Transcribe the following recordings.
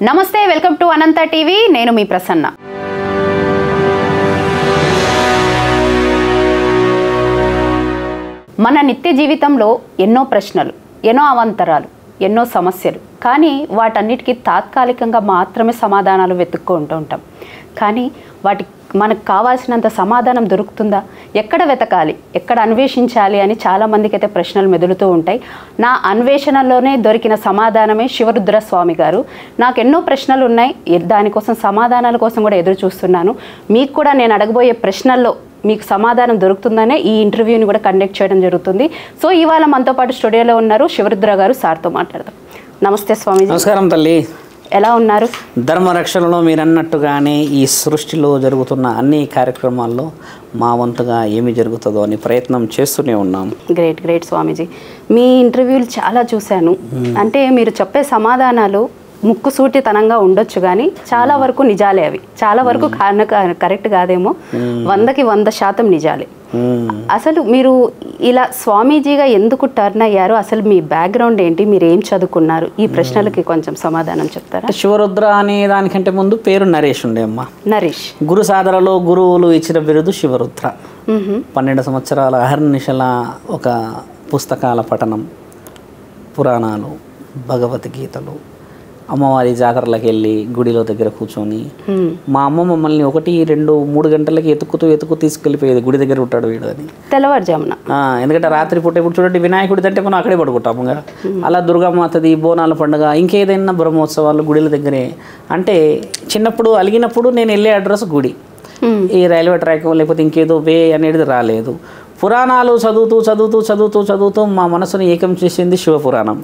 నమస్తే welcome to Anantha TV నేను మీ ప్రసన్న మన నిత్య జీవితంలో ఎన్నో ప్రశ్నలు ఎన్నో అవాంతరాలు ఎన్నో సమస్యలు కానీ వాటన్నిటికీ తాత్కాలికంగా మాత్రమే సమాధానాలు వెతుక్కుంటూ ఉంటాం కానీ వాటి మనకు కావాల్సినంత సమాధానం దొరుకుతుందా ఎక్కడ వెతకాలి ఎక్కడ అన్వేషించాలి అని చాలామందికి అయితే ప్రశ్నలు మెదులుతూ ఉంటాయి నా అన్వేషణలోనే దొరికిన సమాధానమే శివరుద్ర స్వామి గారు నాకు ఎన్నో ప్రశ్నలు ఉన్నాయి ఎ- దానికోసం సమాధానాల కోసం కూడా ఎదురు చూస్తున్నాను మీకు కూడా నేను అడగబోయే ప్రశ్నల్లో మీకు సమాధానం దొరుకుతుందనే ఈ ఇంటర్వ్యూని కూడా కండక్ట్ చేయడం జరుగుతుంది సో ఇవాళ మనతో పాటు స్టూడియోలో ఉన్నారు శివరుద్ర గారు సార్తో మాట్లాడదాం నమస్తే స్వామీజీ నమస్కారం తల్లి ఎలా ఉన్నారు ధర్మరక్షణలో మీరు అన్నట్టుగానే ఈ సృష్టిలో జరుగుతున్న అన్ని కార్యక్రమాల్లో మా వంతుగా ఏమి జరుగుతుందో అని ప్రయత్నం చేస్తూనే ఉన్నాం గ్రేట్ గ్రేట్ స్వామీజీ మీ ఇంటర్వ్యూలు చాలా చూశాను అంటే మీరు చెప్పే సమాధానాలు ముక్కుసూటితనంగా ఉండొచ్చు కానీ చాలా వరకు నిజాలే అవి చాలా వరకు కారణ కరెక్ట్ కాదేమో వందకి వంద శాతం నిజాలే మ్మ్. అసలు మీరు ఇలా స్వామీజీగా ఎందుకు టర్న్ అయ్యారు అసలు మీ బ్యాక్గ్రౌండ్ ఏంటి మీరు ఏం చదువుకున్నారు ఈ ప్రశ్నలకి కొంచెం సమాధానం చెప్తారా అంటే శివరుద్ర అనే దానికంటే ముందు పేరు నరేష్ ఉండే అమ్మ నరేష్ గురు సాధనలో గురువులు ఇచ్చిన బిరుదు శివరుద్ర మ్హూ. పన్నెండు సంవత్సరాల అహర్నిశల ఒక పుస్తకాల పఠనం పురాణాలు భగవద్గీతలు అమ్మవారి జాతరలకు వెళ్ళి గుడిలో దగ్గర కూర్చొని మ్. మా అమ్మ మమ్మల్ని ఒకటి రెండు మూడు గంటలకి ఎత్తుకుతూ ఎత్తుకు తీసుకెళ్ళిపోయేది గుడి దగ్గర ఉంటాడు వీడు అని తెల్లవారుజామున ఆ, ఎందుకంటే రాత్రి పూట ఇప్పుడు చూడండి వినాయకుడి అంటే మనం అక్కడే పడుకుంటాము కదా అలా దుర్గామాతది బోనాల పండుగ ఇంకేదైనా బ్రహ్మోత్సవాలు గుడిల దగ్గరే అంటే చిన్నప్పుడు అలిగినప్పుడు నేను వెళ్ళే అడ్రస్ గుడి మ్. ఈ రైల్వే ట్రాక్ లేకపోతే ఇంకేదో వే అనేది రాలేదు పురాణాలు చదువుతూ చదువుతూ చదువుతూ చదువుతూ మా మనసుని ఏకం చేసింది శివపురాణం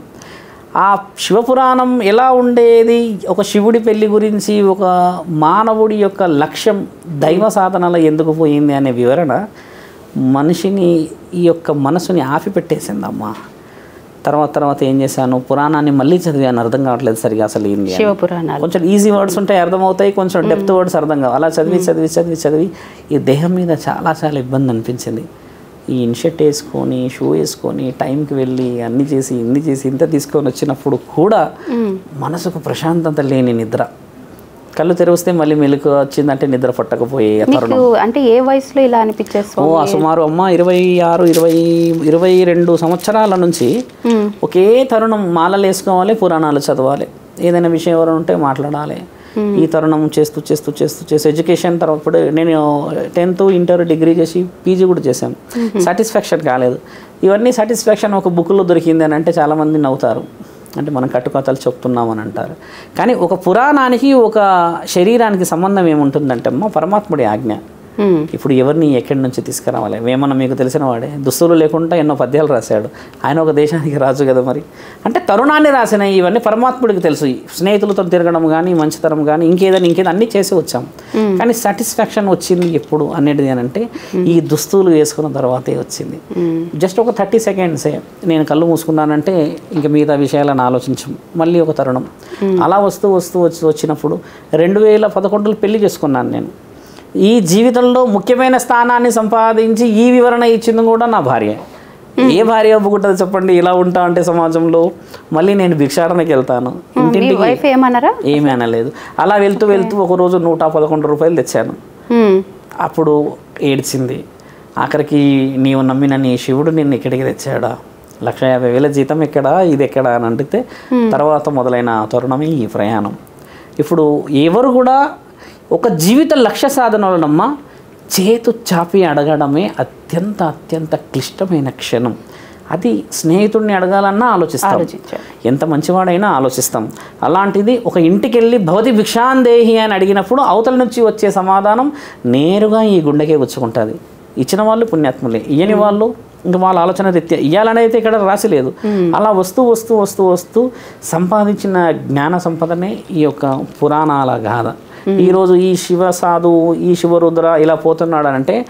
ఆ శివపురాణం ఎలా ఉండేది ఒక శివుడి పెళ్లి గురించి ఒక మానవుడి యొక్క లక్ష్యం దైవ సాధనలో ఎందుకు పోయింది అనే వివరణ మనిషిని ఈ యొక్క మనసుని ఆపిపెట్టేసిందమ్మా తర్వాత తర్వాత ఏం చేశాను పురాణాన్ని మళ్ళీ చదివాను అర్థం కావట్లేదు సరిగా అసలు ఏంది అని. శివ పురాణాలు కొంచెం ఈజీ వర్డ్స్ ఉంటాయి అర్థమవుతాయి కొంచెం డెప్త్ వర్డ్స్ అర్థం కావు అలా చదివి చదివి చదివి చదివి ఈ దేహం మీద చాలా చాలా ఇబ్బంది అనిపించింది ఈ ఇన్షర్ట్ వేసుకొని షూ వేసుకొని టైంకి వెళ్ళి అన్ని చేసి ఇన్ని చేసి ఇంత తీసుకొని వచ్చినప్పుడు కూడా మనసుకు ప్రశాంతత లేని నిద్ర కళ్ళు తెరిస్తే మళ్ళీ మెలకు వచ్చిందంటే నిద్ర పట్టకపోయే తరుణం మీకు అంటే ఏ వయసులో ఇలా అనిపించే ఓ స్వామి సుమారు అమ్మ ఇరవై ఆరు ఇరవై ఇరవై రెండు సంవత్సరాల నుంచి మ్. ఒకే తరుణం మాలలు వేసుకోవాలి పురాణాలు చదవాలి ఏదైనా విషయం ఎవరు ఉంటే మాట్లాడాలి ఈ తరుణం చేస్తూ చేస్తూ చేస్తూ చేస్తూ ఎడ్యుకేషన్ తర్వాత ఇప్పుడు నేను టెన్త్ ఇంటర్ డిగ్రీ చేసి పీజీ కూడా చేశాను సాటిస్ఫాక్షన్ కాలేదు ఇవన్నీ సాటిస్ఫాక్షన్ ఒక బుక్లో దొరికింది అని అంటే చాలామంది నవ్వుతారు అంటే మనం కట్టుకథలు చెప్తున్నామని అంటారు కానీ ఒక పురాణానికి ఒక శరీరానికి సంబంధం ఏముంటుందంటే అమ్మ పరమాత్ముడి ఆజ్ఞ మ్. ఇప్పుడు ఎవరిని ఎక్కడి నుంచి తీసుకురావాలి వేమన్న మీకు తెలిసిన వాడే దుస్తులు లేకుండా ఎన్నో పద్యాలు రాశాడు ఆయన ఒక దేశానికి రాజు కదా మరి అంటే తరుణాన్ని రాసిన ఇవన్నీ పరమాత్ముడికి తెలుసు స్నేహితులతో తిరగడం కానీ మంచితనం కానీ ఇంకేదని ఇంకేదో అన్నీ చేసి వచ్చాం కానీ సాటిస్ఫాక్షన్ వచ్చింది ఎప్పుడు అనేది అని అంటే ఈ దుస్తులు వేసుకున్న తర్వాతే వచ్చింది జస్ట్ ఒక థర్టీ సెకండ్సే నేను కళ్ళు మూసుకున్నానంటే ఇంకా మిగతా విషయాలను ఆలోచించం మళ్ళీ ఒక తరుణం అలా వస్తూ వస్తూ వచ్చి వచ్చినప్పుడు రెండు వేల పదకొండులో పెళ్లి చేసుకున్నాను నేను ఈ జీవితంలో ముఖ్యమైన స్థానాన్ని సంపాదించి ఈ వివరణ ఇచ్చింది కూడా నా భార్య ఏ భార్య ఒప్పుకుంటుంది చెప్పండి ఇలా ఉంటా అంటే సమాజంలో మళ్ళీ నేను భిక్షాటనకి వెళ్తాను మీ ఇంటింటికి వైఫ్ ఏమన్నారా ఏమీ అనలేదు అలా వెళ్తూ వెళ్తూ ఒకరోజు నూట పదకొండు రూపాయలు తెచ్చాను మ్. అప్పుడు ఏడ్చింది ఆఖరికి నీవు నమ్మిన నీ శివుడు నిన్ను ఇక్కడికి తెచ్చాడా లక్ష యాభై వేల జీతం ఎక్కడా ఇది ఎక్కడా అని అడిగితే తర్వాత మొదలైన తరుణమే ఈ ప్రయాణం ఇప్పుడు ఎవరు కూడా ఒక జీవిత లక్ష్య సాధనలనమ్మ చేతు చాపి అడగడమే అత్యంత అత్యంత క్లిష్టమైన క్షణం అది స్నేహితుడిని అడగాలన్నా ఆలోచిస్తాం ఆలోచించారు. ఎంత మంచివాడైనా ఆలోచిస్తాం అలాంటిది ఒక ఇంటికి వెళ్ళి భవతి భిక్షాందేహి అని అడిగినప్పుడు అవతల నుంచి వచ్చే సమాధానం నేరుగా ఈ గుండెకే వచ్చుకుంటుంది ఇచ్చిన వాళ్ళు పుణ్యాత్ములే ఇయ్యని వాళ్ళు ఇంకా వాళ్ళ ఆలోచన రీత్యా ఇయ్యాలని అయితే ఇక్కడ రాసి లేదు అలా వస్తూ వస్తూ వస్తూ వస్తూ సంపాదించిన జ్ఞాన సంపదనే ఈ యొక్క పురాణాల గాథ ఈరోజు ఈ శివ సాధువు ఈ శివరుద్ర ఇలా పోతున్నాడు అని అంటే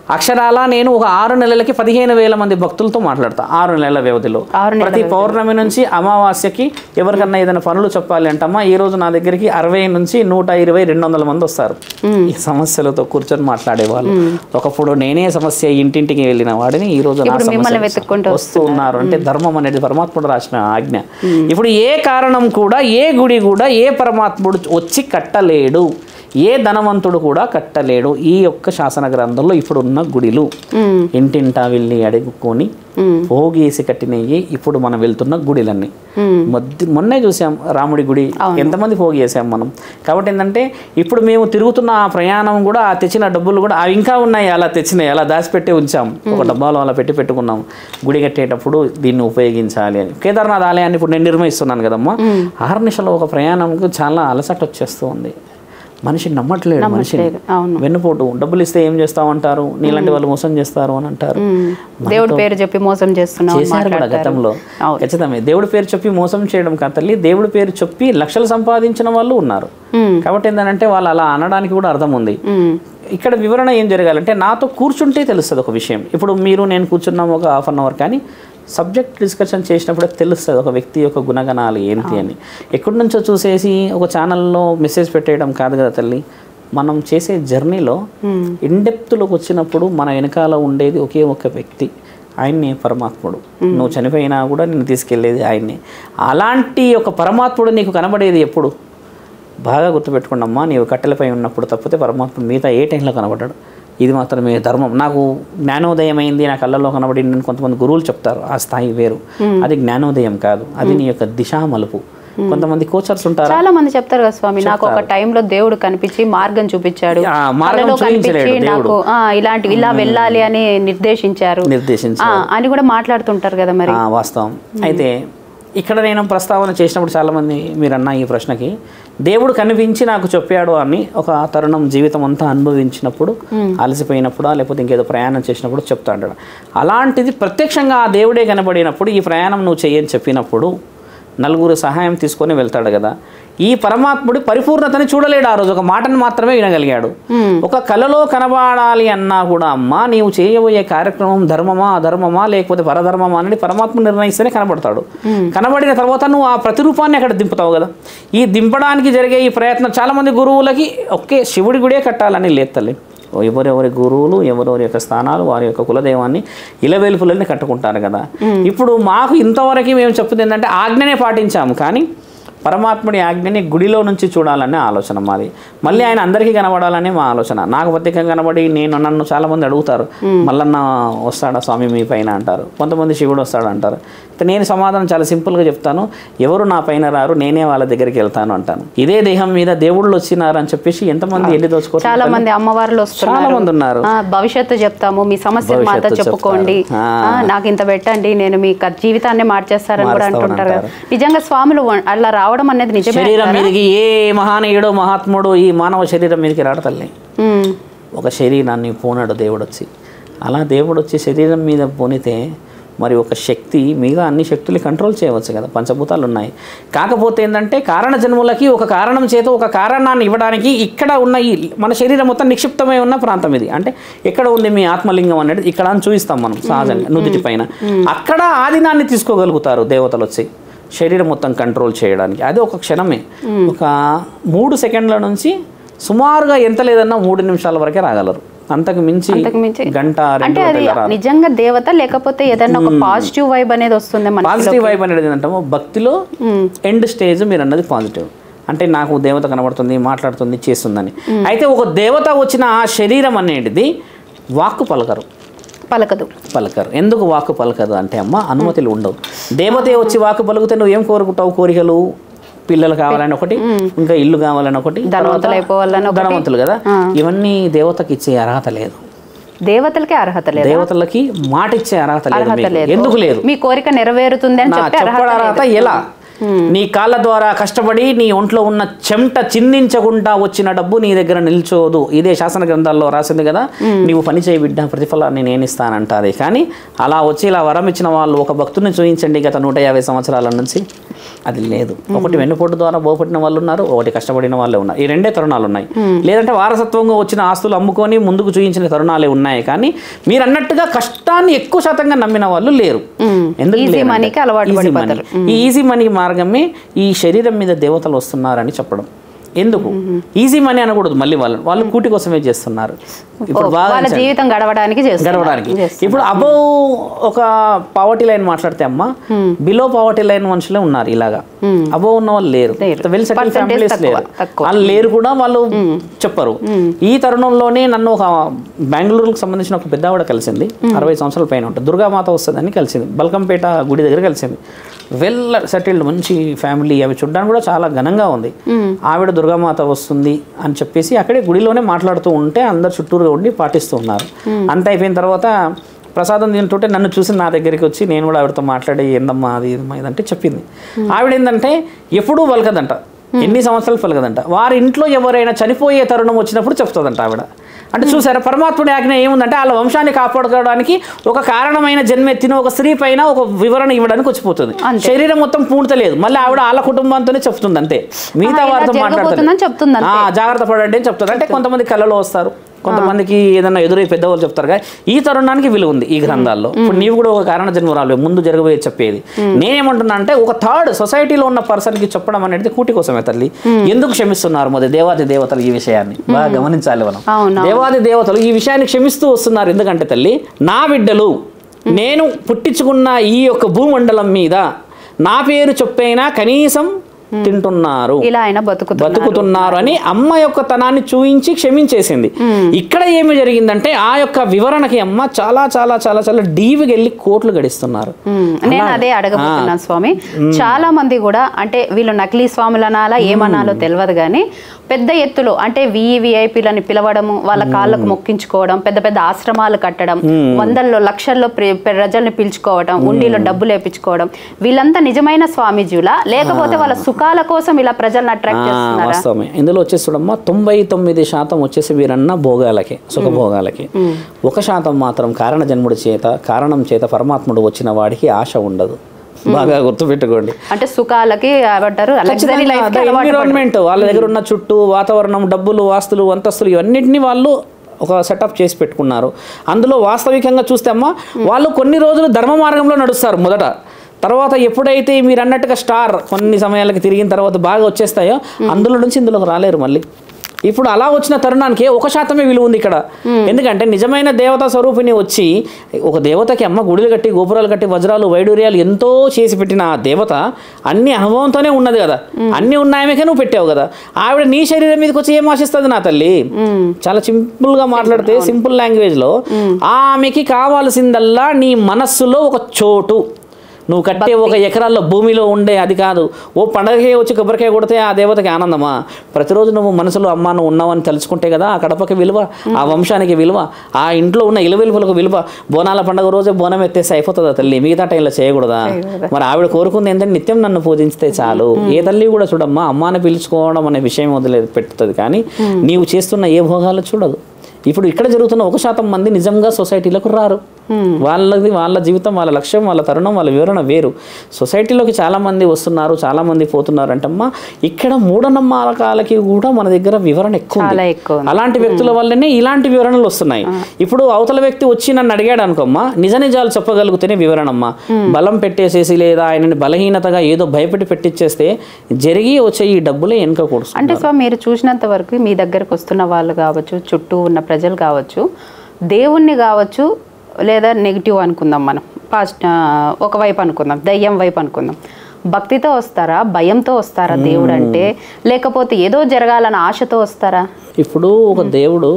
అక్షరాల నేను ఒక ఆరు నెలలకి పదిహేను వేల మంది భక్తులతో మాట్లాడతా ఆరు నెలల వ్యవధిలో ఆరు నెలల ప్రతి పౌర్ణమి నుంచి అమావాస్యకి ఎవరికన్నా ఏదైనా పనులు చెప్పాలి అంటమ్మా ఈ రోజు నా దగ్గరికి అరవై నుంచి నూట ఇరవై రెండు వందల మంది వస్తారు ఈ సమస్యలతో కూర్చొని మాట్లాడేవాళ్ళు ఒకప్పుడు నేనే సమస్య ఇంటింటికి వెళ్ళిన వాడిని ఈ రోజు నా ఇప్పుడు మిమ్మల్ని సమస్య వెతుక్కుంటూ వస్తూ ఉన్నారు అంటే ధర్మం అనేది పరమాత్ముడు రాసిన ఆజ్ఞ ఇప్పుడు ఏ కారణం కూడా ఏ గుడి కూడా ఏ పరమాత్ముడు వచ్చి కట్టలేడు ఏ ధనవంతుడు కూడా కట్టలేడు ఈ యొక్క శాసన గ్రంథంలో ఇప్పుడు ఉన్న గుడిలు ఉమ్, ఇంటింటా వెళ్ళి అడుగుకొని ఉమ్, పోగేసి కట్టినవి ఇప్పుడు మనం వెళ్తున్న గుడిలన్నీ ఉమ్. మధ్య మొన్నే చూసాం రాముడి గుడి ఎంతమంది పోగు చేసాం మనం కాబట్టి ఏంటంటే ఇప్పుడు మేము తిరుగుతున్న ఆ ప్రయాణం కూడా ఆ తెచ్చిన డబ్బులు కూడా అవి ఇంకా ఉన్నాయి అలా తెచ్చినాయి అలా దాచిపెట్టి ఉంచాం ఒక డబ్బాలో అలా పెట్టి పెట్టుకున్నాం గుడి కట్టేటప్పుడు దీన్ని ఉపయోగించాలి అని కేదార్నాథ్ ఆలయాన్ని ఇప్పుడు నేను నిర్వహిస్తున్నాను కదమ్మా ఆరు నిమిషాలు ఒక ప్రయాణంకు చాలా అలసట వచ్చేస్తూ ఉంది మనిషి నమ్మట్లేడు మనిషిని లేదు, అవును వెన్నుపోటు డబ్బులు ఇస్తే ఏం చేస్తామంటారు నీలాంటి వాళ్ళు మోసం చేస్తారు అని అంటారు ఉమ్. దేవుడి పేరు చెప్పి మోసం చేస్తున్నాం అని చేశారు కూడా మాట్లాడతారు. గతంలో అవును. ఖచ్చితమే దేవుడి పేరు చెప్పి మోసం చేయడం కాదు తల్లి దేవుడి పేరు చెప్పి లక్షలు సంపాదించిన వాళ్ళు ఉన్నారు ఉమ్, కాబట్టి ఏంటంటే వాళ్ళు అలా అనడానికి కూడా అర్థం ఉంది ఉమ్, ఇక్కడ వివరణ ఏం జరగాలంటే నాతో కూర్చుంటే తెలుస్తుంది ఒక విషయం ఇప్పుడు మీరు నేను కూర్చున్నాం ఒక హాఫ్ అన్ అవర్ కానీ సబ్జెక్ట్ డిస్కషన్ చేసినప్పుడే తెలుస్తుంది ఒక వ్యక్తి యొక్క గుణగణాలు ఏంటి అని ఎక్కడి నుంచో చూసేసి ఒక ఛానల్లో మెసేజ్ పెట్టేయడం కాదు కదా తల్లి మనం చేసే జర్నీలో ఉమ్. ఇండెప్త్లోకి వచ్చినప్పుడు మన వెనకాల ఉండేది ఒకే ఒక వ్యక్తి ఆయన్నే పరమాత్ముడు నువ్వు చనిపోయినా కూడా నిన్ను తీసుకెళ్లేది ఆయన్నే అలాంటి ఒక పరమాత్ముడు నీకు కనబడేది ఎప్పుడు బాగా గుర్తుపెట్టుకోండమ్మా నీవు కట్టెలపై ఉన్నప్పుడు తప్పితే పరమాత్ముడు మిగతా ఏ టైంలో కనబడ్డాడు ఇది మాత్రమే ధర్మం నాకు జ్ఞానోదయం అయింది నా కళ్ళలో కనబడి నేను కొంతమంది గురువులు చెప్తారు ఆ స్థాయి వేరు అది జ్ఞానోదయం కాదు అది నీ యొక్క దిశా మలుపు కొంతమంది కోచర్స్ ఉంటారు చాలా మంది చెప్తారు కదా స్వామి నాకు ఒక టైంలో దేవుడు కనిపించి మార్గం చూపించాడు ఆ, మార్గం కలలో చూపించలేడు కనిపించి నాకు ఆ, ఇలాంటి ఇలా వెళ్ళాలి అని నిర్దేశించారు నిర్దేశించి ఆ, అని కూడా మాట్లాడుతుంటారు కదా మరి ఆ, వాస్తవం అయితే ఇక్కడ నేను ప్రస్తావన చేసినప్పుడు చాలామంది మీరు అన్న ఈ ప్రశ్నకి దేవుడు కనిపించి నాకు చెప్పాడు అని ఒక తరుణం జీవితం అంతా అనుభవించినప్పుడు అలసిపోయినప్పుడు లేకపోతే ఇంకేదో ప్రయాణం చేసినప్పుడు చెప్తాడు అలాంటిది ప్రత్యక్షంగా ఆ దేవుడే కనబడినప్పుడు ఈ ప్రయాణం నువ్వు చెయ్యని చెప్పినప్పుడు నలుగురు సహాయం తీసుకొని వెళ్తాడు కదా ఈ పరమాత్ముడి పరిపూర్ణతని చూడలేడు ఆ రోజు ఒక మాటను మాత్రమే వినగలిగాడు ఒక కలలో కనబడాలి అన్నా కూడా అమ్మా నీవు చేయబోయే కార్యక్రమం ధర్మమా అధర్మమా లేకపోతే పరధర్మమా అనేది పరమాత్మ నిర్ణయిస్తేనే కనబడతాడు కనబడిన తర్వాత నువ్వు ఆ ప్రతిరూపాన్ని అక్కడ దింపుతావు కదా ఈ దింపడానికి జరిగే ఈ ప్రయత్నం చాలామంది గురువులకి ఒకే శివుడి గుడే కట్టాలని లేదు తల్లి ఎవరెవరి గురువులు ఎవరెవరి యొక్క స్థానాలు వారి యొక్క కులదైవాన్ని ఇలవెలుపులని కట్టుకుంటారు కదా ఇప్పుడు మాకు ఇంతవరకు మేము చెప్పింది ఏంటంటే ఆజ్ఞనే పాటించాము కానీ పరమాత్ముడి ఆజ్ఞని గుడిలో నుంచి చూడాలనే ఆలోచన మాది మళ్ళీ ఆయన అందరికీ కనబడాలనే మా ఆలోచన నాకు ప్రత్యేకంగా కనబడి నేను నన్ను చాలామంది అడుగుతారు మల్లన్న వస్తాడా స్వామి మీ పైన అంటారు కొంతమంది శివుడు వస్తాడు అంటారు అయితే నేను సమాధానం చాలా సింపుల్గా చెప్తాను ఎవరు నా పైన రారు నేనే వాళ్ళ దగ్గరికి వెళ్తాను అంటాను ఇదే దేహం మీద దేవుళ్ళు వచ్చినారు అని చెప్పేసి ఎంతమంది ఎల్లి దోచుకోవచ్చు చాలా మంది అమ్మవార్లు చాలా వస్తున్నారు మంది ఉన్నారు ఆ, భవిష్యత్తు చెప్తాము మీ సమస్యలు మాతో భవిష్యత్తు చెప్పుకోండి చెప్తారు. ఆ, నాకు ఇంత పెట్టండి నేను మీ క- జీవితాన్ని మార్చేస్తారని కూడా మారుస్తామని అంటుంటారు కదా నిజంగా స్వాములు వ- అలా రావడం అనేది నిజమే శరీరం మీదకి ఏ మహానీయుడో మహాత్ముడు ఈ మానవ శరీరం మీదకి రాడతల్లి ఉమ్, ఒక శరీరాన్ని పోనాడు దేవుడు వచ్చి అలా దేవుడు వచ్చి శరీరం మీద పోనితే మరి ఒక శక్తి మిగతా అన్ని శక్తులు కంట్రోల్ చేయవచ్చు కదా పంచభూతాలు ఉన్నాయి కాకపోతే ఏంటంటే కారణ జన్ములకి ఒక కారణం చేత ఒక కారణాన్ని ఇవ్వడానికి ఇక్కడ ఉన్న ఈ మన శరీరం మొత్తం నిక్షిప్తమై ఉన్న ప్రాంతం ఇది అంటే ఎక్కడ ఉంది మీ ఆత్మలింగం అనేది ఇక్కడ అని చూపిస్తాం మనం సహజంగా నుదుటి పైన అక్కడ ఆదినాన్ని తీసుకోగలుగుతారు దేవతలు వచ్చి శరీరం మొత్తం కంట్రోల్ చేయడానికి అది ఒక క్షణమే ఒక మూడు సెకండ్ల నుంచి సుమారుగా ఎంత లేదన్నా మూడు నిమిషాల వరకే రాగలరు అంతకు మించి అంతకు మించి గంట అంటే రెండు అది గంటల రాదు నిజంగా దేవత లేకపోతే ఏదైనా ఒక పాజిటివ్ వైబ్ అనేది వస్తుంది మన పాజిటివ్ వైబ్ అనేది ఏంటంటే భక్తిలో ఎండ్ స్టేజ్ మీరు అన్నది పాజిటివ్ అంటే నాకు దేవత కనబడుతుంది మాట్లాడుతుంది చేస్తుందని అయితే ఒక దేవత వచ్చిన ఆ శరీరం అనేది వాక్కు పలకరు పలకదు పలకరు ఎందుకు వాక్కు పలకదు అంటే అమ్మ అనుమతులు ఉండవు దేవతే వచ్చి వాక్కు పలుకుతే నువ్వు ఏం కోరుకుంటావు కోరికలు పిల్లలు కావాలని ఒకటి ఇంకా ఇల్లు కావాలని ఒకటి ధనవంతులు అయిపోవాలని ఒకటి. ధనవంతులు కదా ఇవన్నీ దేవతకి ఇచ్చే అర్హత లేదు దేవతలకే అర్హత లేదు దేవతలకి మాట ఇచ్చే అర్హత లేదు అర్హత మీకు. లేదు ఎందుకు లేదు మీ కోరిక నెరవేరుతుంది అని నా చెప్పి అర్హత చెప్పడం అర్హత ఎలా నీ కాళ్ళ ద్వారా కష్టపడి నీ ఒంట్లో ఉన్న చెమట చిందించకుండా వచ్చిన డబ్బు నీ దగ్గర నిల్చోదు ఇదే శాసన గ్రంథాల్లో రాసింది కదా నీవు పని చేయి బిడ్డ ప్రతిఫలాన్ని నేను ఇస్తానంటాది కానీ అలా వచ్చి ఇలా వరం ఇచ్చిన వాళ్ళు ఒక భక్తుని చూపించండి గత నూట యాభై సంవత్సరాల నుంచి అది లేదు ఒకటి వెన్నుపోటు ద్వారా బోపట్టిన వాళ్ళు ఉన్నారు ఒకటి కష్టపడిన వాళ్ళే ఉన్నారు ఈ రెండే తరుణాలు ఉన్నాయి లేదంటే వారసత్వంగా వచ్చిన ఆస్తులు అమ్ముకొని ముందుకు చూయించిన తరుణాలే ఉన్నాయి కానీ మీరు అన్నట్టుగా కష్టాన్ని ఎక్కువ శాతంగా నమ్మిన వాళ్ళు లేరు ఎందుకు Easy లేరంటే, moneyకి అలవాటు easy పడిపోతారు. money. ఈ ఈజీ మనీ మార్గమే ఈ శరీరం మీద దేవతలు వస్తున్నారని చెప్పడం ఎందుకు ఈజీ మనీ అనకూడదు మళ్ళీ వాళ్ళు వాళ్ళు కూటి కోసమే చేస్తున్నారు ఇప్పుడు బాగా వాళ్ళ జీవితం గడవడానికి చేస్తారు గడవడానికి ఇప్పుడు అబౌవ్ ఒక పావర్టీ లైన్ మాట్లాడితే అమ్మ బిలో పావర్టీ లైన్ మనుషులే ఉన్నారు ఇలాగా అబౌవ్ ఉన్న వాళ్ళు లేరు లేరు. వెల్ సెటిల్ Percentage ఫ్యామిలీస్ తక్కువ, లేరు తక్కువ. వాళ్ళు లేరు కూడా వాళ్ళు చెప్పరు ఈ తరుణంలోనే నన్ను ఒక బెంగళూరుకు సంబంధించిన ఒక పెద్ద ఆవిడ కలిసింది అరవై సంవత్సరాల పైన ఉంటుంది దుర్గామాత వస్తుందని కలిసింది బల్కంపేట గుడి దగ్గర కలిసింది వెల్ సెటిల్డ్ మంచి ఫ్యామిలీ అవి చూడడానికి కూడా చాలా ఘనంగా ఉంది ఆవిడ దుర్గామాత వస్తుంది అని చెప్పేసి అక్కడే గుడిలోనే మాట్లాడుతూ ఉంటే అందరు చుట్టూరుగా ఉండి పాటిస్తూ ఉన్నారు అంత అయిపోయిన తర్వాత ప్రసాదం తింటుంటే నన్ను చూసి నా దగ్గరికి వచ్చి నేను కూడా ఆవిడతో మాట్లాడి ఏందమ్మా అది ఇదమ్మా ఇదంటే చెప్పింది ఆవిడ ఏంటంటే ఎప్పుడూ పలకదంట ఎన్ని సంవత్సరాలు పలకదంట వారి ఇంట్లో ఎవరైనా చనిపోయే తరుణం వచ్చినప్పుడు చెప్తుందంట ఆవిడ అంటే చూసారా పరమాత్ముడి ఆజ్ఞ ఏముందంటే వాళ్ళ వంశాన్ని కాపాడుకోవడానికి ఒక కారణమైన జన్మ ఎత్తిన ఒక స్త్రీ పైన ఒక వివరణ ఇవ్వడానికి వచ్చిపోతుంది శరీరం మొత్తం పూర్తలేదు మళ్ళీ ఆవిడ వాళ్ళ కుటుంబంతోనే చెప్తుంది అంతే మిగతా ఇలా వారితో జరగబోతుందని మాట్లాడుతుంది చెప్తుంది అంతే. ఆ, జాగ్రత్త పడండి అని చెప్తారు అంటే కొంతమంది కళలో వస్తారు కొంతమందికి ఏదైనా ఎదురై పెద్దవాళ్ళు చెప్తారు కానీ ఈ తరుణానికి విలువ ఉంది ఈ గ్రంథాల్లో ఇప్పుడు నీవు కూడా ఒక కారణ జన్మరాలు ముందు జరగబోయే చెప్పేది నేనేమంటున్నా అంటే ఒక థర్డ్ సొసైటీలో ఉన్న పర్సన్ కి చెప్పడం అనేది కూటి కోసమే తల్లి ఎందుకు క్షమిస్తున్నారు మొదటి దేవాది దేవతలు ఈ విషయాన్ని బాగా గమనించాలి మనం అవును. దేవాది దేవతలు ఈ విషయాన్ని క్షమిస్తూ వస్తున్నారు ఎందుకంటే తల్లి నా బిడ్డలు నేను పుట్టించుకున్న ఈ యొక్క భూమండలం మీద నా పేరు చెప్పైనా కనీసం తింటున్నారు ఇలా ఆయన బతుకుతున్నారు బతుకుతున్నారు అని అమ్మ యొక్క తనాన్ని చూయించి క్షమించేసింది ఇక్కడ ఏమి జరిగిందంటే ఆ యొక్క వివరణకి అమ్మ చాలా చాలా చాలా చాలా డీప్గా వెళ్ళి కోట్లు గడిస్తున్నారు ఉమ్, నేను అదే అడగబోతున్నాను స్వామి చాలా మంది కూడా అంటే వీళ్ళు నకిలీ స్వాములు అనాలా ఏమనాలో తెలియదు కానీ పెద్ద ఎత్తులో అంటే విఐపీలని పిలవడము వాళ్ళ కాళ్ళకు మొక్కించుకోవడం పెద్ద పెద్ద ఆశ్రమాలు కట్టడం వందల్లో లక్షల్లో ప్ర- ప్రజల్ని పిలుచుకోవడం ఉండిలో డబ్బులు వేపించుకోవడం వీళ్ళంతా నిజమైన స్వామీజీలా లేకపోతే వాళ్ళ సుఖాల కోసం ఇలా ప్రజల్ని అట్రాక్ట్ ఆ, చేస్తున్నారా వాస్తవమే ఇందులో వచ్చేసి చూడమ్మా తొంభై తొమ్మిది శాతం వచ్చేసి వీరన్న భోగాలకి సుఖభోగాలకి ఒక శాతం మాత్రం కారణ జన్ముడి చేత కారణం చేత పరమాత్ముడు వచ్చిన వాడికి ఆశ ఉండదు బాగా గుర్తుపెట్టుకోండి అంటే సుఖాలకి ఏమంటారు లగ్జరీ లైఫ్ ఎన్విరాన్మెంట్ వాళ్ళ దగ్గర ఉన్న చుట్టూ వాతావరణం డబ్బులు వాస్తులు అంతస్తులు ఇవన్నిటిని వాళ్ళు ఒక సెటప్ చేసి పెట్టుకున్నారు అందులో వాస్తవికంగా చూస్తే అమ్మా వాళ్ళు కొన్ని రోజులు ధర్మ మార్గంలో నడుస్తారు మొదట తర్వాత ఎప్పుడైతే మీరు అన్నట్టుగా స్టార్ కొన్ని సమయాలకి తిరిగిన తర్వాత బాగా వచ్చేస్తాయో అందులో నుంచి ఇందులోకి రాలేరు మళ్ళీ ఇప్పుడు అలా వచ్చిన తరుణానికి ఒక శాతమే విలువ ఉంది ఇక్కడ ఎందుకంటే నిజమైన దేవతా స్వరూపిణి వచ్చి ఒక దేవతకి అమ్మ గుడిలు కట్టి గోపురాలు కట్టి వజ్రాలు వైడూర్యాలు ఎంతో చేసి పెట్టిన ఆ దేవత అన్ని అనుభవంతోనే ఉన్నది కదా అన్ని ఉన్నాయమేకే నువ్వు పెట్టావు కదా ఆవిడ నీ శరీరం మీదకి వచ్చి ఏం ఆశిస్తుంది నా తల్లి చాలా సింపుల్ గా మాట్లాడితే సింపుల్ లాంగ్వేజ్ లో ఆమెకి కావాల్సిందల్లా నీ మనస్సులో ఒక చోటు నువ్వు కట్టే ఒక ఎకరాల్లో భూమిలో ఉండే అది కాదు ఓ పండగకే వచ్చి కొబ్బరికాయ కొడితే ఆ దేవతకి ఆనందమా ప్రతిరోజు నువ్వు మనసులో అమ్మా నువ్వు ఉన్నావని తలుచుకుంటే కదా ఆ కడపకి విలువ ఆ వంశానికి విలువ ఆ ఇంట్లో ఉన్న ఇలవెలుపులకు విలువ బోనాల పండగ రోజే బోనం ఎత్తేస్తే అయిపోతుందా తల్లి మిగతా టైంలో చేయకూడదా మరి ఆవిడ కోరుకుంది ఏంటంటే నిత్యం నన్ను పూజించితే చాలు ఏ తల్లి కూడా చూడమ్మా అమ్మాని పిలుచుకోవడం అనే విషయం వదిలేదు పెట్టుతుంది కానీ నీవు చేస్తున్న ఏ భోగాలు చూడదు ఇప్పుడు ఇక్కడ జరుగుతున్న ఒక శాతం మంది నిజంగా సొసైటీలోకి రారు వాళ్ళది వాళ్ళ జీవితం వాళ్ళ లక్ష్యం వాళ్ళ తరుణం వాళ్ళ వివరణ వేరు సొసైటీలోకి చాలా మంది వస్తున్నారు చాలా మంది పోతున్నారు అంటమ్మా ఇక్కడ మూఢనమ్మకాలకి కూడా మన దగ్గర వివరణ ఎక్కువ ఉంది. చాలా ఎక్కువ ఉంది. అలాంటి వ్యక్తుల వల్లనే ఇలాంటి వివరణలు వస్తున్నాయి ఇప్పుడు అవతల వ్యక్తి వచ్చి నన్ను అడిగాడు అనుకోమ్మా నిజ నిజాలు చెప్పగలిగితేనే వివరణమ్మా బలం పెట్టేసేసి లేదా ఆయనని బలహీనతగా ఏదో భయపెట్టి పెట్టించేస్తే జరిగి వచ్చే ఈ డబ్బులే వెనుక కూర్చు అంటే సో మీరు చూసినంత వరకు మీ దగ్గరకు వస్తున్న వాళ్ళు కావచ్చు చుట్టూ ఉన్న ప్రజలు కావచ్చు దేవుణ్ణి కావచ్చు లేదా నెగిటివ్ అనుకుందాం మనం పాస్ట్ ఒకవైపు అనుకుందాం దయ్యం వైపు అనుకుందాం భక్తితో వస్తారా భయంతో వస్తారా దేవుడు అంటే లేకపోతే ఏదో జరగాలన్న ఆశతో వస్తారా ఇప్పుడు ఒక దేవుడు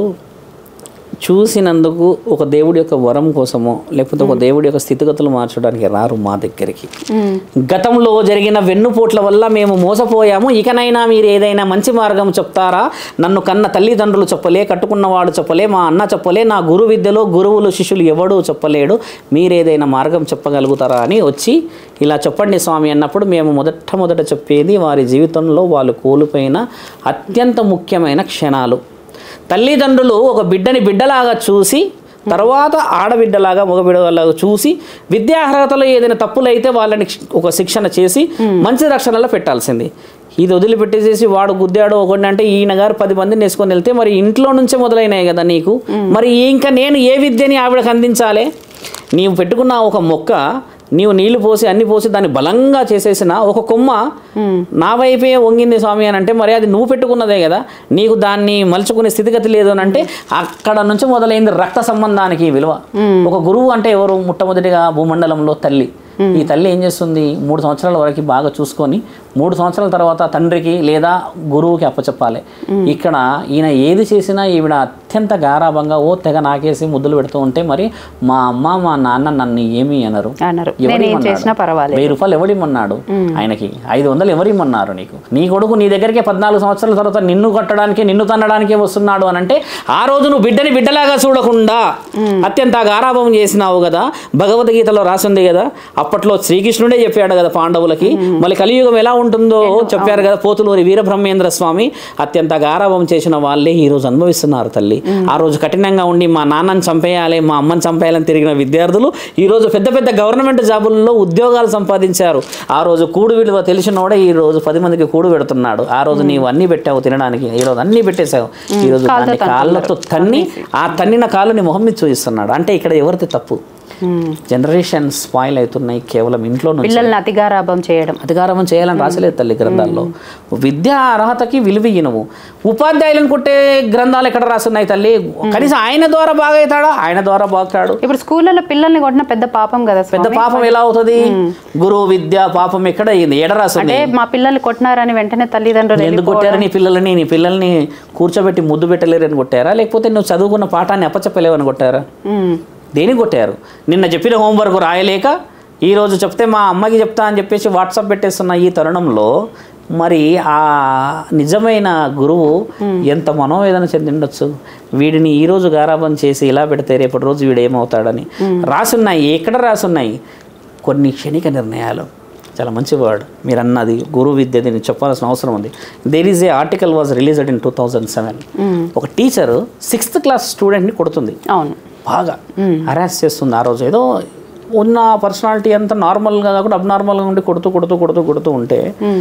చూసినందుకు ఒక దేవుడి యొక్క వరం కోసమో లేకపోతే ఒక దేవుడి యొక్క స్థితిగతులు మార్చడానికి రారు మా దగ్గరికి గతంలో జరిగిన వెన్నుపోట్ల వల్ల మేము మోసపోయాము ఇకనైనా మీరు ఏదైనా మంచి మార్గం చెప్తారా నన్ను కన్న తల్లిదండ్రులు చెప్పలే కట్టుకున్నవాడు చెప్పలే మా అన్న చెప్పలే నా గురు విద్యలో గురువులు శిష్యులు ఎవడూ చెప్పలేడు మీరు ఏదైనా మార్గం చెప్పగలుగుతారా అని వచ్చి ఇలా చెప్పండి స్వామి అన్నప్పుడు మేము మొదట మొదట చెప్పేది వారి జీవితంలో వాళ్ళు కోల్పోయిన అత్యంత ముఖ్యమైన క్షణాలు తల్లిదండ్రులు ఒక బిడ్డని బిడ్డలాగా చూసి తర్వాత ఆడబిడ్డలాగా మగబిడ్డలాగా చూసి విద్యార్హతలో ఏదైనా తప్పులైతే వాళ్ళని ఒక శిక్షణ చేసి మంచి రక్షణలో పెట్టాల్సింది ఇది వదిలిపెట్టేసేసి వాడు గుద్దాడు ఒకటి అంటే ఈయన గారు పది మందిని వేసుకొని వెళ్తే మరి ఇంట్లో నుంచే మొదలైనాయి కదా నీకు మరి ఇంకా నేను ఏ విద్యని ఆవిడకి అందించాలి నీవు పెట్టుకున్న ఒక మొక్క నీవు నీళ్లు పోసి అన్ని పోసి దాన్ని బలంగా చేసేసిన ఒక కొమ్మ నా వైపే వంగింది స్వామి అని అంటే మరి అది నువ్వు పెట్టుకున్నదే కదా నీకు దాన్ని మలుచుకునే స్థితిగతి లేదు అని అంటే అక్కడ నుంచి మొదలైంది రక్త సంబంధానికి విలువ ఒక గురువు అంటే ఎవరు మొట్టమొదటిగా భూమండలంలో తల్లి ఈ తల్లి ఏం చేస్తుంది మూడు సంవత్సరాల వరకు బాగా చూసుకొని మూడు సంవత్సరాల తర్వాత తండ్రికి లేదా గురువుకి అప్పచెప్పాలి ఇక్కడ ఈయన ఏది చేసినా ఈవిడ అత్యంత గారాభంగా ఓ తెగ నాకేసి ముద్దులు పెడుతూ ఉంటే మరి మా అమ్మ మా నాన్న నన్ను ఏమీ అనరు అన్నారు ఎవరు నేను ఏం ఇమ్మన్నాడు? చేసినా పర్వాలేదు వెయ్యి రూపాయలు ఎవడిమ్మన్నాడు ఆయనకి ఐదు వందలు ఎవరిమ్మన్నారు నీకు నీ కొడుకు నీ దగ్గరికి పద్నాలుగు సంవత్సరాల తర్వాత నిన్ను కట్టడానికి నిన్ను తన్నడానికి వస్తున్నాడు అని అంటే ఆ రోజు నువ్వు బిడ్డని బిడ్డలాగా చూడకుండా అత్యంత గారాభం చేసినావు కదా భగవద్గీతలో రాసింది కదా అప్పట్లో శ్రీకృష్ణుడే చెప్పాడు కదా పాండవులకి మళ్ళీ కలియుగం ఎలా ఉంటుందో చెప్పారు కదా పోతులూరి వీరబ్రహ్మేంద్ర స్వామి అత్యంత గారాభం చేసిన వాళ్ళే ఈ రోజు అనుభవిస్తున్నారు తల్లి ఆ రోజు కఠినంగా ఉండి మా నాన్నని చంపేయాలి మా అమ్మని చంపేయాలని తిరిగిన విద్యార్థులు ఈ రోజు పెద్ద పెద్ద గవర్నమెంట్ జాబుల్లో ఉద్యోగాలు సంపాదించారు ఆ రోజు కూడు విలువ తెలిసినోడే ఈ రోజు పది మందికి కూడు పెడుతున్నాడు ఆ రోజు నీవు అన్ని పెట్టావు తినడానికి ఈ రోజు అన్ని పెట్టేశావు ఈ రోజు కాళ్ళతో దాన్ని కాళ్ళతో తన్ని ఆ తన్నిన కాళ్ళు నీ మొహం మీద చూపిస్తున్నాడు అంటే ఇక్కడ ఎవరిది తప్పు ఉమ్. జనరేషన్ స్పాయిల్ అవుతున్నాయి కేవలం ఇంట్లో నుంచి పిల్లల్ని అతిగారాభం చేయడం అధికారం చేయాలని రాసలేదు తల్లి గ్రంథాల్లో విద్యా అర్హతకి విలువయ్యనవు ఉపాధ్యాయులను కొట్టే గ్రంథాలు ఎక్కడ రాస్తున్నాయి తల్లి కనీసం ఆయన ద్వారా బాగా అవుతాడా ఆయన ద్వారా బాగుతాడు ఇప్పుడు స్కూళ్ళలో పిల్లల్ని కొట్టిన పెద్ద పాపం కదా పెద్ద స్వామి పాపం ఎలా అవుతుంది గురువు విద్య పాపం ఎక్కడ అయ్యింది ఎడ రాస్తుంది అంటే మా పిల్లల్ని కొట్టినారని వెంటనే తల్లిదండ్రులు ఎందుకు కొట్టారు నీ పిల్లల్ని నీ పిల్లల్ని కూర్చోబెట్టి ముద్దు పెట్టలేరని కొట్టారా లేకపోతే నువ్వు చదువుకున్న పాఠాన్ని అప్పచెప్పలేవని కొట్టారా ఉమ్. దేనికి కొట్టారు నిన్న చెప్పిన హోంవర్క్ రాయలేక ఈరోజు చెప్తే మా అమ్మకి చెప్తా అని చెప్పేసి వాట్సాప్ పెట్టేస్తున్న ఈ తరుణంలో మరి ఆ నిజమైన గురువు ఎంత మనోవేదన చెందిండొచ్చు వీడిని ఈ రోజు గారాబం చేసి ఇలా పెడితే రేపటి రోజు వీడు ఏమవుతాడని రాసున్నాయి ఎక్కడ రాసున్నాయి కొన్ని క్షణిక నిర్ణయాలు చాలా మంచి వర్డ్ మీరు అన్నది గురు విద్య దీన్ని చెప్పాల్సిన అవసరం ఉంది there is a article was released in two thousand seven ఒక టీచర్ సిక్స్త్ క్లాస్ స్టూడెంట్ని కొడుతుంది అవును బాగా హరాస్ చేస్తుంది ఆ రోజు ఏదో ఉన్న పర్సనాలిటీ అంతా నార్మల్గా కాకుండా అబ్నార్మల్గా ఉండి కొడుతూ కొడుతూ కొడుతూ కొడుతూ ఉంటే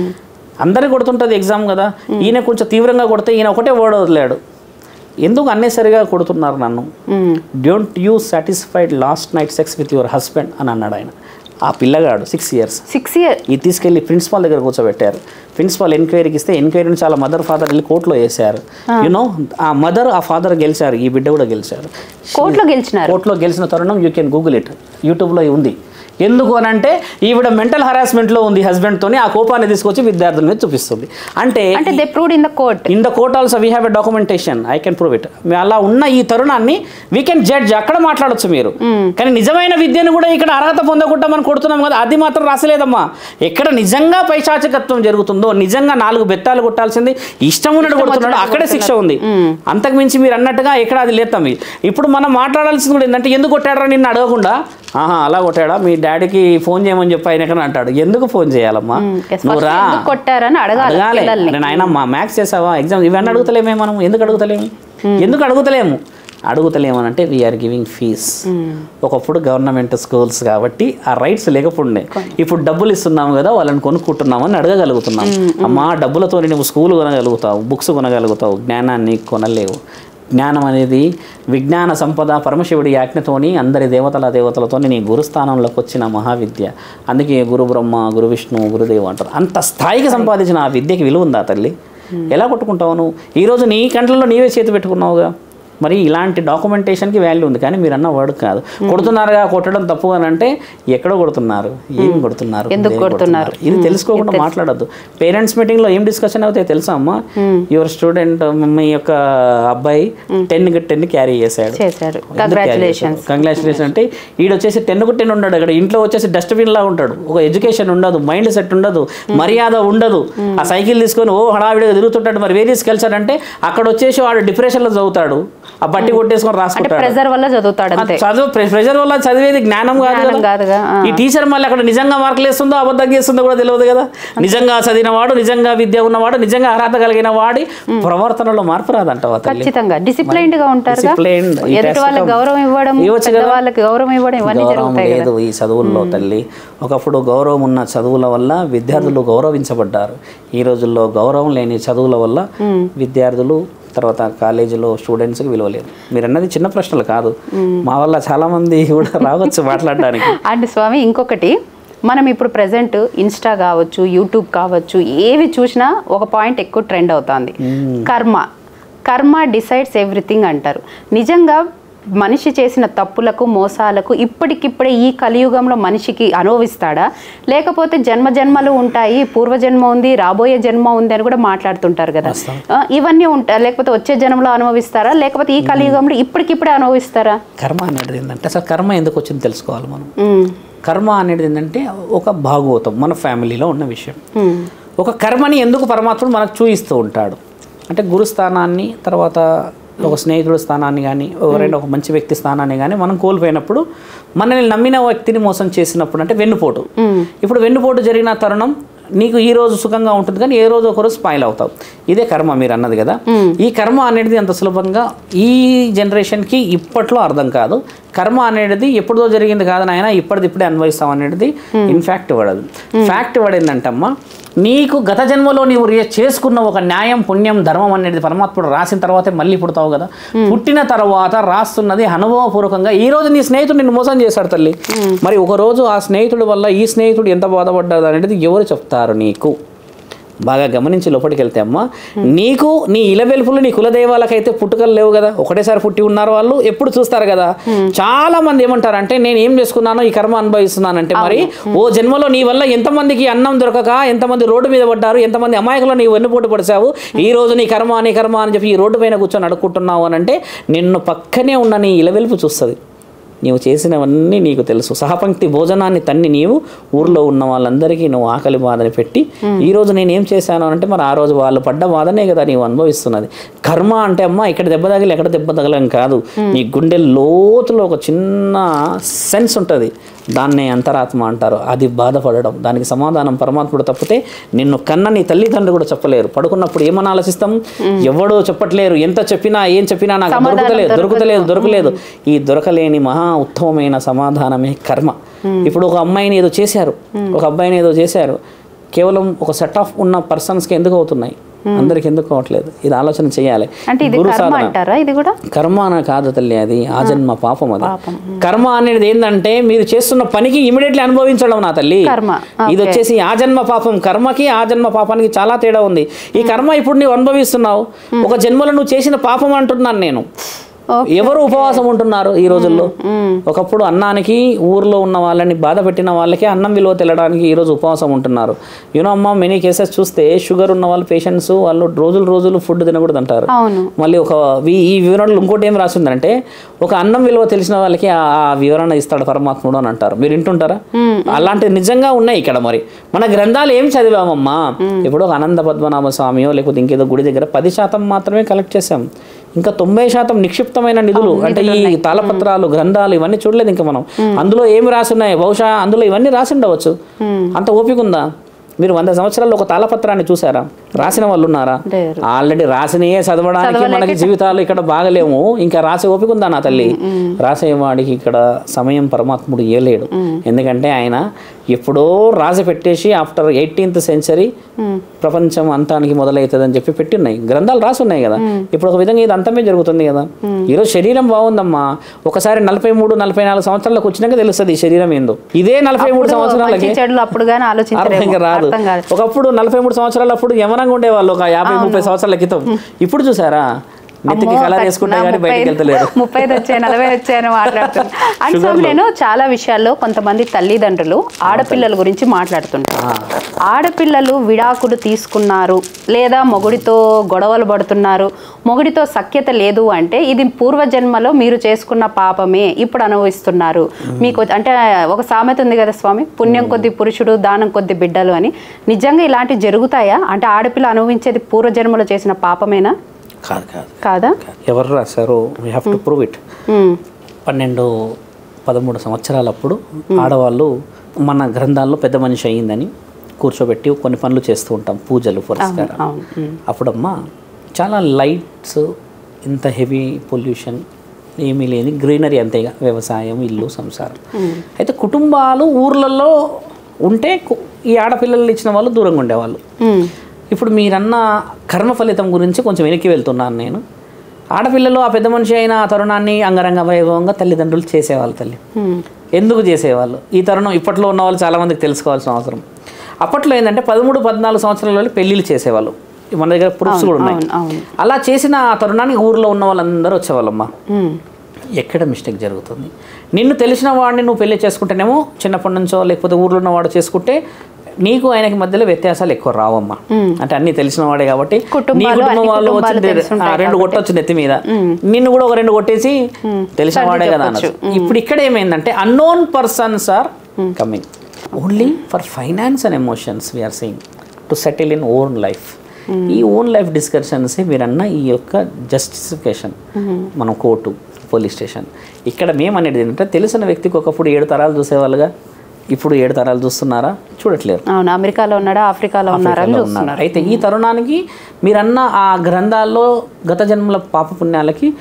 అందరికి కొడుతుంటుంది ఎగ్జామ్ కదా ఈయన కొంచెం తీవ్రంగా కొడితే ఈయన ఒకటే వర్డ్ వదిలాడు ఎందుకు అన్నెసరిగా కొడుతున్నారు నన్ను um. Don't you satisfied last night sex with your husband అని అన్నాడు ఆయన ఆ పిల్లగాడు సిక్స్ ఇయర్స్ సిక్స్ ఇయర్ ఇది తీసుకెళ్లి ప్రిన్సిపాల్ దగ్గర కూర్చోబెట్టారు ప్రిన్సిపాల్ ఎంక్వైరీకి ఇస్తే ఎంక్వైరీ నుంచి వాళ్ళ మదర్ ఫాదర్ వెళ్ళి కోర్టులో వేశారు యూనో ఆ మదర్ ఆ ఫాదర్ గెలిచారు ఈ బిడ్డ కూడా గెలిచారు కోర్టులో గెలిచినారు కోర్టులో గెలిచిన తరుణం యూ కెన్ గూగుల్ ఇట్ యూట్యూబ్లో ఉంది ఎందుకు అని అంటే ఈవిడ మెంటల్ హరాస్మెంట్లో ఉంది హస్బెండ్తోని ఆ కోపాన్ని తీసుకొచ్చి విద్యార్థుల మీద చూపిస్తుంది అంటే అంటే they proved in the court in the court also we have a documentation I can prove it అలా ఉన్న ఈ తరుణాన్ని వీ కెన్ జడ్జ్ అక్కడ మాట్లాడొచ్చు మీరు కానీ నిజమైన విద్యను కూడా ఇక్కడ అర్హత పొందకుండా మనం కొడుతున్నాం కదా అది మాత్రం రాసలేదమ్మా ఎక్కడ నిజంగా పైశాచికత్వం జరుగుతుందో నిజంగా నాలుగు బెత్తాలు కొట్టాల్సింది ఇష్టం ఉన్నట్టు కొడుతున్నాడు అక్కడే శిక్ష ఉంది అంతకు మించి మీరు అన్నట్టుగా ఎక్కడ అది లేతాం ఇప్పుడు మనం మాట్లాడాల్సింది కూడా ఏంటంటే ఎందుకు కొట్టాడరా నిన్ను అడగకుండా ఆహా అలా కొట్టాడా మీ డాడీకి ఫోన్ చేయమని చెప్పి ఆయన ఎక్కడ అంటాడు ఎందుకు ఫోన్ చేయాలమ్మా yes, నువ్వు first రా ఎందుకు కొట్టారని అడగాలి అడగాలి పిల్లల్ని. అరే నాయన మా మ్యాథ్స్ చేసావా ఎగ్జామ్ ఇవన్నీ అడుగుతలేమే మనం ఎందుకు అడుగుతలేము ఎందుకు అడుగుతలేము అడుగుతలేము అని అంటే వీఆర్ గివింగ్ ఫీజ్ ఒకప్పుడు గవర్నమెంట్ స్కూల్స్ కాబట్టి ఆ రైట్స్ లేకపోండే ఇప్పుడు డబ్బులు ఇస్తున్నాము కదా వాళ్ళని కొనుక్కుంటున్నామని అడగగలుగుతున్నాం అమ్మా డబ్బులతో నువ్వు స్కూల్ కొనగలుగుతావు బుక్స్ కొనగలుగుతావు జ్ఞానాన్ని కొనలేవు జ్ఞానం అనేది విజ్ఞాన సంపద పరమశివుడి యాజ్ఞతోని అందరి దేవతల దేవతలతో నీ గురుస్థానంలోకి వచ్చిన మహావిద్య అందుకే గురు బ్రహ్మ గురు విష్ణు గురుదేవ్ అంటారు అంత స్థాయికి సంపాదించిన ఆ విద్యకి విలువ ఉందా తల్లి ఎలా కొట్టుకుంటావు నువ్వు ఈరోజు నీ కంట్లలో నీవే చేతి పెట్టుకున్నావుగా మరి ఇలాంటి డాక్యుమెంటేషన్కి వాల్యూ ఉంది కానీ మీరు అన్న వర్డ్ కాదు కొడుతున్నారుగా కొట్టడం తప్పు అని అంటే ఎక్కడో కొడుతున్నారు ఏం కొడుతున్నారు ఎందుకు దేనికి కొడుతున్నారు? ఇది తెలుసుకోకుండా మాట్లాడద్దు పేరెంట్స్ మీటింగ్లో ఏం డిస్కషన్ అవుతాయి తెలుసా అమ్మా యువర్ స్టూడెంట్ మీ యొక్క అబ్బాయి టెన్ టెన్ క్యారీ చేశాడు చేశారు కంగ్రాచులేషన్స్ కంగ్రాచులేషన్ అంటే ఈడు వచ్చేసి టెన్ కు టెన్ ఉండడు అక్కడ ఇంట్లో వచ్చేసి డస్ట్బిన్ లా ఉంటాడు ఒక ఎడ్యుకేషన్ ఉండదు మైండ్ సెట్ ఉండదు మర్యాద ఉండదు ఆ సైకిల్ తీసుకొని ఓ హడావిడిగా తిరుగుతుంటాడు మరి వేరియస్ కల్చర్ అంటే అక్కడ వచ్చేసి వాడు డిప్రెషన్లో చదువుతాడు ఆ బట్టి కొట్టేసుకొని అంటే రాసుకుంటాడు ప్రెజర్ వల్ల చదువుతాడు అంతే చదువు ప్రె- ప్రెషర్ వల్ల చదివేది జ్ఞానం కాదు జ్ఞానం కదా కాదుగా ఆ. ఈ టీచర్ మళ్ళీ అక్కడ నిజంగా మార్కులు వేస్తుందో అబద్ధం చేస్తుందో కూడా తెలియదు కదా నిజంగా చదివిన వాడు నిజంగా విద్య ఉన్నవాడు నిజంగా అర్హత కలిగిన వాడి ప్రవర్తనలో మార్పు రాదంటావా తల్లి ఖచ్చితంగా డిసిప్లైన్డ్ గా ఉంటారు Disciplined, ఈ ఎదుటి వాళ్ళకి test గౌరవం ఇవ్వడం ఇవ్వచ్చు పెద్ద కదా. వాళ్ళకి గౌరవం ఇవ్వడం ఇవన్నీ గౌరవం జరుగుతాయి కదా లేదు ఈ చదువుల్లో తల్లి ఒకప్పుడు గౌరవం ఉన్న చదువుల వల్ల విద్యార్థులు గౌరవించబడ్డారు ఈ రోజుల్లో గౌరవం లేని చదువుల వల్ల విద్యార్థులు తర్వాత కాలేజీలో స్టూడెంట్స్కి విలువ లేదు మీరు అన్నది చిన్న ప్రశ్నలు కాదు మా వల్ల చాలా మంది కూడా రావచ్చు మాట్లాడడానికి అండ్ స్వామి ఇంకొకటి మనం ఇప్పుడు ప్రజెంట్ ఇన్స్టా కావచ్చు యూట్యూబ్ కావచ్చు ఏవి చూసినా ఒక పాయింట్ ఎక్కువ ట్రెండ్ అవుతుంది కర్మ కర్మ డిసైడ్స్ ఎవ్రీథింగ్ అంటారు నిజంగా మనిషి చేసిన తప్పులకు మోసాలకు ఇప్పటికిప్పుడే ఈ కలియుగంలో మనిషికి అనుభవిస్తాడా లేకపోతే జన్మ జన్మలు ఉంటాయి పూర్వజన్మ ఉంది రాబోయే జన్మ ఉంది అని కూడా మాట్లాడుతుంటారు కదా ఆ, ఇవన్నీ ఉంటాయి లేకపోతే వచ్చే జన్మలో అనుభవిస్తారా లేకపోతే ఈ కలియుగంలో ఇప్పటికిప్పుడే అనుభవిస్తారా కర్మ అనేది ఏంటంటే అసలు కర్మ ఎందుకు వచ్చింది తెలుసుకోవాలి మనం ఉమ్, కర్మ అనేది ఏంటంటే ఒక భాగవతం మన ఫ్యామిలీలో ఉన్న విషయం ఉమ్, ఒక కర్మని ఎందుకు పరమాత్ముడు మనకు చూపిస్తూ ఉంటాడు అంటే గురుస్థానాన్ని తర్వాత ఒక స్నేహితుడు స్థానాన్ని కానీ ఎవరైనా ఒక మంచి వ్యక్తి స్థానాన్ని కానీ మనం కోల్పోయినప్పుడు మనల్ని నమ్మిన వ్యక్తిని మోసం చేసినప్పుడు అంటే వెన్నుపోటు ఇప్పుడు వెన్నుపోటు జరిగిన తరుణం నీకు ఈ రోజు సుఖంగా ఉంటుంది కానీ ఏ రోజు ఒకరోజు స్పాయిల్ అవుతావు ఇదే కర్మ మీరు అన్నది కదా ఈ కర్మ అనేది అంత సులభంగా ఈ జనరేషన్కి ఇప్పట్లో అర్థం కాదు కర్మ అనేది ఎప్పుడో జరిగింది కాదని ఆయన ఇప్పటిది ఇప్పుడే అనుభవిస్తాం అనేది ఇన్ఫాక్ట్ పడదు ఫ్యాక్ట్ పడిందంటమ్మా నీకు గత జన్మలో నీవు రే- చేసుకున్న ఒక న్యాయం పుణ్యం ధర్మం అనేది పరమాత్ముడు రాసిన తర్వాతే మళ్ళీ పుడతావు కదా పుట్టిన తర్వాత రాస్తున్నది అనుభవపూర్వకంగా ఈ రోజు నీ స్నేహితుడు నిన్ను మోసం చేశాడు తల్లి మరి ఒక రోజు ఆ స్నేహితుడి వల్ల ఈ స్నేహితుడు ఎంత బాధపడ్డాడు అనేది ఎవరు చెప్తారు నీకు బాగా గమనించి లోపలికి వెళ్తే అమ్మ నీకు నీ ఇలవెల్పులు నీ కులదైవాలకైతే పుట్టుకలు లేవు కదా ఒకటేసారి పుట్టి ఉన్నారు వాళ్ళు ఎప్పుడు చూస్తారు కదా చాలా మంది ఏమంటారంటే నేను ఏం చేసుకున్నానో ఈ కర్మ అనుభవిస్తున్నానంటే మరి ఓ జన్మలో నీ వల్ల ఎంతమందికి అన్నం దొరకక ఎంతమంది రోడ్డు మీద పడ్డారు ఎంతమంది అమాయకులు నీ వెన్నుపోటు పడిచావు ఈ రోజు నీ కర్మ నీ కర్మ అని చెప్పి ఈ రోడ్డు పైన కూర్చొని అడుక్కుంటున్నావు అని అంటే నిన్ను పక్కనే ఉన్న నీ ఇలవెల్పు చూస్తుంది నీవు చేసినవన్నీ నీకు తెలుసు సహపంక్తి భోజనాన్ని తన్ని నీవు ఊర్లో ఉన్న వాళ్ళందరికీ నువ్వు ఆకలి బాధని పెట్టి ఈ రోజు నేను ఏం చేశాను అంటే మరి ఆ రోజు వాళ్ళు పడ్డ బాధనే కదా నీవు అనుభవిస్తున్నది కర్మ అంటే అమ్మ ఇక్కడ దెబ్బ తగిలి ఎక్కడ దెబ్బ తగలం కాదు నీ గుండె లోతులో ఒక చిన్న సెన్స్ ఉంటుంది దాన్నే అంతరాత్మ అంటారు అది బాధపడడం దానికి సమాధానం పరమాత్ముడు తప్పితే నిన్ను కన్న నీ తల్లిదండ్రులు కూడా చెప్పలేరు పడుకున్నప్పుడు ఏమని ఆలోచిస్తాం ఎవడో చెప్పట్లేరు ఎంత చెప్పినా ఏం చెప్పినా నాకు సమాధానం దొరకలేదు దొరకలేదు దొరకలేదు ఈ దొరకలేని మహా ఉత్తమమైన సమాధానమే కర్మ ఇప్పుడు ఒక అమ్మాయిని ఏదో చేశారు ఒక అబ్బాయిని ఏదో చేశారు కేవలం ఒక సెట్ ఆఫ్ ఉన్న పర్సన్స్కి ఎందుకు అవుతున్నాయి అందరికి ఎందుకు అవట్లేదు ఇది ఆలోచన చేయాలి అంటే ఇది గురు కర్మ సాధన అంటారా ఇది కూడా కర్మ అన కాదు తల్లి అది ఆ జన్మ పాపం అది కర్మ అనేది ఏంటంటే మీరు చేస్తున్న పనికి ఇమీడియట్లీ అనుభవించడం నా తల్లి కర్మ. ఇది వచ్చేసి ఆ జన్మ పాపం కర్మకి ఆ జన్మ పాపానికి చాలా తేడా ఉంది ఈ కర్మ ఇప్పుడు నువ్వు అనుభవిస్తున్నావు ఒక జన్మలో నువ్వు చేసిన పాపం అంటున్నాను నేను ఓకే. ఎవరు ఉపవాసం ఉంటున్నారు ఈ రోజుల్లో ఒకప్పుడు అన్నానికి ఊర్లో ఉన్న వాళ్ళని బాధ పెట్టిన వాళ్ళకి అన్నం విలువ తెలడానికి ఈ రోజు ఉపవాసం ఉంటున్నారు యూనో అమ్మ మెనీ కేసెస్ చూస్తే షుగర్ ఉన్న వాళ్ళు పేషెంట్స్ వాళ్ళు రోజులు రోజులు ఫుడ్ తినకూడదు అంటారు అవును మళ్ళీ ఒక వి- ఈ వివరణలో ఇంకోటి ఏం రాసిందంటే ఒక అన్నం విలువ తెలిసిన వాళ్ళకి ఆ ఆ వివరణ ఇస్తాడు పరమాత్ముడు అని అంటారు మీరు వింటుంటారా అలాంటివి నిజంగా ఉన్నాయి ఇక్కడ మరి మన గ్రంథాలు ఏం చదివామమ్మా ఇప్పుడు ఒక అనంత పద్మనాభ స్వామియో లేకపోతే ఇంకేదో గుడి దగ్గర పది శాతం మాత్రమే కలెక్ట్ చేసాం ఇంకా తొంభై శాతం నిక్షిప్తమైన నిధులు అంటే ఈ తాళపత్రాలు గ్రంథాలు ఇవన్నీ చూడలేదు ఇంకా మనం అందులో ఏమి రాసున్నాయి బహుశా అందులో ఇవన్నీ రాసి ఉండవచ్చు అంత ఓపిక ఉందా మీరు వంద సంవత్సరాల్లో ఒక తాళపత్రాన్ని చూసారా రాసిన వాళ్ళు ఉన్నారా లేరు. ఆల్రెడీ రాసినయే చదవడానికి మనకి జీవితాలు ఇక్కడ బాగలేము ఇంకా రాసే ఓపిక ఉందా నా తల్లి రాసేవాడికి ఇక్కడ సమయం పరమాత్ముడు ఇవ్వలేడు ఎందుకంటే ఆయన ఎప్పుడో రాసి పెట్టేసి ఆఫ్టర్ ఎయిటీన్త్ సెంచరీ ప్రపంచం అంతానికి మొదలవుతుందని చెప్పి పెట్టున్నాయి గ్రంథాలు రాసి ఉన్నాయి కదా ఇప్పుడు ఒక విధంగా ఇది అంతమే జరుగుతుంది కదా ఈరోజు శరీరం బాగుందమ్మా ఒకసారి నలభై మూడు నలభై నాలుగు సంవత్సరాలకు వచ్చినాక తెలుస్తుంది ఈ శరీరం ఏందో ఇదే నలభై మూడు సంవత్సరాలకి మంచి చెడులు అప్పుడు కానీ అర్థం ఆలోచించలేము ఇంకా రాదు అర్థం కాదు ఒకప్పుడు నలభై మూడు సంవత్సరాలు అప్పుడు యమనంగా ఉండేవాళ్ళు ఒక యాభై ముప్పై సంవత్సరాల క్రితం ఇప్పుడు చూసారా నెత్తికి అమ్మో, కలర్ వేసుకుంటే నా కానీ ముప్పై బయటికి వెళ్తలేరు ముప్పై వచ్చాయి నలభై వచ్చాయని మాట్లాడుతున్నాను అండ్ స్వామి నేను చాలా విషయాల్లో కొంతమంది తల్లిదండ్రులు ఆడపిల్లల గురించి మాట్లాడుతుంటారు ఆడపిల్లలు విడాకులు తీసుకున్నారు లేదా మొగుడితో గొడవలు పడుతున్నారు మొగుడితో సఖ్యత లేదు అంటే ఇది పూర్వజన్మలో మీరు చేసుకున్న పాపమే ఇప్పుడు అనుభవిస్తున్నారు మీకు అంటే ఒక సామెత ఉంది కదా స్వామి పుణ్యం కొద్ది పురుషుడు దానం కొద్ది బిడ్డలు అని నిజంగా ఇలాంటివి జరుగుతాయా అంటే ఆడపిల్ల అనుభవించేది పూర్వజన్మలో చేసిన పాపమేనా కాదు కాదు కాదా ఎవరు రాశారో we have to prove it hmm. పన్నెండు పదమూడు సంవత్సరాలప్పుడు ఆడవాళ్ళు మన గ్రంథాల్లో పెద్ద మనిషి అయ్యిందని కూర్చోబెట్టి కొన్ని పనులు చేస్తూ ఉంటాం పూజలు పురస్కారం అవును మ్మ్. అప్పుడమ్మా చాలా లైట్స్ ఇంత హెవీ పొల్యూషన్ ఏమీ లేని గ్రీనరీ అంతేగా వ్యవసాయం ఇల్లు సంసారం అయితే కుటుంబాలు ఊర్లలో ఉంటే కు- ఈ ఆడపిల్లలు ఇచ్చిన వాళ్ళు దూరంగా ఉండేవాళ్ళు మ్మ్. ఇప్పుడు మీరన్న కర్మ ఫలితం గురించి కొంచెం వెనక్కి వెళ్తున్నాను నేను ఆడపిల్లలు ఆ పెద్ద మనిషి అయిన ఆ తరుణాన్ని అంగరంగ వైభవంగా తల్లిదండ్రులు చేసేవాళ్ళు తల్లి మ్మ్. ఎందుకు చేసేవాళ్ళు ఈ తరుణం ఇప్పట్లో ఉన్న వాళ్ళు చాలామందికి తెలుసుకోవాల్సిన అవసరం అప్పట్లో ఏంటంటే పదమూడు పద్నాలుగు సంవత్సరాలలో పెళ్ళిళ్ళు చేసేవాళ్ళు మన దగ్గర ప్రూఫ్స్ కూడా ఉన్నాయి అవును అవును అలా చేసిన ఆ తరుణానికి ఊర్లో ఉన్న వాళ్ళందరూ వచ్చేవాళ్ళమ్మా మ్మ్. ఎక్కడ మిస్టేక్ జరుగుతుంది నిన్ను తెలిసిన వాడిని నువ్వు పెళ్లి చేసుకుంటేనేమో చిన్నప్పటి నుంచో లేకపోతే ఊర్లో ఉన్నవాడు చేసుకుంటే నీకు ఆయనకి మధ్యలో వ్యత్యాసాలు ఎక్కువ రావమ్మా అంటే అన్ని తెలిసిన వాడే కాబట్టి నీ కుటుంబాలు, కుటుంబం అన్ని వాళ్ళు వచ్చి కుటుంబాలు దే- తెలుసుంటాయి ఆ, రెండు కొట్టొచ్చు నెత్తి మీద నిన్ను కూడా ఒక రెండు కొట్టేసి తెలిసిన వాడే కదా అనొచ్చు ఇప్పుడు ఇక్కడ ఏమైందంటే unknown persons are coming only for finance and emotions we are saying to settle in own life ఈ ఓన్ లైఫ్ డిస్కషన్స్ మీరన్న ఈ యొక్క జస్టిఫికేషన్ మనం కోర్టు పోలీస్ స్టేషన్ ఇక్కడ మేము అనేది ఏంటంటే తెలిసిన వ్యక్తికి ఒకప్పుడు ఏడు తరాలు చూసేవాళ్ళుగా ఇప్పుడు ఏడు తరాలు చూస్తున్నారా చూడట్లేరు అవును అమెరికాలో ఉన్నాడా ఆఫ్రికాలో ఉన్నారా అని ఆఫ్రికాలో చూస్తున్నారు ఉన్నారు అయితే ఈ తరుణానికి మీరన్న ఆ గ్రంథాల్లో గత జన్మల పాపపుణ్యాలకి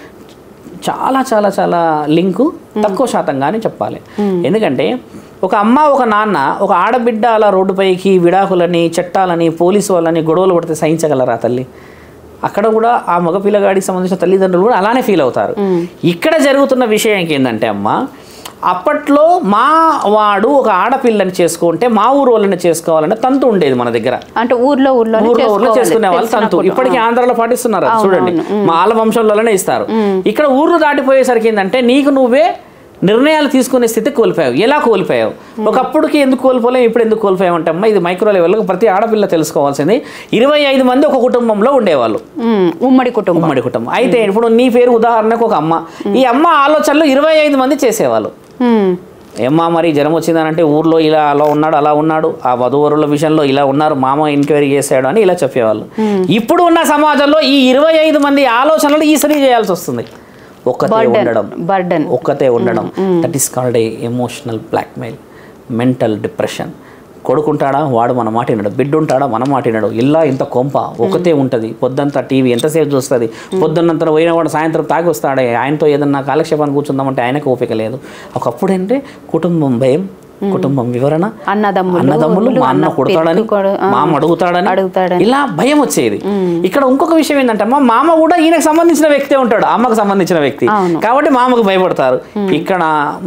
చాలా చాలా చాలా లింకు తక్కువ శాతంగానే చెప్పాలి ఎందుకంటే ఒక అమ్మ ఒక నాన్న ఒక ఆడబిడ్డ అలా రోడ్డుపైకి విడాకులని చట్టాలని పోలీసు వాళ్ళని గొడవలు పడితే సహించగలరా తల్లి అక్కడ కూడా ఆ మగ పిల్లగాడికి సంబంధించిన తల్లిదండ్రులు కూడా అలానే ఫీల్ అవుతారు ఇక్కడ జరుగుతున్న విషయం ఏంటంటే అమ్మ అప్పట్లో మా వాడు ఒక ఆడపిల్లని చేసుకుంటే మా ఊరు వాళ్ళని చేసుకోవాలంటే తంతు ఉండేది మన దగ్గర అంటే ఊర్లో ఊర్లో ఊర్లో ఊర్లో చేసుకునే వాళ్ళు తంతు ఇప్పటికీ ఆంధ్రాలో పాటిస్తున్నారు అది చూడండి మా ఆల వంశంలోనే ఇస్తారు ఇక్కడ ఊర్లు దాటిపోయేసరికి ఏంటంటే నీకు నువ్వే నిర్ణయాలు తీసుకునే స్థితి కోల్పోయావు ఎలా కోల్పోయావు ఒకప్పుడుకి ఎందుకు కోల్పోలేవు ఇప్పుడు ఎందుకు కోల్పోయావు అంటే అమ్మ ఇది మైక్రో లెవెల్లో ప్రతి ఆడపిల్ల తెలుసుకోవాల్సింది ఇరవై ఐదు మంది ఒక కుటుంబంలో ఉండేవాళ్ళు ఉమ్మడి కుటుంబం ఉమ్మడి కుటుంబం అయితే ఇప్పుడు నీ పేరు ఉదాహరణకు ఒక అమ్మ ఈ అమ్మ ఆలోచనలు ఇరవై ఐదు మంది చేసేవాళ్ళు మ్మ్. ఏమ్మా మరి జ్వరం వచ్చిందనంటే ఊర్లో ఇలా అలా ఉన్నాడు అలా ఉన్నాడు ఆ వధువరుల విషయంలో ఇలా ఉన్నారు మామ ఎంక్వైరీ చేశాడు అని ఇలా చెప్పేవాళ్ళు ఇప్పుడు ఉన్న సమాజంలో ఈ ఇరవై ఐదు మంది ఆలోచనలు ఈసరి చేయాల్సి వస్తుంది ఒక్కతే ఉండడం బర్డన్ ఒక్కతే ఉండడం that is called a emotional blackmail mental depression కొడుకుంటాడా వాడు మన మాట వినడు బిడ్డ ఉంటాడా మన మాట వినడు ఇల్లా ఇంత కొంప ఒకతే ఉంటుంది పొద్దంతా టీవీ ఎంతసేపు చూస్తుంది పొద్దున్నంత పోయిన వాడు సాయంత్రం తాగి వస్తాడే ఆయనతో ఏదన్నా కాలక్షేపాన్ని కూర్చుందామంటే ఆయనకు ఓపిక లేదు ఒకప్పుడు ఏంటంటే కుటుంబం భయం కుటుంబం వివరణ అన్నదమ్ములు అన్నదమ్ములు మా అన్న అన్న కొడతాడని పెట్టుకోడు, ఆ, మామ అడుగుతాడని అడుగుతాడని. ఇలా భయం వచ్చేది ఇక్కడ ఇంకొక విషయం ఏంటంటే మా మామ కూడా ఈయనకు సంబంధించిన వ్యక్తే ఉంటాడు అమ్మకు సంబంధించిన వ్యక్తి అవును. కాబట్టి మామకు భయపడతారు ఇక్కడ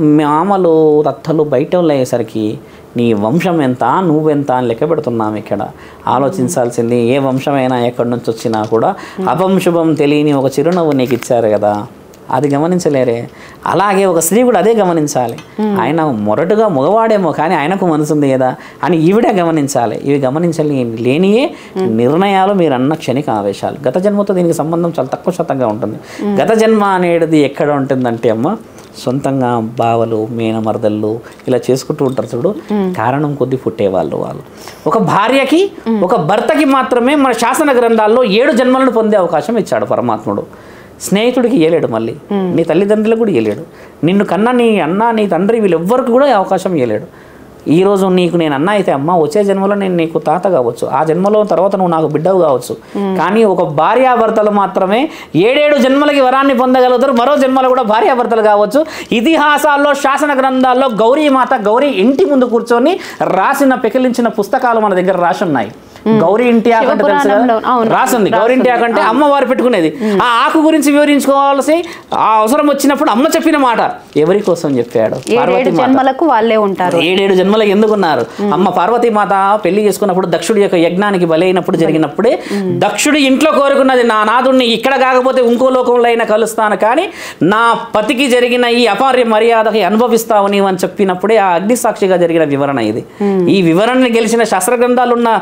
మామలు రత్తలు బయట వాళ్ళు అయ్యేసరికి నీ వంశం ఎంత నువ్వెంత అని లెక్క పెడుతున్నాం ఇక్కడ ఆలోచించాల్సింది ఏ వంశమైనా ఎక్కడి నుంచి వచ్చినా కూడా అపంశుభం తెలియని ఒక చిరునవ్వు నీకు ఇచ్చారు కదా అది గమనించలేరే అలాగే ఒక స్త్రీ కూడా అదే గమనించాలి ఆయన మొరటుగా మగవాడేమో కానీ ఆయనకు మనసు ఉంది కదా అని ఈవిడే గమనించాలి ఇవి గమనించాలి లేనియే నిర్ణయాలు మీరు అన్న క్షణిక ఆవేశాలు గత జన్మతో దీనికి సంబంధం చాలా తక్కువ శాతంగా ఉంటుంది గత జన్మ అనేది ఎక్కడ ఉంటుందంటే అమ్మ సొంతంగా బావలు మేనమరదళ్ళు ఇలా చేసుకుంటూ ఉంటారు చూడు కారణం కొద్ది పుట్టేవాళ్ళు వాళ్ళు ఒక భార్యకి ఒక భర్తకి మాత్రమే మన శాసన గ్రంథాల్లో ఏడు జన్మలను పొందే అవకాశం ఇచ్చాడు పరమాత్ముడు స్నేహితుడికి ఇయ్యలేడు మళ్ళీ నీ తల్లిదండ్రులకు కూడా ఇయ్యలేడు నిన్ను కన్నా నీ అన్న నీ తండ్రి వీళ్ళెవ్వరికి కూడా ఈ అవకాశం ఇయ్యలేడు ఈ రోజు నీకు నేను అన్న అయితే అమ్మ వచ్చే జన్మలో నేను నీకు తాత కావచ్చు ఆ జన్మలో తర్వాత నువ్వు నాకు బిడ్డవు కావచ్చు కానీ ఒక భార్యాభర్తలు మాత్రమే ఏడేడు జన్మలకి వరాన్ని పొందగలుగుతారు మరో జన్మలో కూడా భార్యాభర్తలు కావచ్చు ఇతిహాసాల్లో శాసన గ్రంథాల్లో గౌరీ మాత గౌరీ ఇంటి ముందు కూర్చొని రాసిన పెకిలించిన పుస్తకాలు మన దగ్గర రాసి ఉన్నాయి గౌరీ ఇంటి ఆకు అంటే తెలుసు కదా? శివపురాణంలో, అవును, రాసింది గౌరీ ఇంటి ఆకు అంటే అమ్మవారు పెట్టుకునేది ఆ ఆకు గురించి వివరించుకోవాల్సి ఆ అవసరం వచ్చినప్పుడు అమ్మ చెప్పిన మాట ఎవరి కోసం చెప్పాడు ఏడేడు పార్వతీ మాత జన్మలకు వాళ్ళే ఉంటారు ఏడేడు జన్మలకు ఎందుకున్నారు అమ్మ పార్వతీమాత పెళ్లి చేసుకున్నప్పుడు దక్షుడి యొక్క యజ్ఞానికి బలైనప్పుడు జరిగినప్పుడే దక్షుడి ఇంట్లో కోరుకున్నది నా నాదుడిని ఇక్కడ కాకపోతే ఇంకో లోకంలో అయినా కలుస్తాను కానీ నా పతికి జరిగిన ఈ అపార్య మర్యాదకి అనుభవిస్తావు నీవు అని చెప్పినప్పుడే ఆ అగ్ని సాక్షిగా జరిగిన వివరణ ఇది ఈ వివరణని గెలిచిన శాస్త్ర గ్రంథాలు ఉన్న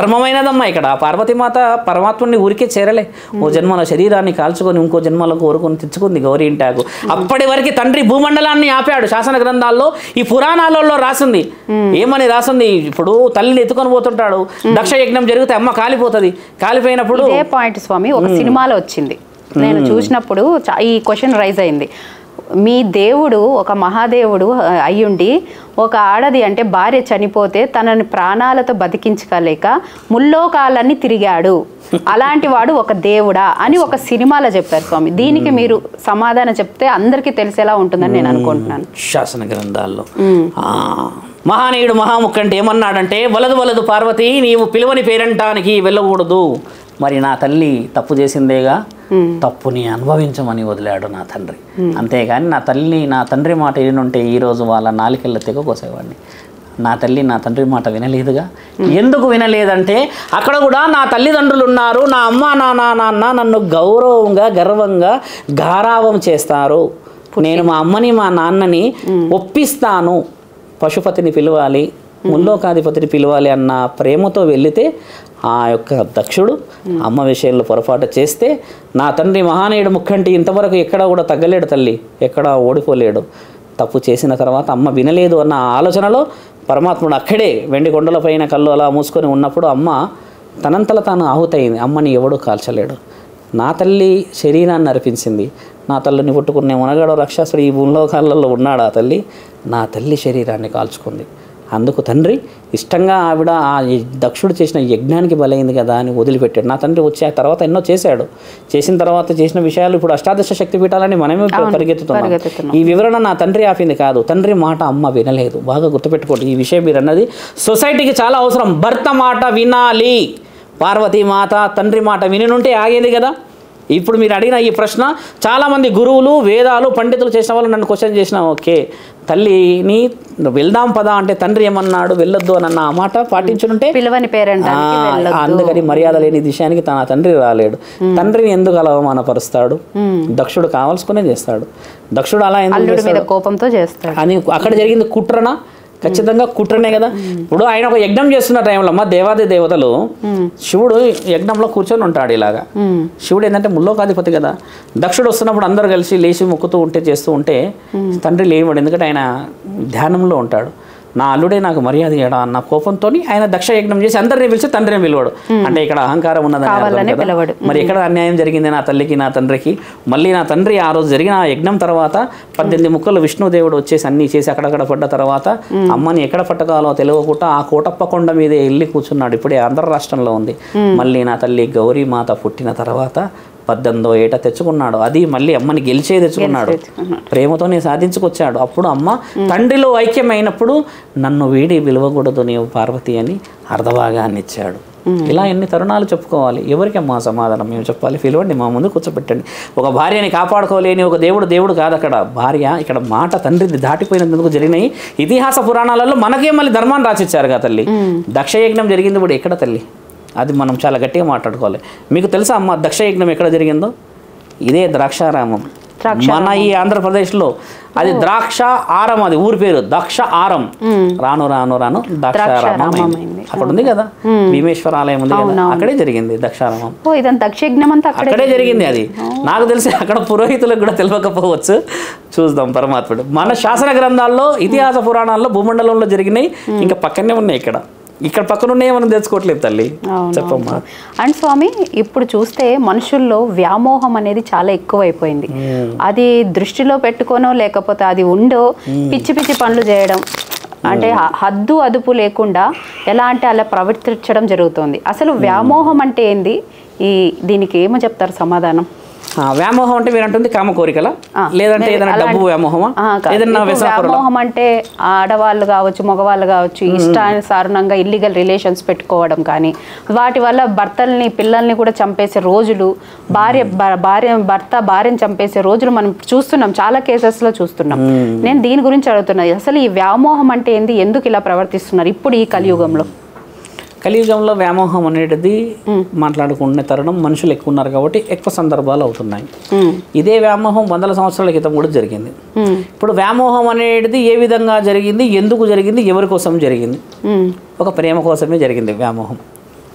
మర్మమైనదమ్మా ఇక్కడ పార్వతీమాత పరమాత్ముని ఊరికే చేరలే ఓ జన్మల శరీరాన్ని కాల్చుకొని ఇంకో జన్మలో కోరుకొని తెచ్చుకుంది గౌరీ ఇంటాకు అప్పటి వరకు తండ్రి భూమండలాన్ని ఆపాడు శాసన గ్రంథాల్లో ఈ పురాణాలలో రాసింది ఏమని రాసింది ఇప్పుడు తల్లిని ఎత్తుకొని పోతుంటాడు దక్ష యజ్ఞం జరిగితే అమ్మ కాలిపోతుంది కాలిపోయినప్పుడు ఇదే పాయింట్ స్వామి ఒక సినిమాలో వచ్చింది నేను చూసినప్పుడు చా- ఈ క్వశ్చన్ రైజ్ అయింది మీ దేవుడు ఒక మహాదేవుడు ఆ, అయ్యుండి ఒక ఆడది అంటే భార్య చనిపోతే తనని ప్రాణాలతో బతికించుకోలేక ముల్లోకాలన్నీ తిరిగాడు అలాంటి వాడు ఒక దేవుడా అని ఒక సినిమాలో చెప్పారు స్వామి దీనికి మీరు సమాధానం చెప్తే అందరికీ తెలిసేలా ఉంటుందని నేను అనుకుంటున్నాను శాసన గ్రంథాల్లో ఆ, మహానీయుడు మహాముఖ్ అంటే ఏమన్నాడంటే వలదు వలదు పార్వతి నీవు పిలువని పేరంటానికి వెళ్ళకూడదు మరి నా తల్లి తప్పు చేసిందేగా తప్పుని అనుభవించమని వదిలాడు నా తండ్రి అంతేగాని నా తల్లి నా తండ్రి మాట వినుంటే ఈరోజు వాళ్ళ నాలికల్లో తెగ కోసేవాడిని నా తల్లి నా తండ్రి మాట వినలేదుగా ఎందుకు వినలేదంటే అక్కడ కూడా నా తల్లిదండ్రులు ఉన్నారు నా అమ్మ నా నా నాన్న నన్ను గౌరవంగా గర్వంగా గారావం చేస్తారు నేను మా అమ్మని మా నాన్నని ఒప్పిస్తాను పశుపతిని పిలవాలి ముల్లోకాధిపతిని పిలవాలి అన్న ప్రేమతో వెళితే ఆ యొక్క దక్షుడు అమ్మ విషయంలో పొరపాటు చేస్తే నా తండ్రి మహానీయుడు ముక్కంటి ఇంతవరకు ఎక్కడ కూడా తగ్గలేడు తల్లి ఎక్కడ ఓడిపోలేడు తప్పు చేసిన తర్వాత అమ్మ వినలేదు అన్న ఆలోచనలో పరమాత్ముడు అక్కడే వెండి కొండల పైన కళ్ళు అలా మూసుకొని ఉన్నప్పుడు అమ్మ తనంతల తాను ఆహుతయింది అమ్మని ఎవడూ కాల్చలేడు నా తల్లి శరీరాన్ని అర్పించింది నా తల్లిని పుట్టుకునే మునగాడు రాక్షసుడు ఈ భూలోకాలలో ఉన్నాడు ఆ తల్లి నా తల్లి శరీరాన్ని కాల్చుకుంది అందుకు తండ్రి ఇష్టంగా ఆవిడ ఆ య- దక్షుడు చేసిన యజ్ఞానికి బలైంది కదా అని వదిలిపెట్టాడు నా తండ్రి వచ్చి ఆ తర్వాత ఎన్నో చేశాడు చేసిన తర్వాత చేసిన విషయాలు ఇప్పుడు అష్టాదశ శక్తి పీఠాలని మనమే పరిగెత్తుతున్నాం పరిగెత్తుతున్నాం. ఈ వివరణ నా తండ్రి ఆపింది కాదు తండ్రి మాట అమ్మ వినలేదు బాగా గుర్తుపెట్టుకోండి ఈ విషయం మీరు అన్నది సొసైటీకి చాలా అవసరం భర్త మాట వినాలి పార్వతీ మాత తండ్రి మాట వినుంటే ఆగేది కదా ఇప్పుడు మీరు అడిగిన ఈ ప్రశ్న చాలామంది గురువులు వేదాలు పండితులు చేసిన వాళ్ళు నన్ను క్వశ్చన్ చేసిన ఓకే తల్లిని వెళ్దాం పదా అంటే తండ్రి ఏమన్నాడు వెళ్ళొద్దు అని అన్న ఆ మాట పాటించుంటే పిలవని పేరంటానికి ఆ, వెళ్ళొద్దు అందుకని మర్యాద లేని విషయానికి తన తండ్రి రాలేడు తండ్రిని ఎందుకు అలా అవమానపరుస్తాడు దక్షుడు కావాల్సుకునే చేస్తాడు దక్షుడు అలా ఎందుకు అల్లుడి మీద కోపంతో చేస్తాడు అని అక్కడ జరిగింది కుట్రనా ఖచ్చితంగా కుట్రనే కదా ఇప్పుడు ఆయన ఒక యజ్ఞం చేస్తున్న టైంలో అమ్మ దేవాది దేవతలు శివుడు యజ్ఞంలో కూర్చొని ఉంటాడు ఇలాగా శివుడు ఏంటంటే ముల్లోకాధిపతి కదా దక్షుడు వస్తున్నప్పుడు అందరూ కలిసి లేచి మొక్కుతూ ఉంటే చేస్తూ ఉంటే తండ్రి లేనివాడు ఎందుకంటే ఆయన ధ్యానంలో ఉంటాడు నా అల్లుడే నాకు మర్యాద ఇయ్యడా అన్న కోపంతో ఆయన దక్ష యజ్ఞం చేసి అందరిని పిలిచి తండ్రిని పిలవాడు అంటే ఇక్కడ అహంకారం ఉన్నదని అర్థం కావాలనే కదా. పిలవడు. మరి ఎక్కడ అన్యాయం జరిగింది నా తల్లికి నా తండ్రికి మళ్ళీ నా తండ్రి ఆ రోజు జరిగిన ఆ యజ్ఞం తర్వాత పద్దెనిమిది ముక్కలు విష్ణుదేవుడు వచ్చేసి అన్ని చేసి అక్కడక్కడ పడ్డ తర్వాత అమ్మని ఎక్కడ పట్టకాలో తెలియకుండా ఆ కోటప్ప కొండ మీదే వెళ్ళి కూర్చున్నాడు ఇప్పుడే ఆంధ్ర రాష్ట్రంలో ఉంది మళ్ళీ నా తల్లి గౌరీ మాత పుట్టిన తర్వాత పద్దెనిమిదో ఏట తెచ్చుకున్నాడు అది మళ్ళీ అమ్మని గెలిచే తెచ్చుకున్నాడు ప్రేమతోనే సాధించుకొచ్చాడు అప్పుడు అమ్మ తండ్రిలో ఐక్యమైనప్పుడు నన్ను వీడి విలువకూడదు నీవు పార్వతి అని అర్ధభాగాన్ని ఇచ్చాడు ఇలా ఎన్ని తరుణాలు చెప్పుకోవాలి ఎవరికి అమ్మా సమాధానం మేము చెప్పాలి పిలవండి మా ముందు కూర్చోబెట్టండి ఒక భార్యని కాపాడుకోలేని ఒక దేవుడు దేవుడు కాదు అక్కడ భార్య ఇక్కడ మాట తండ్రిది దాటిపోయినందుకు జరిగినాయి ఇతిహాస పురాణాలలో మనకే మళ్ళీ ధర్మాన్ని రాసిచ్చారు కదా తల్లి దక్షయజ్ఞం జరిగింది ఇప్పుడు ఎక్కడ తల్లి అది మనం చాలా గట్టిగా మాట్లాడుకోవాలి మీకు తెలుసా అమ్మ దక్షయజ్ఞం ఎక్కడ జరిగిందో ఇదే ద్రాక్షారామం మన ఈ ఆంధ్రప్రదేశ్లో అది ద్రాక్ష ఆరం అది ఊరి పేరు దక్ష ఆరం రాను రాను రాను ద్రాక్షారామం అయింది. అయింది. అక్కడ ఉంది కదా భీమేశ్వర ఆలయం ఉంది కదా అక్కడే జరిగింది దక్షారామం ఓ ఇదంతా దక్షయజ్ఞం అంతా అక్కడే అక్కడే జరిగింది అది నాకు తెలిసి అక్కడ పురోహితులకు కూడా తెలియకపోవచ్చు చూద్దాం పరమాత్ముడు మన శాసన గ్రంథాల్లో ఇతిహాస పురాణాల్లో భూమండలంలో జరిగినాయి ఇంకా పక్కనే ఉన్నాయి ఇక్కడ ఇక్కడ పక్కన ఉన్నాయి మనం తెచ్చుకోవట్లేదు తల్లి అవును, చెప్పమ్మా అండ్ స్వామి ఇప్పుడు చూస్తే మనుషుల్లో వ్యామోహం అనేది చాలా ఎక్కువైపోయింది అది దృష్టిలో పెట్టుకోనో లేకపోతే అది ఉండో పిచ్చి పిచ్చి పనులు చేయడం అంటే హ- హద్దు అదుపు లేకుండా ఎలా అంటే అలా ప్రవర్తించడం జరుగుతుంది అసలు వ్యామోహం అంటే ఏంది ఈ దీనికి ఏమో చెప్తారు సమాధానం ఆ, వ్యామోహం అంటే మీరు అంటుంది కామ కోరికల ఆ, లేదంటే నేను ఏదైనా అలాంటి- డబ్బు వ్యామోహమా ఆ, కాదు. ఏదైనా ఇప్పుడు వ్యసనపరుల వ్యామోహం అంటే ఆడవాళ్ళు కావచ్చు మగవాళ్ళు కావచ్చు ఇష్టానుసారంగా ఇల్లీగల్ రిలేషన్స్ పెట్టుకోవడం కానీ వాటి వల్ల భర్తల్ని పిల్లల్ని కూడా చంపేసే రోజులు భార్య భ- భార్య భర్త భార్యను చంపేసే రోజులు మనం చూస్తున్నాం చాలా కేసెస్లో చూస్తున్నాం నేను దీని గురించి అడుగుతున్నా అసలు ఈ వ్యామోహం అంటే ఏంది ఎందుకు ఇలా ప్రవర్తిస్తున్నారు ఇప్పుడు ఈ కలియుగంలో కలియుగంలో వ్యామోహం అనేది మాట్లాడుకునే తరుణం మనుషులు ఎక్కువ ఉన్నారు కాబట్టి ఎక్కువ సందర్భాలు అవుతున్నాయి ఉమ్, ఇదే వ్యామోహం వందల సంవత్సరాల క్రితం కూడా జరిగింది ఉమ్, ఇప్పుడు వ్యామోహం అనేది ఏ విధంగా జరిగింది ఎందుకు జరిగింది ఎవరి కోసం జరిగింది ఉమ్, ఒక ప్రేమ కోసమే జరిగింది వ్యామోహం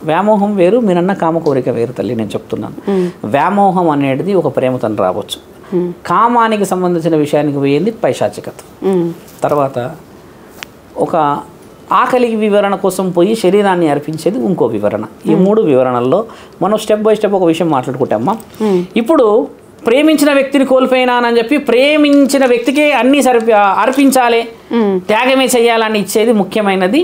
వ్యామోహం వేరు మీరన్న కామ కోరిక వేరు తల్లి నేను చెప్తున్నాను వ్యామోహం అనేది ఒక ప్రేమతో రావచ్చు కామానికి సంబంధించిన విషయానికి పోయింది పైశాచికత ఉమ్, తర్వాత ఒక ఆకలికి వివరణ కోసం పోయి శరీరాన్ని అర్పించేది ఇంకో వివరణ ఈ మూడు వివరణల్లో మనం స్టెప్ బై స్టెప్ ఒక విషయం మాట్లాడుకుంటామా ఇప్పుడు ప్రేమించిన వ్యక్తిని కోల్పోయినానని చెప్పి ప్రేమించిన వ్యక్తికి అన్ని సరిపి అర్పించాలి త్యాగమే చేయాలని ఇచ్చేది ముఖ్యమైనది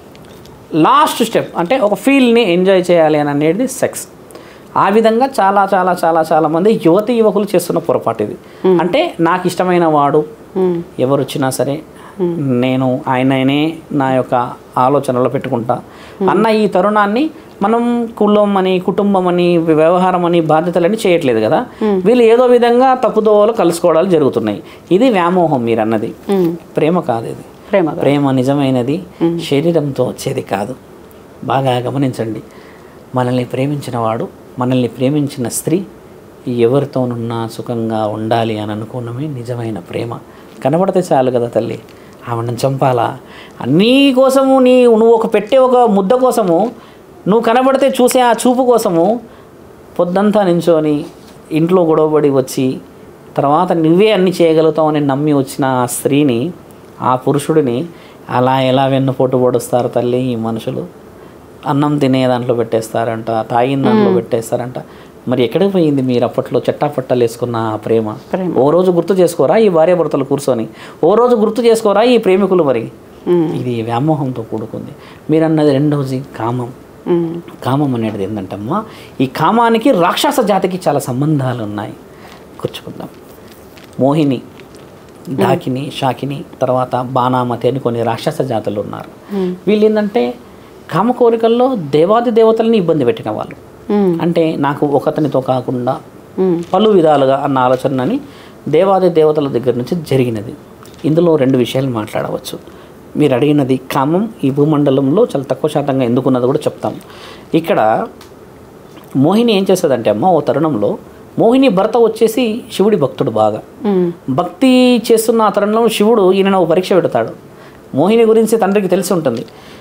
లాస్ట్ స్టెప్ అంటే ఒక ఫీల్ని ఎంజాయ్ చేయాలి అని అనేది సెక్స్ ఆ విధంగా చాలా చాలా చాలా చాలా మంది యువతి యువకులు చేస్తున్న పొరపాటు ఇది అంటే నాకు ఇష్టమైన వాడు ఉమ్, ఎవరు వచ్చినా సరే నేను ఆయననే నా యొక్క ఆలోచనలో పెట్టుకుంటా అన్న ఈ తరుణాన్ని మనం కులం అని కుటుంబం అని వ్యవహారం అని బాధ్యతలని చేయట్లేదు కదా వీళ్ళు ఏదో విధంగా తప్పుదోవలు కలుసుకోవడాలు జరుగుతున్నాయి ఇది వ్యామోహం మీరు అన్నది ఉమ్, ప్రేమ కాదు ఇది ప్రేమ కాదు. ప్రేమ నిజమైనది శరీరంతో వచ్చేది కాదు బాగా గమనించండి మనల్ని ప్రేమించిన వాడు మనల్ని ప్రేమించిన స్త్రీ ఎవరితోనున్నా సుఖంగా ఉండాలి అని అనుకున్నమే నిజమైన ప్రేమ కనబడితే చాలు కదా తల్లి ఆమెను చంపాలా నీ కోసము నీ నువ్వు ఒక పెట్టే ఒక ముద్ద కోసము నువ్వు కనబడితే చూసే ఆ చూపు కోసము పొద్దంతా నించొని ఇంట్లో గొడవపడి వచ్చి తర్వాత నువ్వే అన్ని చేయగలుగుతావని నమ్మి వచ్చిన ఆ స్త్రీని ఆ పురుషుడిని అలా ఎలా వెన్నుపోటు పొడుస్తారు తల్లి ఈ మనుషులు అన్నం తినే దాంట్లో పెట్టేస్తారంట తాగిన దాంట్లో పెట్టేస్తారంట మరి ఎక్కడికి పోయింది మీరు అప్పట్లో చెట్టాపట్టలు వేసుకున్న ఆ ప్రేమ ప్రేమ. ఓ రోజు గుర్తు చేసుకోరా ఈ భార్యాభర్తలు కూర్చొని ఓ రోజు గుర్తు చేసుకోరా ఈ ప్రేమికులు మరి ఉమ్, ఇది వ్యామోహంతో కూడుకుంది మీరు అన్నది రెండవది కామం ఉమ్, కామం అనేది ఏంటంటమ్మా ఈ కామానికి రాక్షస జాతికి చాలా సంబంధాలు ఉన్నాయి కూర్చుకుందాం మోహిని డాకిని షాకిని తర్వాత బాణామతి అని కొన్ని రాక్షస జాతులు ఉన్నారు వీళ్ళు ఏంటంటే కామ కోరికల్లో దేవాది దేవతల్ని ఇబ్బంది పెట్టిన వాళ్ళు ఉమ్, అంటే నాకు ఒకతనితో కాకుండా ఉమ్, పలు విధాలుగా అన్న ఆలోచనని దేవాది దేవతల దగ్గర నుంచి జరిగినది ఇందులో రెండు విషయాలు మాట్లాడవచ్చు మీరు అడిగినది కామం ఈ భూమండలంలో చాలా తక్కువ శాతంగా ఎందుకున్నది కూడా చెప్తాం ఇక్కడ మోహిని ఏం చేస్తుందంటే అమ్మ ఓ తరుణంలో మోహిని భర్త వచ్చేసి శివుడి భక్తుడు బాగా ఉమ్, భక్తి చేస్తున్న ఆ తరుణంలో శివుడు ఈయన ఒక పరీక్ష పెడతాడు మోహిని గురించి తండ్రికి తెలిసి ఉంటుంది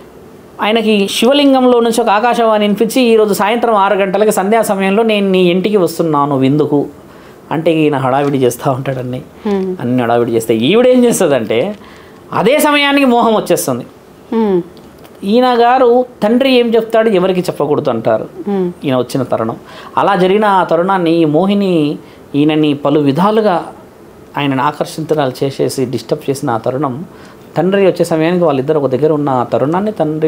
ఆయనకి శివలింగంలో నుంచి ఒక ఆకాశవాణి వినిపించి ఈరోజు సాయంత్రం ఆరు గంటలకి సంధ్యా సమయంలో నేను నీ ఇంటికి వస్తున్నాను విందుకు అంటే ఈయన హడావిడి చేస్తూ ఉంటాడన్ని ఉమ్, అన్ని హడావిడి చేస్తే ఈవిడేం చేస్తుందంటే అదే సమయానికి మోహం వచ్చేస్తుంది ఉమ్, ఈయన గారు తండ్రి ఏం చెప్తాడు ఎవరికి చెప్పకూడదు అంటారు ఉమ్, ఈయన వచ్చిన తరుణం అలా జరిగిన ఆ తరుణాన్ని ఈ మోహిని ఈయనని పలు విధాలుగా ఆయనని ఆకర్షించడాలు చేసేసి డిస్టర్బ్ చేసిన ఆ తరుణం తండ్రి వచ్చే సమయానికి వాళ్ళిద్దరు ఒక దగ్గర ఉన్న ఆ తరుణాన్ని తండ్రి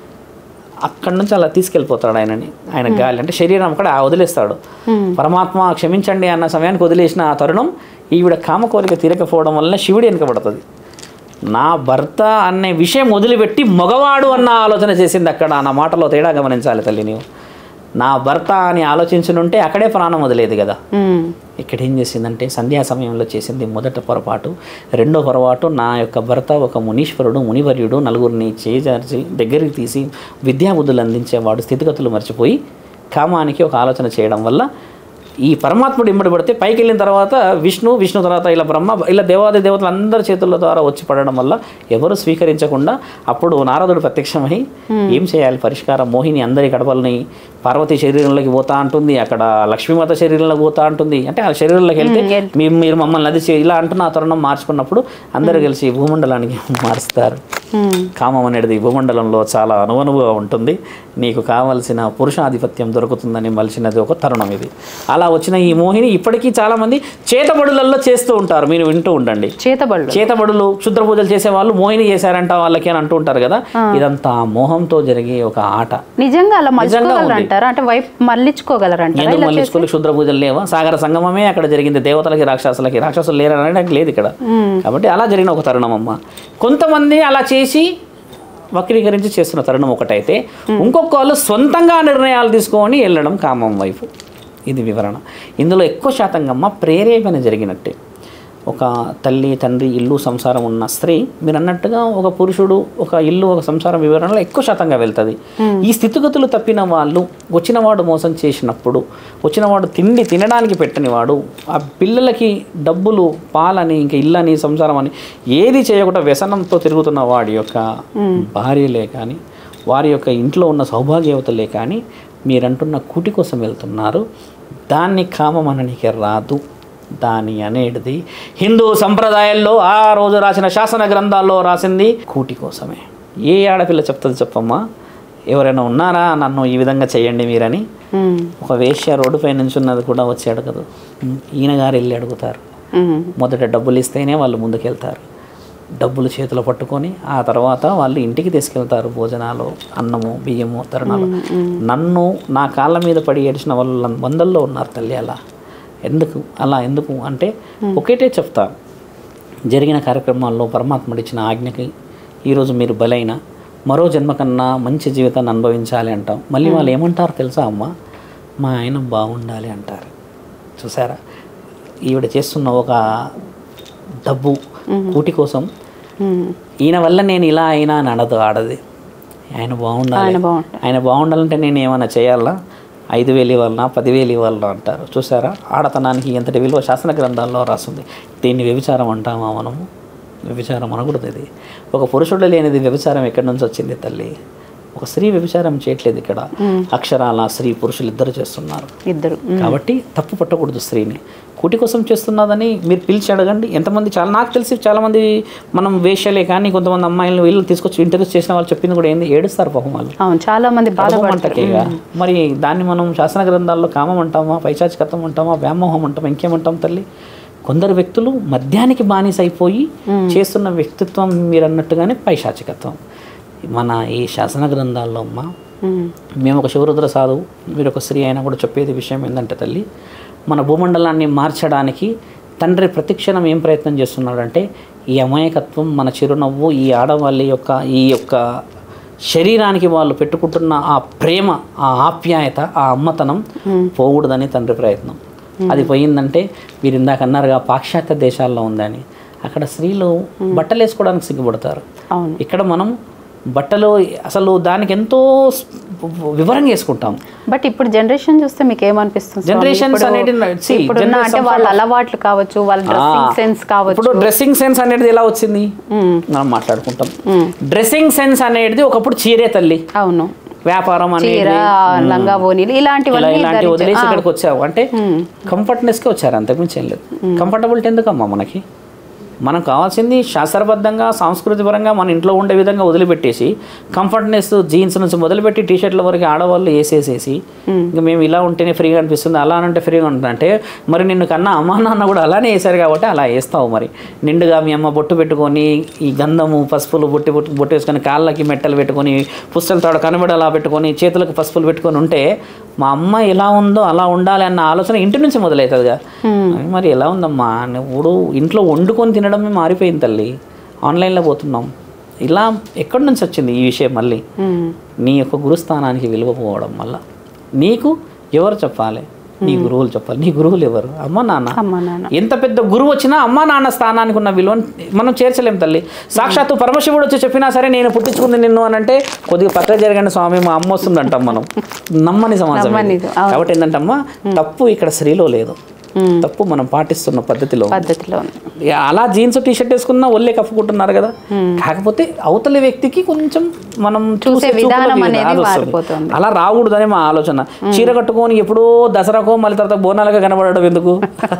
అక్కడి నుంచి అలా తీసుకెళ్ళిపోతాడు ఆయనని ఆయన గాలి అంటే శరీరం అక్కడ వదిలేస్తాడు పరమాత్మ క్షమించండి అన్న సమయానికి వదిలేసిన ఆ తరుణం ఈవిడ కామ కోరిక తీరకపోవడం వల్ల శివుడు వెనుకబడుతుంది నా భర్త అనే విషయం వదిలిపెట్టి మగవాడు అన్న ఆలోచన చేసింది అక్కడ నా మాటలో తేడా గమనించాలి తల్లి నీవు నా భర్త అని ఆలోచించునుంటే అక్కడే ప్రాణం వదిలేదు కదా ఉమ్, ఇక్కడ ఏం చేసిందంటే సంధ్యా సమయంలో చేసింది మొదట పొరపాటు రెండో పొరపాటు నా యొక్క భర్త ఒక మునీశ్వరుడు మునివర్యుడు నలుగురిని చేజార్చి దగ్గరికి తీసి విద్యాబుద్ధులు అందించేవాడు స్థితిగతులు మర్చిపోయి కామానికి ఒక ఆలోచన చేయడం వల్ల ఈ పరమాత్ముడు ఇమ్మడి పడితే పైకి వెళ్ళిన తర్వాత విష్ణు విష్ణు తర్వాత ఇలా బ్రహ్మ ఇలా దేవాది దేవతలు అందరి చేతుల ద్వారా వచ్చి పడడం వల్ల ఎవరు స్వీకరించకుండా అప్పుడు నారదుడు ప్రత్యక్షమై ఏం చేయాలి పరిష్కారం మోహిని అందరి గడపల్ని పార్వతి శరీరంలోకి పోతా ఉంటుంది అక్కడ లక్ష్మీమాత శరీరంలోకి పోతా ఉంటుంది అంటే ఆ శరీరంలోకి వెళ్తే మీ మీరు మమ్మల్ని అది చే- ఇలా అంటున్న ఆ తరుణం మార్చుకున్నప్పుడు అందరూ కలిసి భూమండలానికి మారుస్తారు ఉమ్, కామం అనేది భూమండలంలో చాలా అనువనువుగా ఉంటుంది నీకు కావలసిన పురుషాధిపత్యం దొరుకుతుందని మలిచినది ఒక తరుణం ఇది అలా వచ్చిన ఈ మోహిని ఇప్పటికీ చాలామంది చేతబడులలో చేస్తూ ఉంటారు మీరు వింటూ ఉండండి చేతబళ్ళు చేతబడులు క్షుద్ర పూజలు చేసే వాళ్ళు మోహిని చేశారంట వాళ్ళకి అని అంటూ ఉంటారు కదా ఇదంతా మోహంతో జరిగే ఒక ఆట నిజంగా అలా నిజంగా ఉంది. మలుచుకోగలరంటారా అంటే వైపు మళ్ళించుకోగలరంటారా ఎందుకు ఇలా మళ్ళీ చేసి స్కూల్ క్షుద్ర పూజలు లేవా సాగర సంగమమే అక్కడ జరిగింది దేవతలకి రాక్షసులకి రాక్షసులు లేరు అనడానికి లేదు ఇక్కడ కాబట్టి అలా జరిగిన ఒక తరుణం అమ్మ కొంతమంది అలా చేసి వక్రీకరించి చేస్తున్న తరుణం ఒకటైతే ఇంకొక వాళ్ళు సొంతంగా నిర్ణయాలు తీసుకొని వెళ్ళడం కామం వైపు ఇది వివరణ ఇందులో ఎక్కువ శాతంగా అమ్మ ప్రేరేపణ జరిగినట్టే ఒక తల్లి తండ్రి ఇల్లు సంసారం ఉన్న స్త్రీ మీరు అన్నట్టుగా ఒక పురుషుడు ఒక ఇల్లు ఒక సంసారం వివరణలో ఎక్కువ శాతంగా వెళ్తుంది ఈ స్థితిగతులు తప్పిన వాళ్ళు వచ్చినవాడు మోసం చేసినప్పుడు వచ్చినవాడు తిండి తినడానికి పెట్టని వాడు ఆ పిల్లలకి డబ్బులు పాలని ఇంకా ఇల్లని సంసారం అని ఏది చేయకుండా వ్యసనంతో తిరుగుతున్న వాడి యొక్క భార్యలే కానీ వారి యొక్క ఇంట్లో ఉన్న సౌభాగ్యవతలే కానీ మీరంటున్న కూటి కోసం వెళ్తున్నారు దాన్ని కామమననికి రాదు దాని అనేది హిందూ సంప్రదాయాల్లో ఆ రోజు రాసిన శాసన గ్రంథాల్లో రాసింది కూటి కోసమే ఏ ఆడపిల్ల చెప్తుంది చెప్పమ్మా ఎవరైనా ఉన్నారా నన్ను ఈ విధంగా చేయండి మీరని ఉమ్, ఒక వేశ్య రోడ్డుపై నుంచున్నది కూడా వచ్చి అడగదు ఈయన గారు వెళ్ళి అడుగుతారు ఉమ్, మొదట డబ్బులు ఇస్తేనే వాళ్ళు ముందుకెళ్తారు డబ్బులు చేతిలో పట్టుకొని ఆ తర్వాత వాళ్ళు ఇంటికి తీసుకెళ్తారు భోజనాలు అన్నము బియ్యము తరుణాలు నన్ను నా కాళ్ళ మీద పడి ఏడిచిన వాళ్ళు వందల్లో ఉన్నారు తల్లి అలా ఎందుకు అలా ఎందుకు అంటే ఒకటే చెప్తాను జరిగిన కార్యక్రమాల్లో పరమాత్ముడు ఇచ్చిన ఆజ్ఞకి ఈరోజు మీరు బలైన మరో జన్మ కన్నా మంచి జీవితాన్ని అనుభవించాలి అంటాం మళ్ళీ వాళ్ళు ఏమంటారు తెలుసా అమ్మ మా ఆయన బాగుండాలి అంటారు చూసారా ఈవిడ చేస్తున్న ఒక డబ్బు కూటి కోసం ఉమ్. ఈయన వల్ల నేను ఇలా అయినా అని అనదు ఆడది ఆయన బాగుండాలి ఆయన బాగుంటాడు ఆయన బాగుండాలంటే నేను ఏమైనా చేయాలా ఐదు వేలు ఇవ్వాలన్నా పదివేలు ఇవ్వాలన్నా అంటారు చూసారా ఆడతనానికి ఎంతటి విలువ శాసన గ్రంథాల్లో రాస్తుంది దీన్ని వ్యభిచారం అంటామా మనము వ్యభిచారం అనకూడదు ఇది ఒక పురుషుడు లేనిది వ్యభిచారం ఎక్కడి నుంచి వచ్చింది తల్లి ఒక స్త్రీ వ్యభిచారం చేయట్లేదు ఇక్కడ అక్షరాల స్త్రీ పురుషులు ఇద్దరు చేస్తున్నారు ఇద్దరు కాబట్టి తప్పు పట్టకూడదు స్త్రీని కూటి కోసం చేస్తున్నదని మీరు పిలిచి అడగండి ఎంతమంది చాలా నాకు తెలిసి చాలామంది మనం వేషలే కానీ కొంతమంది అమ్మాయిలు వీళ్ళు తీసుకొచ్చి ఇంటర్వ్యూస్ చేసిన వాళ్ళు చెప్పింది కూడా ఏంది ఏడుస్తారు పాపం వాళ్ళు అవును చాలా మంది బాధపడతారు అంటకేగా మరి దాన్ని మనం శాసన గ్రంథాల్లో కామం అంటామా పైశాచికత్వం అంటామా వ్యామోహం అంటామా ఇంకేమంటాం తల్లి కొందరు వ్యక్తులు మద్యానికి బానిస అయిపోయి చేస్తున్న వ్యక్తిత్వం మీరు అన్నట్టుగానే పైశాచికత్వం మన ఈ శాసన గ్రంథాల్లో అమ్మ ఉమ్, మేము ఒక శివరుద్ర సాధువు మీరు ఒక స్త్రీ అయినా కూడా చెప్పేది విషయం ఏంటంటే తల్లి మన భూమండలాన్ని మార్చడానికి తండ్రి ప్రతిక్షణం ఏం ప్రయత్నం చేస్తున్నాడంటే ఈ అమాయకత్వం మన చిరునవ్వు ఈ ఆడవాళ్ళ యొక్క ఈ యొక్క శరీరానికి వాళ్ళు పెట్టుకుంటున్న ఆ ప్రేమ ఆ ఆప్యాయత ఆ అమ్మతనం పోకూడదని తండ్రి ప్రయత్నం అది పోయిందంటే మీరు ఇందాక అన్నారుగా పాశ్చాత్య దేశాల్లో ఉందని అక్కడ స్త్రీలు బట్టలు వేసుకోవడానికి సిగ్గుపడతారు అవును ఇక్కడ మనం బట్టలు అసలు దానికి ఎంతో స్- వివరంగా వేసుకుంటాం బట్ ఇప్పుడు జనరేషన్ చూస్తే మీకు ఏమనిపిస్తుంది స్వామి? Generations ఇప్పుడు- అనేది see, ఇప్పుడున్న generation అంటే వాళ్ళ అలవాట్లు కావచ్చు వాళ్ళ డ్రెస్సింగ్ సెన్స్ కావచ్చు ఇప్పుడు డ్రెస్సింగ్ సెన్స్ అనేది ఎలా వచ్చింది ఉమ్, మనం మాట్లాడుకుంటాం ఉమ్, డ్రెస్సింగ్ సెన్స్ అనేది ఒకప్పుడు చీరే తల్లి అవును వ్యాపారం అనేది చీర లంగా ఓనీలు ఇలా ఇలాంటివన్నీ ఇలాంటి ధరించ- వదిలేసి ఆ, ఇక్కడికి వచ్చావు అంటే కంఫర్ట్నెస్కి వచ్చారు అంతకుమించి ఏం లేదు కంఫర్టబిలిటీ ఎందుకమ్మా మనకి మనకు కావాల్సింది శాస్త్రబద్ధంగా సాంస్కృతిపరంగా మన ఇంట్లో ఉండే విధంగా వదిలిపెట్టేసి కంఫర్ట్నెస్ జీన్స్ నుంచి మొదలుపెట్టి టీ షర్ట్ల వరకు ఆడవాళ్ళు వేసేసేసి ఇంకా మేము ఇలా ఉంటేనే ఫ్రీగా అనిపిస్తుంది అలా అంటే ఫ్రీగా ఉంటుంది అంటే మరి నిన్ను కన్నా అమ్మా నాన్న కూడా అలానే వేశారు కాబట్టి అలా వేస్తావు మరి నిండుగా మీ అమ్మ బొట్టు పెట్టుకొని ఈ గంధము పసుపులు బొట్టి బొట్టు బొట్టు వేసుకొని కాళ్ళకి మెట్టలు పెట్టుకొని పుస్తల తాడు కనబడి అలా పెట్టుకొని చేతులకు పసుపులు పెట్టుకొని ఉంటే మా అమ్మ ఎలా ఉందో అలా ఉండాలి అన్న ఆలోచన ఇంటి నుంచి మొదలవుతుందిగా మరి ఎలా ఉందమ్మా నువ్వు ఇంట్లో వండుకొని తినడమే మారిపోయింది తల్లి ఆన్లైన్లో పోతున్నాం ఇలా ఎక్కడి నుంచి వచ్చింది ఈ విషయం మళ్ళీ ఉమ్, నీ యొక్క గురుస్థానానికి విలువ పోవడం వల్ల నీకు ఎవరు చెప్పాలి నీ గురువులు చెప్పాలి నీ గురువులు ఎవరు అమ్మ నాన్న అమ్మ నాన్న ఎంత పెద్ద గురువు వచ్చినా అమ్మా నాన్న స్థానానికి ఉన్న విలువను మనం చేర్చలేం తల్లి సాక్షాత్తు పరమశివుడు వచ్చి చెప్పినా సరే నేను పుట్టించుకుంది నిన్ను అని అంటే కొద్దిగా పక్క జరగండి స్వామి మా అమ్మ వస్తుంది అంటాం మనం నమ్మని సమాజం ఇది. నమ్మనిది, అవును. కాబట్టి ఏంటంటే అమ్మ తప్పు ఇక్కడ స్త్రీలో లేదు ఉమ్, తప్పు మనం పాటిస్తున్న పద్ధతిలో ఉంది. పద్ధతిలో ఉంది. ఇక అలా జీన్స్ టీ షర్ట్ వేసుకున్నా ఒళ్ళే కప్పుకుంటున్నారు కదా కాకపోతే అవతలి వ్యక్తికి కొంచెం మనం చూసే చూపులో విధానం మీద అనేది అది వస్తుంది. మారిపోతుంది. అలా రాకూడదని మా ఆలోచన చీర కట్టుకొని ఎప్పుడో దసరాకో మళ్ళీ తర్వాత బోనాలుగా కనబడడం ఎందుకు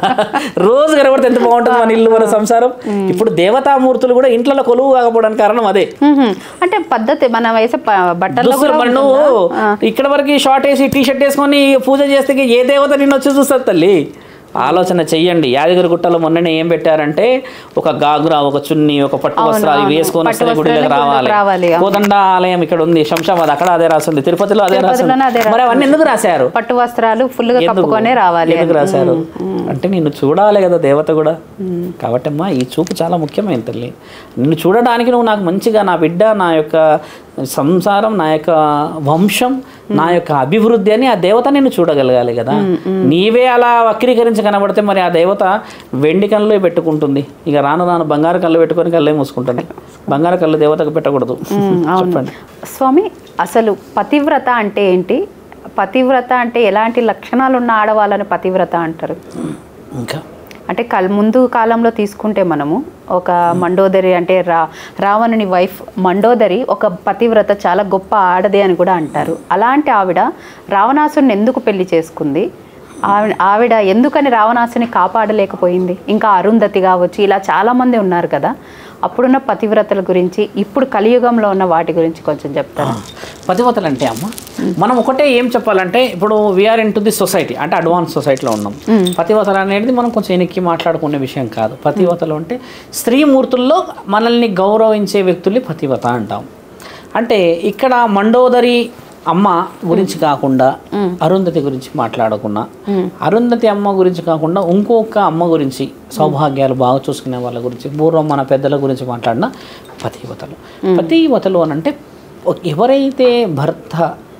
రోజు కనబడితే ఎంత బాగుంటుంది మన ఇల్లు మన సంసారం ఇప్పుడు దేవతామూర్తులు కూడా ఇంట్లో కొలువు కాకపోవడానికి కారణం అదే ఉహుం. అంటే పద్ధతి మన వేసే ప- బట్టల్లో దుస్తులు కూడా మరి నువ్వు ఇక్కడ వరకు షార్ట్ వేసి టీ షర్ట్ వేసుకొని పూజ చేస్తే ఇక ఏ దేవత నిన్ను వచ్చి చూస్తుంది తల్లి ఆలోచన చెయ్యండి యాదగిరి గుట్టలో మొన్ననే ఏం పెట్టారంటే ఒక గాగ్రా ఒక చున్ని ఒక పట్టు వస్త్రాలు ఇవి వేసుకొని పట్టు వస్తే గుడిలోకి వస్త్రాలే రావాలి గుడిలోకి రావాలి. కోదండ ఆలయం ఇక్కడ ఉంది శంషాబాద్ అక్కడ అదే రాస్తుంది తిరుపతిలో అదే తిరుపతిలోనే అదే రాస్తుంది మరి అవన్నీ ఎందుకు రాశారు పట్టు వస్త్రాలు ఫుల్ గా ఎందుకు? కప్పుకొనే రావాలి ఎందుకు రాశారు అంటే నిన్ను చూడాలి కదా దేవత కూడా కాబట్టి అమ్మా ఈ చూపు చాలా ముఖ్యమైన తల్లి నిన్ను చూడడానికి నువ్వు నాకు మంచిగా నా బిడ్డ నా యొక్క సంసారం నా యొక్క వంశం నా యొక్క అభివృద్ధి అని ఆ దేవత నిన్ను చూడగలగాలి కదా నీవే అలా వక్రీకరించి కనబడితే మరి ఆ దేవత వెండి కళ్ళు పెట్టుకుంటుంది ఇక రాను రాను బంగారు కళ్ళు పెట్టుకొని కళ్ళే మూసుకుంటుంది బంగారు కళ్ళు దేవతకు పెట్టకూడదు ఉమ్, అవును చెప్పండి స్వామి అసలు పతివ్రత అంటే ఏంటి పతివ్రత అంటే ఎలాంటి లక్షణాలు ఉన్న ఆడవాళ్ళని పతివ్రత అంటారు ఇంకా అంటే కల్ ముందు కాలంలో తీసుకుంటే మనము ఒక మండోదరి అంటే రా రావణుని వైఫ్ మండోదరి ఒక పతివ్రత చాలా గొప్ప ఆడది అని కూడా అంటారు అలాంటి ఆవిడ రావణాసుని ఎందుకు పెళ్లి చేసుకుంది ఆవిడ ఆవిడ ఎందుకని రావణాసుని కాపాడలేకపోయింది ఇంకా అరుంధతి కావచ్చు ఇలా చాలామంది ఉన్నారు కదా అప్పుడున్న పతివ్రతల గురించి ఇప్పుడు కలియుగంలో ఉన్న వాటి గురించి కొంచెం చెప్తారా పతివతలు అంటే అమ్మ మనం ఒకటే ఏం చెప్పాలంటే ఇప్పుడు we are into the society అంటే అడ్వాన్స్ సొసైటీలో ఉన్నాం పతివతలు అనేది మనం కొంచెం వెనక్కి మాట్లాడుకునే విషయం కాదు పతివతలు అంటే స్త్రీమూర్తుల్లో మనల్ని గౌరవించే వ్యక్తుల్ని పతివత అంటాం అంటే ఇక్కడ మండోదరి అమ్మ గురించి కాకుండా అరుంధతి గురించి మాట్లాడకుండా అరుంధతి అమ్మ గురించి కాకుండా ఇంకొక అమ్మ గురించి సౌభాగ్యాలు బాగా చూసుకునే వాళ్ళ గురించి పూర్వం మన పెద్దల గురించి మాట్లాడిన పతివతలు పతివతలు అని అంటే ఒక- ఎవరైతే భర్త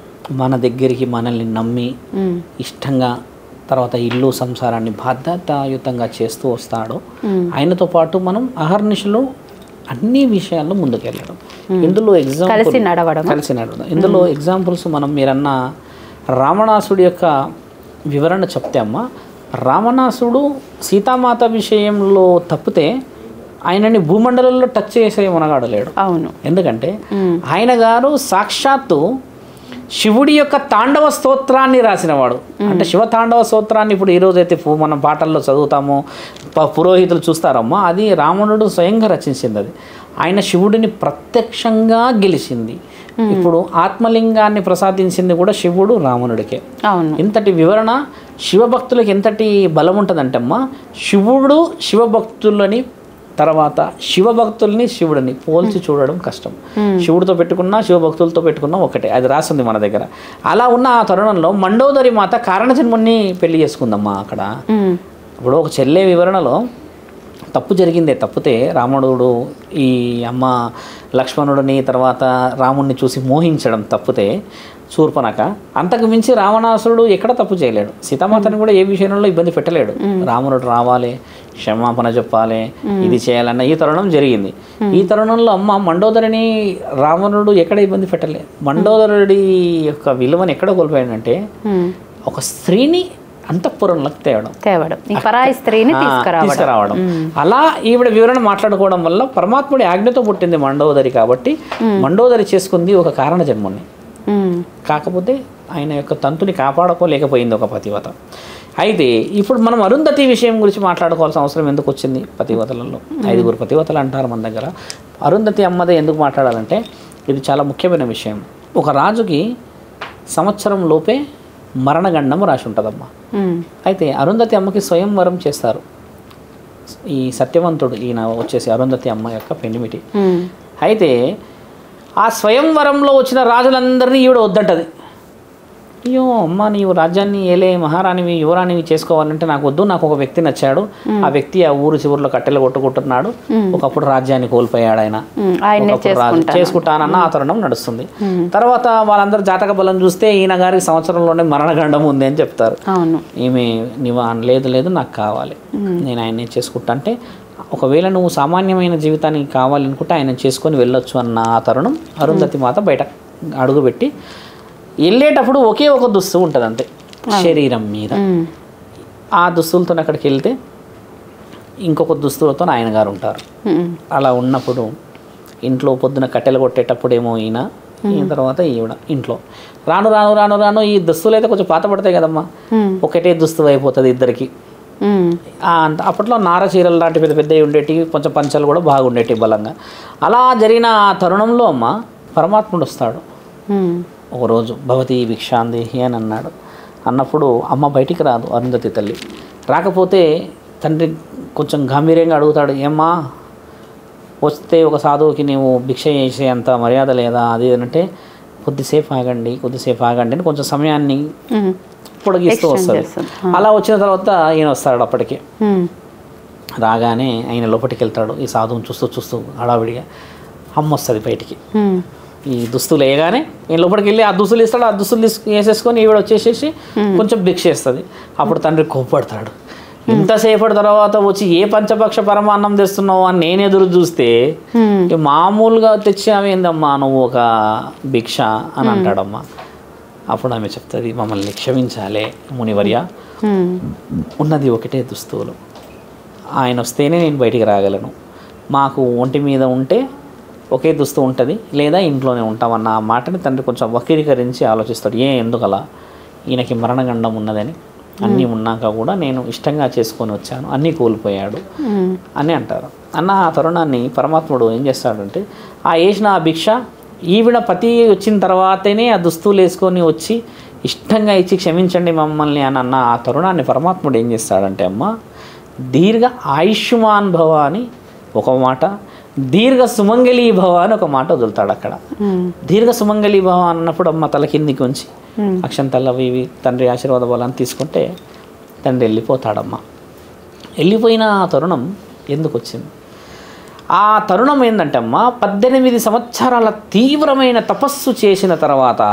మన దగ్గరికి మనల్ని నమ్మి ఇష్టంగా తర్వాత ఇల్లు సంసారాన్ని బాధ్యతాయుతంగా చేస్తూ వస్తాడో ఆయనతో పాటు మనం అహర్నిశలు అన్ని విషయాల్లో ముందుకెళ్ళడం ఇందులో ఎగ్జాంపుల్ కలిసి నడవడం కలిసి నడవడం ఇందులో ఎగ్జాంపుల్స్ మనం మీరన్న రావణాసుడి యొక్క వివరణ చెప్తే అమ్మ రావణాసుడు సీతామాత విషయంలో తప్పితే ఆయనని భూమండలంలో టచ్ చేసే మనగాడలేడు అవును ఎందుకంటే ఆయన గారు సాక్షాత్తు శివుడి యొక్క తాండవ స్తోత్రాన్ని రాసినవాడు అంటే శివ తాండవ స్తోత్రాన్ని ఇప్పుడు ఈరోజు అయితే పూ- మనం పాటల్లో చదువుతామో ప- పురోహితులు చూస్తారమ్మా అది రావణుడు స్వయంగా రచించింది అది ఆయన శివుడిని ప్రత్యక్షంగా గెలిచింది ఇప్పుడు ఆత్మలింగాన్ని ప్రసాదించింది కూడా శివుడు రావణుడికే అవును ఇంతటి వివరణ శివభక్తులకు ఎంతటి బలం ఉంటుందంటే అమ్మా శివుడు శివభక్తులని తర్వాత శివభక్తుల్ని శివుడిని పోల్చి చూడడం కష్టం శివుడితో పెట్టుకున్నా శివభక్తులతో పెట్టుకున్నా ఒకటే అది రాసింది మన దగ్గర అలా ఉన్న ఆ తరుణంలో మండోదరి మాత కారణజన్ముని పెళ్లి చేసుకుందమ్మా అక్కడ ఉమ్, ఇప్పుడు ఒక చెల్లె వివరణలో తప్పు జరిగిందే తప్పితే రాముడు ఈ అమ్మ లక్ష్మణుడిని తర్వాత రాముడిని చూసి మోహించడం తప్పితే శూర్పణక అంతకు మించి రావణాసురుడు ఎక్కడ తప్పు చేయలేడు సీతామాతని కూడా ఏ విషయంలో ఇబ్బంది పెట్టలేడు రాముడు రావాలి క్షమాపణ చెప్పాలి ఇది చేయాలన్న ఈ తరుణం జరిగింది ఈ తరుణంలో అమ్మ మండోదరిని రావణుడు ఎక్కడ ఇబ్బంది పెట్టలే మండోదరుడి యొక్క విలువను ఎక్కడ కోల్పోయాడంటే ఉమ్, ఒక స్త్రీని అంతఃపురంలోకి తేవడం తేవడం ఈ పరాయి స్త్రీని ఆ, తీసుకురావడం తీసుకురావడం అలా ఈవిడ వివరణ మాట్లాడుకోవడం వల్ల పరమాత్ముడి ఆజ్ఞతో పుట్టింది మండోదరి కాబట్టి మండోదరి చేసుకుంది ఒక కారణ జన్మని ఉమ్, కాకపోతే ఆయన యొక్క తంతుని కాపాడుకోలేకపోయింది ఒక పతివత అయితే ఇప్పుడు మనం అరుంధతి విషయం గురించి మాట్లాడుకోవాల్సిన అవసరం ఎందుకు వచ్చింది పతివతలలో ఐదుగురు పతివతలు అంటారు మన దగ్గర అరుంధతి అమ్మదే ఎందుకు మాట్లాడాలంటే ఇది చాలా ముఖ్యమైన విషయం ఒక రాజుకి సంవత్సరం లోపే మరణగండం రాసి ఉంటుందమ్మా ఉమ్, అయితే అరుంధతి అమ్మకి స్వయంవరం చేస్తారు ఈ సత్యవంతుడు ఈయన వచ్చేసి అరుంధతి అమ్మ యొక్క పెనిమిటి ఉమ్, అయితే ఆ స్వయంవరంలో వచ్చిన రాజులందరినీ ఈవిడ వద్దంటది అయ్యో అమ్మ నీవు రాజ్యాన్ని ఏలే మహారాణివి యువరాణివి చేసుకోవాలంటే నాకు వద్దు నాకు ఒక వ్యక్తి నచ్చాడు ఆ వ్యక్తి ఆ ఊరు చివరిలో కట్టెలు కొట్టుకుంటున్నాడు ఒకప్పుడు రాజ్యాన్ని కోల్పోయాడు ఆయన ఉమ్, ఆయన్నే ఒకప్పుడు రాజు చేసుకుంటా చేసుకుంటానన్న ఆ తరుణం నడుస్తుంది తర్వాత వాళ్ళందరూ జాతక బలం చూస్తే ఈయన గారికి సంవత్సరంలోనే మరణగండం ఉంది అని చెప్తారు అవును ఈమె నీవు అన- లేదు లేదు నాకు కావాలి నేను ఆయన్ని చేసుకుంటా అంటే ఒకవేళ నువ్వు సామాన్యమైన జీవితానికి కావాలనుకుంటే ఆయన చేసుకొని వెళ్ళొచ్చు అన్న ఆ తరుణం అరుంధతి మాత బయట అడుగుపెట్టి వెళ్ళేటప్పుడు ఒకే ఒక దుస్తు ఉంటుంది అంతే శరీరం మీద ఉమ్, ఆ దుస్తులతో అక్కడికి వెళ్తే ఇంకొక దుస్తులతో ఆయన గారు ఉంటారు ఉమ్, అలా ఉన్నప్పుడు ఇంట్లో పొద్దున కట్టెలు కొట్టేటప్పుడేమో ఈయన ఈయన తర్వాత ఈవిడ ఇంట్లో రాను రాను రాను రాను ఈ దుస్తులు అయితే కొంచెం పాత పడతాయి కదమ్మా ఉమ్, ఒకటే దుస్తు అయిపోతుంది ఇద్దరికి ఉమ్, ఆ అంత అప్పట్లో నార చీరలు లాంటి పెద్ద పెద్దవి ఉండేటివి కొంచెం పంచలు కూడా బాగుండేటివి బలంగా అలా జరిగిన ఆ తరుణంలో అమ్మ పరమాత్ముడు వస్తాడు ఉమ్, ఒకరోజు భవతి భిక్షాందేహి అని అన్నాడు అన్నప్పుడు అమ్మ బయటికి రాదు అరుంధతి తల్లి రాకపోతే తండ్రి కొంచెం గంభీర్యంగా అడుగుతాడు ఏమ్మా వస్తే ఒక సాధువుకి నీవు భిక్ష చేసే అంత మర్యాద లేదా అది ఇది అంటే కొద్దిసేపు ఆగండి కొద్దిసేపు ఆగండి అని కొంచెం సమయాన్ని ఉమ్, పొడిగిస్తూ వస్తుంది చేస్తుంది. అలా వచ్చిన తర్వాత ఈయన వస్తాడు అప్పటికి ఉమ్, రాగానే ఆయన లోపలికి వెళ్తాడు ఈ సాధువుని చూస్తూ చూస్తూ హడావిడిగా అమ్మ వస్తుంది బయటికి ఉమ్, ఈ దుస్తులు వేయగానే ఈయన లోపలికి వెళ్ళి ఆ దుస్తులు ఇస్తాడు ఆ దుస్తులు తీసుకు వేసేసుకొని ఈవిడ వచ్చేసేసి కొంచెం భిక్ష వేస్తుంది అప్పుడు తండ్రి కోప్పడతాడు ఇంతసేపటి తర్వాత వచ్చి ఏ పంచపక్ష పరమాన్నం తెస్తున్నావు అని నేను ఎదురు చూస్తే ఉమ్, ఇక మామూలుగా తెచ్చావేందమ్మా నువ్వు ఒక భిక్ష అని అంటాడమ్మా అప్పుడు ఆమె చెప్తుంది మమ్మల్ని క్షమించాలే మునివర్య ఉమ్, ఉన్నది ఒకటే దుస్తువులు ఆయన వస్తేనే నేను బయటికి రాగలను మాకు ఒంటి మీద ఉంటే ఒకే దుస్తు ఉంటుంది లేదా ఇంట్లోనే ఉంటామన్న ఆ మాటని తండ్రి కొంచెం వక్రీకరించి ఆలోచిస్తాడు ఏ ఎందుకు అలా ఈయనకి మరణగండం ఉన్నదని అన్నీ ఉన్నాక కూడా నేను ఇష్టంగా చేసుకొని వచ్చాను అన్నీ కోల్పోయాడు ఉమ్, అని అంటారు అన్న ఆ తరుణాన్ని పరమాత్ముడు ఏం చేస్తాడంటే ఆ వేసిన ఆ భిక్ష ఈవిడ పతి వచ్చిన తర్వాతనే ఆ దుస్తులు వేసుకొని వచ్చి ఇష్టంగా ఇచ్చి క్షమించండి మమ్మల్ని అని అన్న ఆ తరుణాన్ని పరమాత్ముడు ఏం చేస్తాడంటే అమ్మ దీర్ఘ ఆయుష్మాన్ భవ అని ఒక మాట దీర్ఘ సుమంగళీ భవ అని ఒక మాట వదులుతాడు అక్కడ ఉమ్, దీర్ఘ సుమంగళీ భవ అన్నప్పుడు అమ్మ తల కిందికి ఉంచి ఉమ్, అక్షంతలు అవి ఇవి తండ్రి ఆశీర్వాద బలాన్ని తీసుకుంటే తండ్రి వెళ్ళిపోతాడమ్మా వెళ్ళిపోయిన ఆ తరుణం ఎందుకు వచ్చింది ఆ తరుణం ఏంటంటే అమ్మా పద్దెనిమిది సంవత్సరాల తీవ్రమైన తపస్సు చేసిన తర్వాత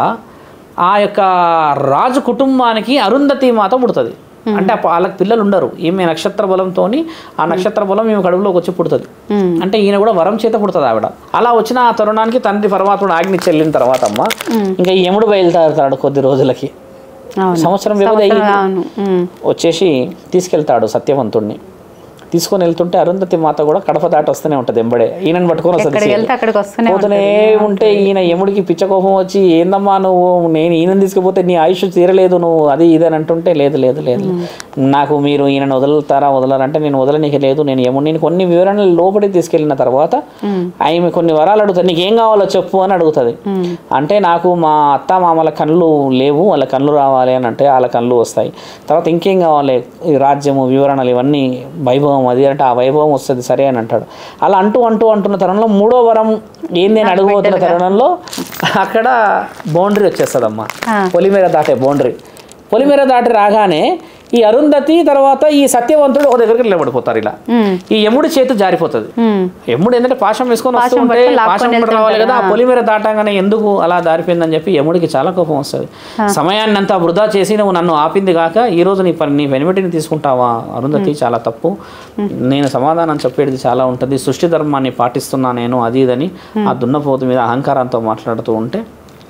ఆ యొక్క రాజు కుటుంబానికి అరుంధతి మాత పుడుతుంది అంటే ఆ వాళ్ళకి పిల్లలు ఉండరు ఈమె నక్షత్ర బలంతో ఆ నక్షత్ర బలం ఈమె కడుపులోకి వచ్చి పుడుతుంది ఉమ్, అంటే ఈయన కూడా వరం చేత పుడుతుంది ఆవిడ అలా వచ్చిన ఆ తరుణానికి తండ్రి పరమాత్ముడు ఆజ్ఞ చెల్లిన తర్వాత అమ్మ ఇంకా ఈ యముడు బయలుదేరుతాడు కొద్ది రోజులకి అవును సంవత్సరం వ్యవధి అయ్యింది అవును ఉమ్, వచ్చేసి తీసుకెళ్తాడు సత్యవంతుణ్ణి తీసుకొని వెళ్తుంటే అరుంధతి మాత కూడా కడప దాటి వస్తూనే ఉంటుంది ఎంబడే ఈయనని పట్టుకొని వస్తుంది ఎక్కడికి వెళ్తే అక్కడికి వస్తూనే పోతూనే ఉంటే ఈయన యముడికి పిచ్చ కోపం వచ్చి ఏందమ్మా నువ్వు నేను ఈయనని తీసుకుపోతే నీ ఆయుష్ తీరలేదు నువ్వు అది ఇది అని అంటుంటే లేదు లేదు లేదు నాకు మీరు ఈయనను వదులుతారా వదలరంటే నేను వదలనీకి లేదు నేను యముడిని కొన్ని వివరణలు లోపలికి తీసుకెళ్ళిన తర్వాత ఆమె కొన్ని వరాలు అడుగుతుంది నీకు ఏం కావాలో చెప్పు అని అడుగుతుంది అంటే నాకు మా అత్త మామల కళ్ళు లేవు వాళ్ళ కళ్ళు రావాలి అని అంటే వాళ్ళ కళ్ళు వస్తాయి తర్వాత ఇంకేం కావాలి ఈ రాజ్యము వివరణలు ఇవన్నీ వైభవం అది అంటే ఆ వైభవం వస్తుంది సరే అని అంటాడు అలా అంటూ అంటూ అంటున్న తరుణంలో మూడో వరం ఏంది అని అడగబోతున్న తరుణంలో అక్కడ బౌండరీ వచ్చేస్తుందమ్మా ఆ. పొలిమేర దాటే బౌండరీ పొలిమేర దాటి రాగానే ఈ అరుంధతి తర్వాత ఈ సత్యవంతుడు ఒక దగ్గరికి నిలబడిపోతారు ఇలా ఉమ్, ఈ యముడి చేతి జారిపోతుంది ఉమ్, యముడు ఏంటంటే పాశం వేసుకొని వస్తూ పాశం ఉంటే పట్టుకొని లాక్కొని పాశం పట్టు రావాలి కదా ఆ వెళ్తుంటాడు. పొలిమేర దాటంగానే ఎందుకు అలా దారిపోయిందని చెప్పి యముడికి చాలా కోపం వస్తుంది సమయాన్ని అంతా వృధా చేసి నువ్వు నన్ను ఆపింది కాక ఈ రోజు నీ పని నీ వెనిమిటిని తీసుకుంటావా అరుంధతి చాలా తప్పు నేను సమాధానం చెప్పేది చాలా ఉంటుంది సృష్టి ధర్మాన్ని పాటిస్తున్నా నేను అది ఇదని ఆ దున్నపోతు మీద అహంకారంతో మాట్లాడుతూ ఉంటే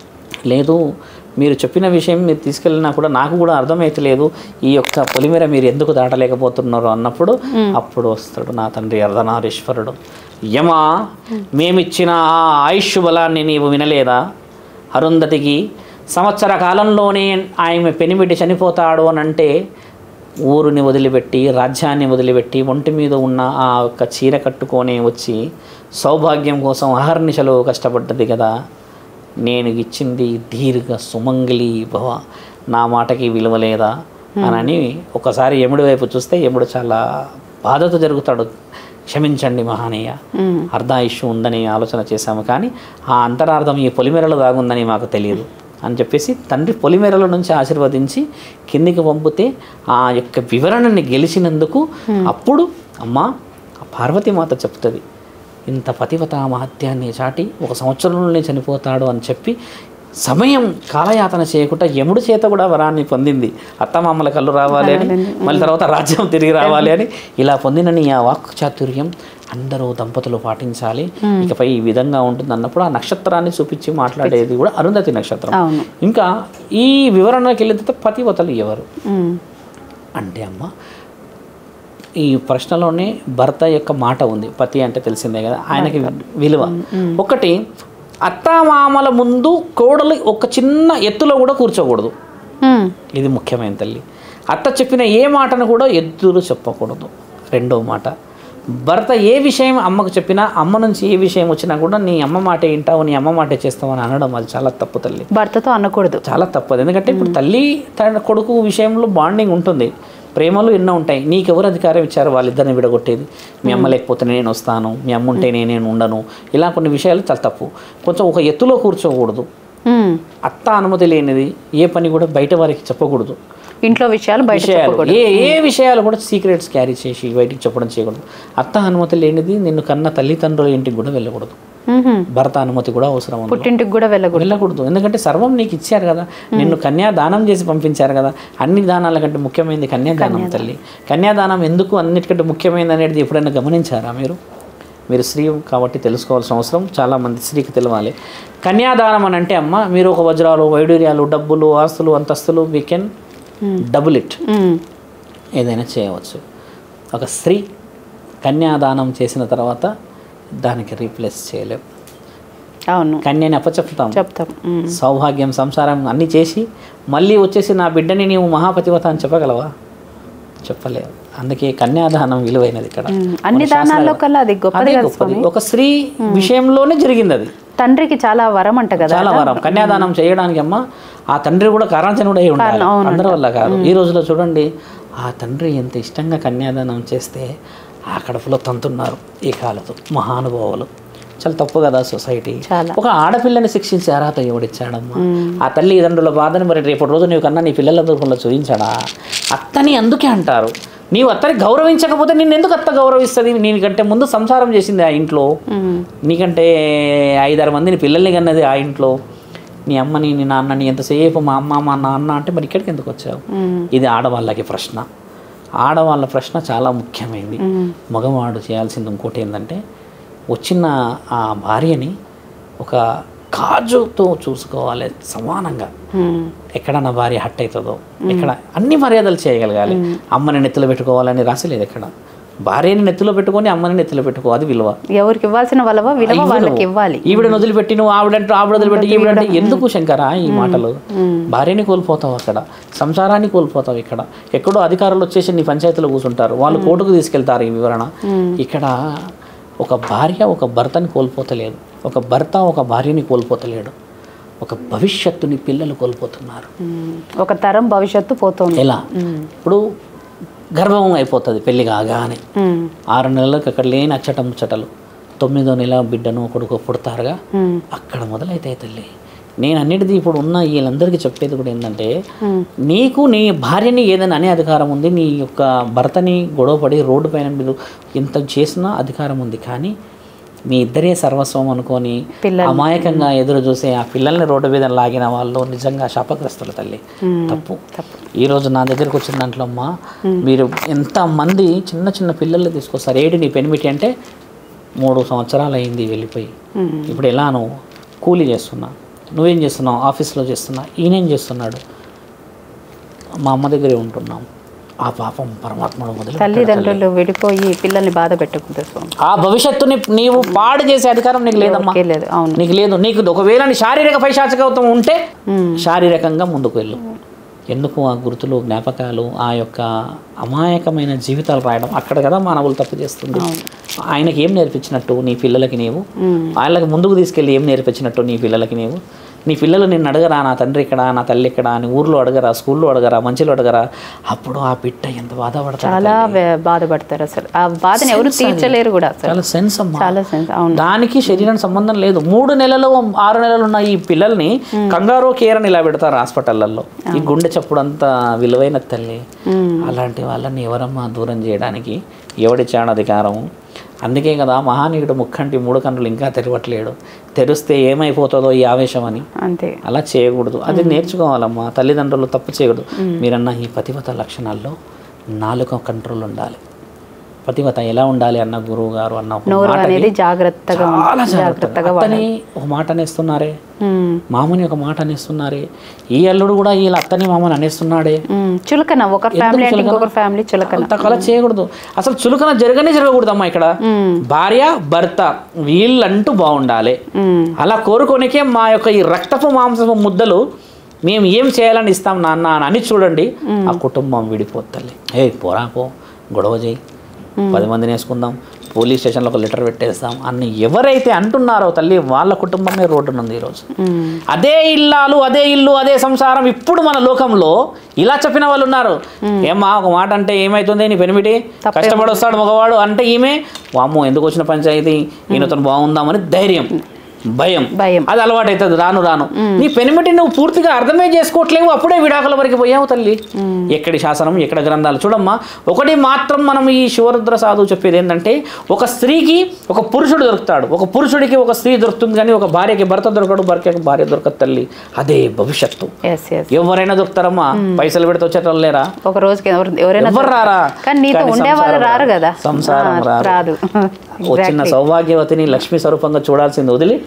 లేదు మీరు చెప్పిన విషయం మీరు తీసుకెళ్ళినా కూడా నాకు కూడా అర్థమైతలేదు ఈ యొక్క పొలిమేర మీరు ఎందుకు దాటలేకపోతున్నారు అన్నప్పుడు అప్పుడు వస్తాడు నా తండ్రి అర్ధనారీశ్వరుడు యమా మేమిచ్చిన ఆ ఆయుష్ బలాన్ని నీవు వినలేదా అరుంధతికి సంవత్సర కాలంలోనే ఆమె పెనిమిటి చనిపోతాడు అని అంటే ఊరిని వదిలిపెట్టి రాజ్యాన్ని వదిలిపెట్టి ఒంటి మీద ఉన్న ఆ యొక్క చీర కట్టుకొని వచ్చి సౌభాగ్యం కోసం అహర్నిశలు కష్టపడ్డది కదా నేను ఇచ్చింది దీర్ఘ సుమంగళి భవ నా మాటకి విలువ లేదా అని ఒకసారి యముడి వైపు చూస్తే యముడు చాలా బాధతో జరుగుతాడు క్షమించండి మహానీయ ఉమ్, అర్ధాయుష్యం ఉందని ఆలోచన చేశాము కానీ ఆ అంతరార్థం ఈ పొలిమేరలో దాగుందని మాకు తెలియదు అని చెప్పేసి తండ్రి పొలిమేరల నుంచి ఆశీర్వదించి కిందికి పంపితే ఆ యొక్క వివరణని గెలిచినందుకు అప్పుడు అమ్మా ఆ పార్వతీమాత చెప్తుంది ఇంత పతివత మహత్యాన్ని చాటి ఒక సంవత్సరంలోనే చనిపోతాడు అని చెప్పి సమయం కాలయాతన చేయకుండా యముడి చేత కూడా వరాన్ని పొందింది అత్తమామల కళ్ళు రావాలి అని మళ్ళీ తర్వాత రాజ్యం తిరిగి రావాలి అని ఇలా పొందిన నీ ఆ వాక్ చాతుర్యం అందరూ దంపతులు పాటించాలి ఇకపై ఈ విధంగా ఉంటుంది అన్నప్పుడు ఆ నక్షత్రాన్ని చూపించి మాట్లాడేది కూడా అరుంధతి నక్షత్రం అవును ఇంకా ఈ వివరణకి వెళ్ళిన తర్వాత పతివతలు ఎవరు ఉమ్, అంటే అమ్మ ఈ ప్రశ్నలోనే భర్త యొక్క మాట ఉంది పతి అంటే తెలిసిందే కదా ఆయనకి విలువ ఒకటి అత్తామామల ముందు కోడలు ఒక చిన్న ఎత్తులో కూడా కూర్చోకూడదు ఉమ్, ఇది ముఖ్యమైన తల్లి అత్త చెప్పిన ఏ మాటను కూడా ఎదురు చెప్పకూడదు రెండో మాట భర్త ఏ విషయం అమ్మకు చెప్పినా అమ్మ నుంచి ఏ విషయం వచ్చినా కూడా నీ అమ్మ మాట వింటావు నీ అమ్మ మాట చేస్తావు అని అనడం అది చాలా తప్పు తల్లి భర్తతో అనకూడదు చాలా తప్పదు ఎందుకంటే ఇప్పుడు తల్లి తన కొడుకు విషయంలో బాండింగ్ ఉంటుంది ప్రేమలు ఎన్నో ఉంటాయి నీకెవరు అధికారం ఇచ్చారు వాళ్ళిద్దరిని విడగొట్టేది మీ అమ్మ లేకపోతే నేను వస్తాను మీ అమ్మ ఉంటే నేను ఉండను ఇలా కొన్ని విషయాలు చాలా తప్పు కొంచెం ఒక ఎత్తులో కూర్చోకూడదు ఉమ్, అత్త అనుమతి లేనిది ఏ పని కూడా బయట వారికి చెప్పకూడదు ఇంట్లో విషయాలు బయట విషయాలు చెప్పకూడదు ఏ ఏ విషయాలు కూడా సీక్రెట్స్ క్యారీ చేసి బయటికి చెప్పడం చేయకూడదు అత్త అనుమతి లేనిది నిన్ను కన్న తల్లిదండ్రుల ఇంటికి కూడా వెళ్ళకూడదు ఉహుం, భర్త అనుమతి కూడా అవసరం ఉంది పుట్టింటికి కూడా వెళ్ళకూడదు వెళ్ళకూడదు ఎందుకంటే సర్వం నీకు ఇచ్చారు కదా నిన్ను కన్యాదానం చేసి పంపించారు కదా అన్ని దానాల కంటే ముఖ్యమైనది కన్యాదానం తల్లి కన్యాదానం ఎందుకు అన్నిటికంటే ముఖ్యమైనది అనేది ఎప్పుడైనా గమనించారా మీరు మీరు స్త్రీ కాబట్టి తెలుసుకోవాల్సిన అవసరం చాలా మంది స్త్రీకి తెలవాలి కన్యాదానం అని అంటే అమ్మ మీరు ఒక వజ్రాలు వైడూర్యాలు డబ్బులు ఆస్తులు అంతస్తులు we can double it um, ఏదైనా చేయవచ్చు ఒక స్త్రీ కన్యాదానం చేసిన తర్వాత దానికి రీప్లేస్ చేయలేం అవును కన్యని అప్పచెప్తాం చెప్తాం ఉమ్. సౌభాగ్యం సంసారం అన్నీ చేసి మళ్ళీ వచ్చేసి నా బిడ్డని నీవు మహాపతివత అని చెప్పగలవా చెప్పలేవు అందుకే కన్యాదానం విలువైనది ఇక్కడ ఉమ్. అన్ని మన శాస్త్రాలు- దానాల్లో కల్లా అది గొప్పది అదే కదా గొప్పది ఒక స్త్రీ విషయంలోనే జరిగింది అది తండ్రికి చాలా వరం అంట కదా చాలా వరం కన్యాదానం చేయడానికి అమ్మ ఆ తండ్రి కూడా కారణజనుడై ఉండాలి అందరి వల్ల కాదు ఈ రోజులో చూడండి ఆ తండ్రి ఎంత ఇష్టంగా కన్యాదానం చేస్తే ఆ కడుపులో తంతున్నారు ఈ కాలతో మహానుభావులు చాలా తప్పు కదా సొసైటీ చాలా. ఒక ఆడపిల్లని శిక్షించే అర్హత ఎవడిచ్చాడమ్మా ఆ తల్లిదండ్రుల బాధని మరి రేపటి రోజు నీవు కన్నా నీ పిల్లలందరిలో చూపించాడా అత్తని అందుకే అంటారు నీవు అత్తని గౌరవించకపోతే నిన్ను ఎందుకు అత్త గౌరవిస్తుంది నీకంటే ముందు సంసారం చేసింది ఆ ఇంట్లో ఉమ్. నీకంటే ఐదారు మందిని పిల్లల్ని కన్నది ఆ ఇంట్లో నీ అమ్మని నీ నాన్నని ఎంతసేపు మా అమ్మ మా నాన్న అంటే మరి ఇక్కడికి ఎందుకు వచ్చావు ఉమ్. ఇది ఆడవాళ్ళకి ప్రశ్న ఆడవాళ్ళ ప్రశ్న చాలా ముఖ్యమైనది మగవాడు చేయాల్సింది ఇంకోటి ఏంటంటే వచ్చిన ఆ భార్యని ఒక కాజుతో చూసుకోవాలి సమానంగా ఉమ్. ఎక్కడ నా భార్య హట్ అవుతుందో ఎక్కడ అన్ని మర్యాదలు చేయగలగాలి అమ్మని నెత్తిలో పెట్టుకోవాలని రాసలేదు ఎక్కడ భార్యని నెత్తిలో పెట్టుకొని అమ్మని నెత్తిలో పెట్టుకో అది విలువ ఎవరికి ఇవ్వాల్సిన వలవ విలువ వాళ్ళకి ఇవ్వాలి ఈవిడని వదిలిపెట్టి నువ్వు ఆవిడంటూ ఆవిడ వదిలిపెట్టి ఈవిడంటే ఎందుకు శంకరా ఈ మాటలు భార్యని కోల్పోతావు అక్కడ సంసారాన్ని కోల్పోతావు ఇక్కడ ఎక్కడో అధికారులు వచ్చేసి నీ పంచాయతీలో కూర్చుంటారు వాళ్ళు కోర్టుకు తీసుకెళ్తారు ఈ వివరణ ఇక్కడ ఒక భార్య ఒక భర్తని కోల్పోతలేదు ఒక భర్త ఒక భార్యని కోల్పోతలేడు ఒక భవిష్యత్తుని పిల్లలు కోల్పోతున్నారు ఉమ్. ఒక తరం భవిష్యత్తు పోతుంది ఎలా ఇప్పుడు గర్భం అయిపోతుంది పెళ్లి కాగానే ఉమ్. ఆరు నెలలకు అక్కడ లేని అచ్చట ముచ్చటలు తొమ్మిదో నెల బిడ్డను కొడుకు పుడతారుగా ఉమ్. అక్కడ మొదలైతాయి తల్లి నేను అన్నిటిది ఇప్పుడు ఉన్న వీళ్ళందరికీ చెప్పేది కూడా ఏంటంటే ఉమ్. నీకు నీ భార్యని ఏదైనా అనే అధికారం ఉంది నీ యొక్క భర్తని గొడవపడి రోడ్డు పైన మీరు ఇంత చేసినా అధికారం ఉంది కానీ మీ ఇద్దరే సర్వస్వం అనుకొని పిల్లలు. అమాయకంగా ఎదురు చూసే ఆ పిల్లల్ని రోడ్డు మీద లాగిన వాళ్ళు నిజంగా శాపగ్రస్తులు తల్లి తప్పు ఈ రోజు నా దగ్గరకు వచ్చిన దాంట్లో అమ్మ మీరు ఎంతమంది చిన్న చిన్న పిల్లల్ని తీసుకొస్తారు ఏడి నీ పెనిమిటి అంటే మూడు సంవత్సరాలు అయింది వెళ్ళిపోయి ఉమ్. ఇప్పుడు ఎలా నువ్వు కూలీ చేస్తున్నా నువ్వేం చేస్తున్నావు ఆఫీస్లో చేస్తున్నా ఈయనేం చేస్తున్నాడు మా అమ్మ దగ్గరే ఉంటున్నాం ఆ పాపం పరమాత్మను మొదలు తల్లిదండ్రులు విడిపోయి పిల్లల్ని బాధ పెట్టుకుంటారు స్వామి ఆ భవిష్యత్తుని నీవు పాడు చేసే అధికారం నీకు లేదమ్మా ఎవరికీ లేదు అవును నీకు లేదు నీకు ఒకవేళ నీ శారీరక పైశాచికత్వం ఉంటే శారీరకంగా ముందుకు వెళ్ళు ఎందుకు ఆ గుర్తులు జ్ఞాపకాలు ఆ యొక్క అమాయకమైన జీవితాలు రాయడం అక్కడ కదా మానవులు తప్పు చేస్తుంది ఆయనకి ఏం నేర్పించినట్టు నీ పిల్లలకి నీవు వాళ్ళకి ముందుకు తీసుకెళ్ళి ఏం నేర్పించినట్టు నీ పిల్లలకి నీవు నీ పిల్లలు నిన్ను అడగరా నా తండ్రి ఇక్కడ నా తల్లి ఇక్కడ అని ఊర్లో అడగరా స్కూల్లో అడగరా మంచిలో అడగరా అప్పుడు ఆ బిడ్డ ఎంత బాధపడతాడు చాలా వే- బాధపడతారు అసలు ఆ బాధని ఎవరు తీర్చలేరు కూడా అసలు చాలా సెన్స్ అమ్మా చాలా సెన్స్ అవును దానికి శరీరానికి సంబంధం లేదు మూడు నెలలు ఆరు నెలలు ఉన్న ఈ పిల్లల్ని కంగారో కేర్ అని ఇలా పెడతారు హాస్పిటళ్లలో ఈ గుండె చప్పుడు అంత విలువైన తల్లి అలాంటి వాళ్ళని ఎవరమ్మా దూరం చేయడానికి ఎవడిచ్చాడు అధికారం అందుకే కదా మహానీయుడు ముక్కంటి మూడు కన్నులు ఇంకా తెరవట్లేడు తెరిస్తే ఏమైపోతుందో ఈ ఆవేశం అని అంతే అలా చేయకూడదు అది నేర్చుకోవాలమ్మా తల్లిదండ్రులు తప్పు చేయకూడదు మీరన్న ఈ పతివత లక్షణాల్లో నాలుక కంట్రోల్ ఉండాలి పతివత ఎలా ఉండాలి అన్న గురువు గారు అన్న ఒక నోరు మాటకి అనేది జాగ్రత్తగా చాలా ఉంటుంది. జాగ్రత్తగా అత్తని ఒక మాట అనేస్తున్నారే ఉమ్. మామని ఒక మాట అనేస్తున్నారే ఈ అల్లుడు కూడా వీళ్ళ అత్తని మామని అనేస్తున్నాడే ఉమ్. చులకన ఒక ఫ్యామిలీ అంటే ఇంకొకరి ఫ్యామిలీ చులకన అంత కళ చేయకూడదు అసలు చులకన జరగనే జరగకూడదమ్మా ఇక్కడ ఉమ్. భార్య భర్త వీళ్ళంటూ బాగుండాలి ఉమ్. అలా కోరుకోనికే మా యొక్క ఈ రక్తపు మాంసపు ముద్దలు మేము ఏం చేయాలని ఇస్తాం నాన్న అని అని చూడండి ఆ కుటుంబం విడిపోతలే ఏ పోరా పో గొడవ చేయి పది మందిని వేసుకుందాం పోలీస్ స్టేషన్లో ఒక లెటర్ పెట్టేస్తాం అన్ని ఎవరైతే అంటున్నారో తల్లి వాళ్ళ కుటుంబమే రోడ్డునుంది ఈరోజు ఉమ్. అదే ఇల్లాలు అదే ఇల్లు అదే సంసారం ఇప్పుడు మన లోకంలో ఇలా చెప్పిన వాళ్ళు ఉన్నారు ఏమ్మా ఒక మాట అంటే ఏమైతుంది నీ పెనిమిటి కష్టపడి వస్తాడు మగవాడు అంటే ఈమె వామ్మో ఎందుకు వచ్చిన పంచాయతీ ఈయనతో బాగుందామని ధైర్యం భయం భయం అది అలవాటు అవుతుంది రాను రాను నీ పెనిమిటి నువ్వు పూర్తిగా అర్థమే చేసుకోవట్లేవు అప్పుడే విడాకుల వరకు పోయావు తల్లి ఎక్కడి శాసనం ఎక్కడ గ్రంథాలు చూడమ్మా ఒకటి మాత్రం మనం ఈ శివరుద్ర సాధువు చెప్పేది ఏంటంటే ఒక స్త్రీకి ఒక పురుషుడు దొరుకుతాడు ఒక పురుషుడికి ఒక స్త్రీ దొరుకుతుంది కానీ ఒక భార్యకి భర్త దొరకడు భర్తకి భార్య దొరకదు తల్లి అదే భవిష్యత్తు ఎస్ ఎస్ ఎవరైనా దొరుకుతారమ్మా పైసలు పెడితే వచ్చేటోళ్ళు లేరా ఒక రోజుకి ఎవరు ఎవరైనా ఎవరు రారా కానీ నీతో కానీ ఉండేవాళ్ళు సంసారం రారు కదా సంసారం ఆ, రారు రాదు వచ్చిన సౌభాగ్యవతిని లక్ష్మీ స్వరూపంగా చూడాల్సింది వదిలి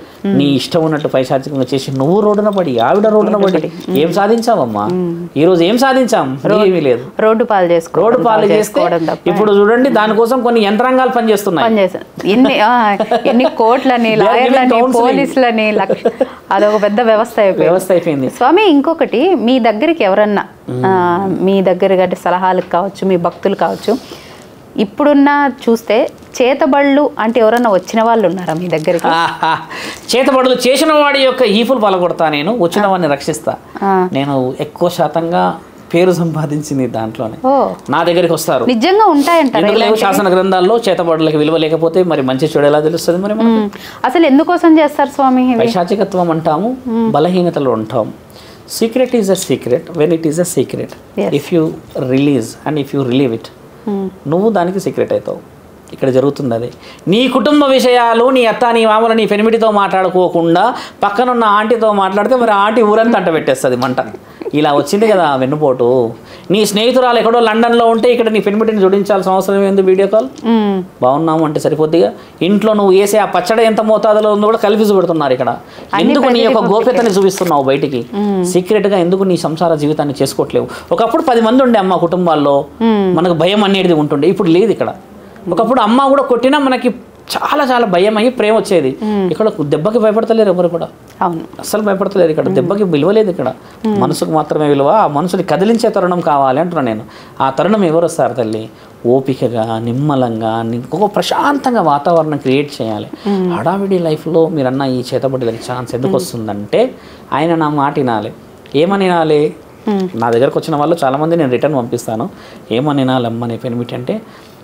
నీ ఇష్టం ఉన్నట్టు పైశాచికంగా చేసి నువ్వు రోడ్డున పడి ఆవిడ రోడ్డున పడి ఏం సాధించావమ్మా ఈ రోజు ఏం సాధించాం ఏమీ లేదు రోడ్డు పాలు చేసుకో రోడ్డు పాలు చేస్తే చేసుకోవడం తప్ప ఇప్పుడు చూడండి దానికోసం కొన్ని యంత్రాంగాలు పనిచేస్తున్నాయి పని చేశాను ఎన్ని ఆ, ఎన్ని కోట్లని They are giving లాయర్లని counseling. పోలీసులని లక్ష అదొక పెద్ద వ్యవస్థ అయిపోయింది వ్యవస్థ అయిపోయింది స్వామి ఇంకొకటి మీ దగ్గరికి ఎవరన్నా ఆ, మీ దగ్గర గట్టి సలహాలకు కావచ్చు మీ భక్తులు కావచ్చు ఇప్పుడున్న చూస్తే చేతబళ్ళు అంటే ఎవరన్నా వచ్చిన వాళ్ళు ఉన్నారా మీ దగ్గరికి ఆహా. చేతబడులు చేసిన వాడి యొక్క ఈపులు పలగొడతా నేను వచ్చిన వాడిని రక్షిస్తా ఆ. నేను ఎక్కువ శాతంగా పేరు సంపాదించింది దాంట్లోనే ఓ నా దగ్గరికి వస్తారు నిజంగా ఉంటాయంటారా ఎందుకు లేవు శాసన గ్రంథాల్లో చేతబడులకు విలువ లేకపోతే మరి మంచి చెడు ఎలా తెలుస్తుంది మరి మనకు? ఉమ్. అసలు ఎందుకోసం చేస్తారు స్వామి ఇవి పైశాచికత్వం అంటాము బలహీనతలు ఉంటాం secret is a secret when it is a secret Yes. If you release and if you relieve it um. నువ్వు దానికి సీక్రెట్ అవుతావు ఇక్కడ జరుగుతుంది అది నీ కుటుంబ విషయాలు నీ అత్త నీ మామూలు నీ పెనిమిటితో మాట్లాడుకోకుండా పక్కనున్న ఆంటీతో మాట్లాడితే మరి ఆ ఆంటీ ఊరంతా అంట పెట్టేస్తుంది మంట ఇలా వచ్చింది కదా ఆ వెన్నుపోటు నీ స్నేహితురాలు ఎక్కడో లండన్లో ఉంటే ఇక్కడ నీ పెనిమిటిని జోడించాల్సిన అవసరం ఏంది వీడియో కాల్ ఉమ్. బాగున్నాము అంటే సరిపోద్దిగా ఇంట్లో నువ్వు వేసే ఆ పచ్చడి ఎంత మోతాదులో ఉందో కూడా కలిపి పెడుతున్నారు ఇక్కడ ఎందుకు నీ యొక్క గోప్యతని చూపిస్తున్నావు బయటికి సీక్రెట్ గా ఎందుకు నీ సంసార జీవితాన్ని చేసుకోవట్లేవు ఒకప్పుడు పది మంది ఉండే అమ్మ కుటుంబాల్లో మనకు భయం అనేది ఉంటుండే ఇప్పుడు లేదు ఇక్కడ ఒకప్పుడు అమ్మ కూడా కొట్టినా మనకి చాలా చాలా భయం అయ్యి ప్రేమ వచ్చేది ఇక్కడ దెబ్బకి భయపడతలేరు ఎవరు కూడా అవును అస్సలు భయపడతలేదు ఇక్కడ దెబ్బకి విలువ లేదు ఇక్కడ మనసుకు మాత్రమే విలువ ఆ మనసుని కదిలించే తరుణం కావాలి అంటున్నా నేను ఆ తరుణం ఎవరు వస్తారు తల్లి ఓపికగా నిమ్మలంగా ఇంకొక ప్రశాంతంగా వాతావరణం క్రియేట్ చేయాలి హడావిడి లైఫ్లో మీరన్న ఈ చేతబడిలకి ఛాన్స్ ఎందుకు వస్తుందంటే ఆయన నా మాట వినాలి ఏమని వినాలి నా దగ్గరకు వచ్చిన వాళ్ళు చాలామంది నేను రిటర్న్ పంపిస్తాను ఏమని వినాలి అమ్మని పెనిమిటి అంటే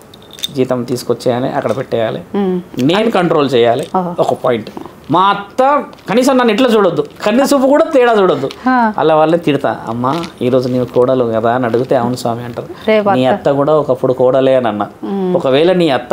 జీతం తీసుకొచ్చేయాలి అక్కడ పెట్టేయాలి ఉమ్. నేను కంట్రోల్ చేయాలి ఒక పాయింట్ మా అత్త కనీసం నన్ను ఇట్లా చూడొద్దు కన్నీ చూపు కూడా తేడా చూడొద్దు హా. అలా వాళ్ళే తిడతా అమ్మా ఈరోజు నీవు కోడలు కదా అని అడిగితే అవును స్వామి అంటారు రేపు నీ అత్త కూడా ఒకప్పుడు కోడలే అని అన్న ఒకవేళ నీ అత్త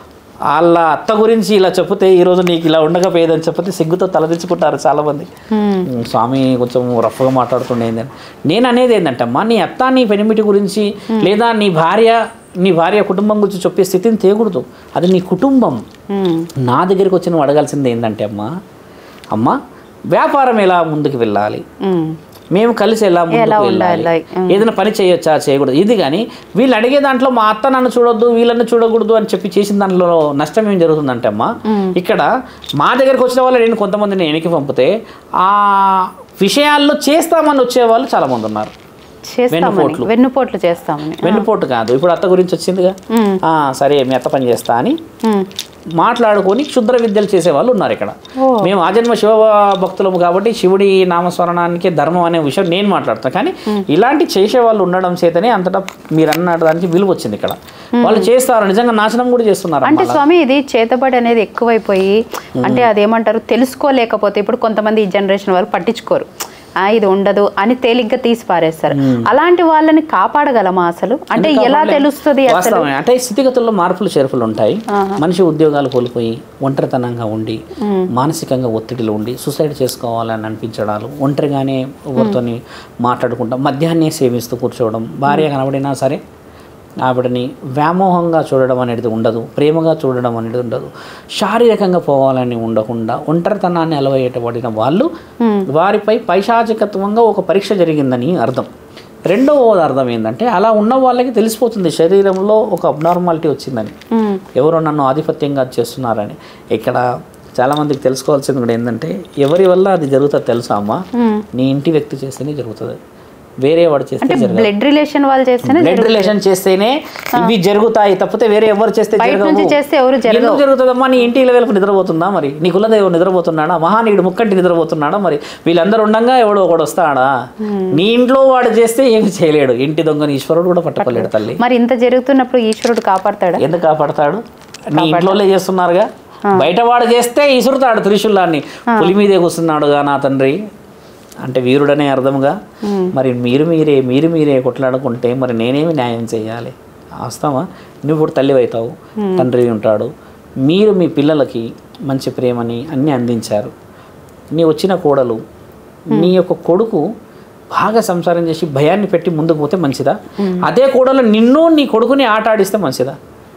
వాళ్ళ అత్త గురించి ఇలా చెప్తే ఈరోజు నీకు ఇలా ఉండకపోయేదని చెప్తే సిగ్గుతో తలదించుకుంటారు చాలామంది ఉమ్. స్వామి కొంచెం రఫ్గా మాట్లాడుతుండే ఏందని నేను అనేది ఏంటంటే అమ్మా నీ అత్త నీ పెనిమిటి గురించి లేదా నీ భార్య నీ భార్య కుటుంబం గురించి చెప్పే స్థితిని తేకూడదు అది నీ కుటుంబం ఉమ్. నా దగ్గరికి వచ్చి నువ్వు అడగాల్సింది ఏంటంటే అమ్మా అమ్మ వ్యాపారం ఎలా ముందుకు వెళ్ళాలి ఉమ్. మేము కలిసి ఎలా ముందుకు ఎలా వెళ్ళాలి ఉండాలి? ఏదైనా పని చేయొచ్చా చేయకూడదు ఇది కానీ వీళ్ళు అడిగే దాంట్లో మా అత్త నన్ను చూడొద్దు వీళ్ళని చూడకూడదు అని చెప్పి చేసిన దాంట్లో నష్టం ఏం జరుగుతుందంటే అమ్మా ఇక్కడ మా దగ్గరికి వచ్చిన వాళ్ళు నేను కొంతమందిని వెనక్కి పంపితే ఆ విషయాల్లో చేస్తామని వచ్చే వాళ్ళు చాలా మంది ఉన్నారు చేస్తామని వెన్నుపోట్లు. వెన్నుపోట్లు చేస్తామని వెన్నుపోటు కాదు ఇప్పుడు అత్త గురించి వచ్చిందిగా ఉమ్. ఆ, సరే మీ అత్త పని చేస్తా అని ఉమ్. మాట్లాడుకొని క్షుద్ర విద్యలు చేసే వాళ్ళు ఉన్నారు ఇక్కడ ఓ. మేము ఆజన్మ శివ భక్తులము కాబట్టి శివుడి నామస్మరణానికి ధర్మం అనే విషయం నేను మాట్లాడతాను కానీ ఇలాంటి చేసే వాళ్ళు ఉండడం చేతనే అంతటా మీరు అన్న దానికి విలువ వచ్చింది ఇక్కడ వాళ్ళు చేస్తారు నిజంగా నాశనం కూడా చేస్తున్నారు అంటే అమ్మ. స్వామి ఇది చేతబడి అనేది ఎక్కువైపోయి అంటే అదేమంటారు తెలుసుకోలేకపోతే ఇప్పుడు కొంతమంది ఈ జనరేషన్ వారు పట్టించుకోరు ఆ, ఇది ఉండదు అని తేలిగ్గా తీసి పారేస్తారు అలాంటి వాళ్ళని కాపాడగలమా అసలు అంటే ఎలా తెలుస్తుంది అసలు వాస్తవమే అంటే స్థితిగతుల్లో మార్పులు చేర్పులు ఉంటాయి మనిషి ఉద్యోగాలు కోల్పోయి ఒంటరితనంగా ఉండి మానసికంగా ఒత్తిడిలో ఉండి సూసైడ్ చేసుకోవాలని అనిపించడాలు ఒంటరిగానే ఎవరితోని మాట్లాడుకుంటాం మద్యాన్నే సేవిస్తూ కూర్చోవడం భార్య కనబడినా సరే ఆవిడని వ్యామోహంగా చూడడం అనేది ఉండదు ప్రేమగా చూడడం అనేది ఉండదు శారీరకంగా పోవాలని ఉండకుండా ఒంటరితనాన్ని అలవయ్యేటబడిన వాళ్ళు వారిపై పైశాచికత్వంగా ఒక పరీక్ష జరిగిందని అర్థం రెండవ అర్థం ఏంటంటే అలా ఉన్న వాళ్ళకి తెలిసిపోతుంది శరీరంలో ఒక అబ్నార్మాలిటీ వచ్చిందని ఉమ్. ఎవరో నన్ను ఆధిపత్యంగా చేస్తున్నారని ఇక్కడ చాలామందికి తెలుసుకోవాల్సింది కూడా ఏంటంటే ఎవరి వల్ల అది జరుగుతుంది తెలుసా అమ్మా ఉమ్. నీ ఇంటి వ్యక్తి చేస్తేనే జరుగుతుంది వేరే వాడు చేస్తే అంటే జరగదు బ్లడ్ రిలేషన్ వాళ్ళు చేస్తేనే బ్లడ్ రిలేషన్ చేస్తేనే ఇవి జరుగుతాయి తప్పితే వేరే ఎవరు చేస్తే బయట జరగవు. నుంచి చేస్తే ఎవరు జరగవు. ఎందుకు జరుగుతుందమ్మా నీ ఇంటి వెలుపు నిద్రపోతుందా మరి నీ కులదేవుడు నిద్రపోతున్నాడా మహానీయుడు ముక్కంటి నిద్రపోతున్నాడా మరి వీళ్ళందరూ ఉండగా ఎవడో ఒకడు వస్తాడా నీ ఇంట్లో వాడు చేస్తే ఏమి చేయలేడు ఇంటి దొంగని ఈశ్వరుడు కూడా పట్టుకోలేడు తల్లి మరి ఇంత జరుగుతున్నప్పుడు ఈశ్వరుడు కాపాడతాడా ఎందుకు కాపాడతాడు నీ ఇంట్లోనే చేస్తున్నారుగా బయట వాడు చేస్తే ఇసురుతాడు త్రిశూలాన్ని పులి మీదే కూర్చున్నాడుగా నా తండ్రి అంటే వీరుడనే అర్థముగా మరి మీరు మీరే మీరు మీరే కొట్లాడుకుంటే మరి నేనేమి న్యాయం చేయాలి వాస్తవా నువ్వు ఇప్పుడు తల్లి అవుతావు తండ్రి ఉంటాడు మీరు మీ పిల్లలకి మంచి ప్రేమని అన్నీ అందించారు నీ వచ్చిన కోడలు నీ యొక్క కొడుకు బాగా సంసారం చేసి భయాన్ని పెట్టి ముందుకు పోతే మంచిదా అదే కోడలు నిన్ను నీ కొడుకుని ఆట ఆడిస్తే మంచిదా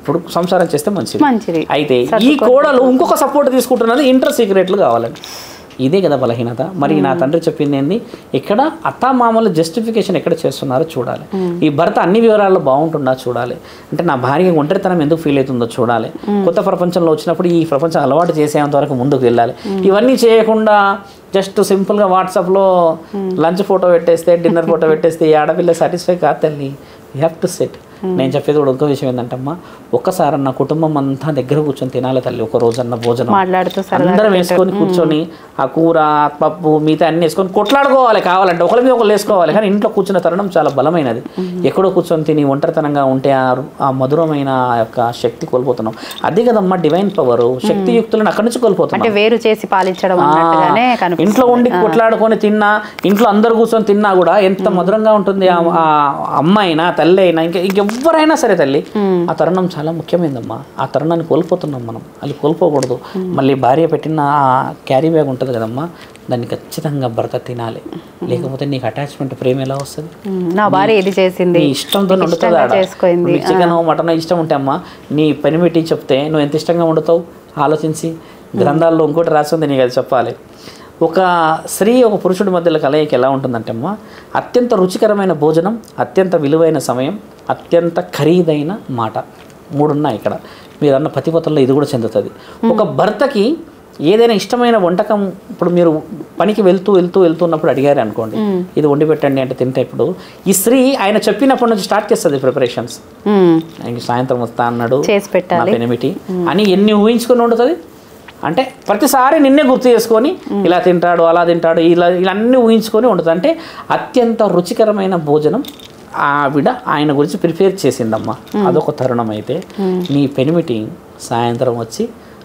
అప్పుడు సంసారం చేస్తే మంచిది మంచిది అయితే ఈ కోడలు ఇంకొక సపోర్ట్ తీసుకుంటున్నది ఇంటర్ సీక్రెట్లు కావాలని ఇదే కదా బలహీనత మరి నా తండ్రి చెప్పింది ఏంది ఇక్కడ అత్తామామలు జస్టిఫికేషన్ ఎక్కడ చేస్తున్నారో చూడాలి ఈ భర్త అన్ని వివరాల్లో బాగుంటుందా చూడాలి అంటే నా భార్య ఒంటరితనం ఎందుకు ఫీల్ అవుతుందో చూడాలి కొత్త ప్రపంచంలో వచ్చినప్పుడు ఈ ప్రపంచం అలవాటు చేసేంత వరకు ముందుకు వెళ్ళాలి ఇవన్నీ చేయకుండా జస్ట్ సింపుల్గా వాట్సాప్లో లంచ్ ఫోటో పెట్టేస్తే డిన్నర్ ఫోటో పెట్టేస్తే ఈ ఆడపిల్ల సాటిస్ఫై కాదు తల్లి యూ హ్యావ్ టు సెట్ నేను చెప్పేది కూడా ఇంకో విషయం ఏంటంటమ్మా ఒక్కసారి నా కుటుంబం అంతా దగ్గర కూర్చొని తినాలి తల్లి ఒక రోజన్న భోజనం మాట్లాడుతూ సరదా అందరం వేసుకొని కూర్చొని ఆ కూర ఆ పప్పు మిగతా అన్ని వేసుకొని కొట్లాడుకోవాలి కావాలంటే ఒకరి మీద ఒకరు వేసుకోవాలి కానీ ఇంట్లో కూర్చున్న తరుణం చాలా బలమైనది ఎక్కడో కూర్చొని తిని ఒంటరితనంగా ఉంటే ఆ ఆ మధురమైన ఆ యొక్క శక్తి కోల్పోతున్నాం అదే కదమ్మా డివైన్ పవర్ శక్తియుక్తులను అక్కడి నుంచి కోల్పోతున్నాం అంటే వేరు చేసి పాలించడం అన్నట్టుగానే కనిపిస్తుంది ఇంట్లో ఉండి కొట్లాడుకొని తిన్నా ఇంట్లో అందరు కూర్చొని తిన్నా కూడా ఎంత మధురంగా ఉంటుంది ఆ ఆ అమ్మ అయినా తల్లి అయినా ఇంకా ఇంకెవ్వరైనా సరే తల్లి ఆ తరుణం చాలా ముఖ్యమైనదమ్మా ఆ తరుణాన్ని కోల్పోతున్నాం మనం అది కోల్పోకూడదు మళ్ళీ భార్య పెట్టిన ఆ క్యారీ బ్యాగ్ ఉంటుంది కదమ్మా దాన్ని ఖచ్చితంగా భర్త తినాలి లేకపోతే నీకు అటాచ్మెంట్ ప్రేమ ఎలా వస్తుంది ఉమ్, నా భార్య ఇది చేసింది నీ ఇష్టంతో వండుతుంది ఇష్టంగా ఆడ. చేసుకుంది నీకు చికెన్ మటన్ ఇష్టం ఉంటే అమ్మా నీ పని పెట్టి చెప్తే నువ్వు ఎంత ఇష్టంగా వండుతావు ఆలోచించి గ్రంథాల్లో ఇంకోటి రాసింది నీకు అది చెప్పాలి ఒక స్త్రీ ఒక పురుషుడి మధ్యలో కలయిక ఎలా ఉంటుందంటే అమ్మా అత్యంత రుచికరమైన భోజనం అత్యంత విలువైన సమయం అత్యంత ఖరీదైన మాట మూడు ఉన్నాయి ఇక్కడ మీరు అన్న పతిపతుల్లో ఇది కూడా చెందుతుంది ఒక భర్తకి ఏదైనా ఇష్టమైన వంటకం ఇప్పుడు మీరు పనికి వెళ్తూ వెళ్తూ వెళ్తున్నప్పుడు అడిగారు అనుకోండి ఇది వండి పెట్టండి అంటే తింటే ఇప్పుడు ఈ స్త్రీ ఆయన చెప్పినప్పటి నుంచి స్టార్ట్ చేస్తుంది ప్రిపరేషన్స్ ఉమ్, ఆయనకి సాయంత్రం వస్తా అన్నాడు చేసి నా పెట్టాలి పెనిమిటి అని ఎన్ని ఊహించుకొని వండుతుంది అంటే ప్రతిసారి నిన్నే గుర్తు చేసుకొని ఇలా తింటాడు అలా తింటాడు ఇలా ఇలా అన్ని ఊహించుకొని వండుతుంది అంటే అత్యంత రుచికరమైన భోజనం ఆవిడ ఆయన గురించి ప్రిపేర్ చేసిందమ్మా అదొక తరుణం అయితే నీ పెనిమిటి సాయంత్రం వచ్చి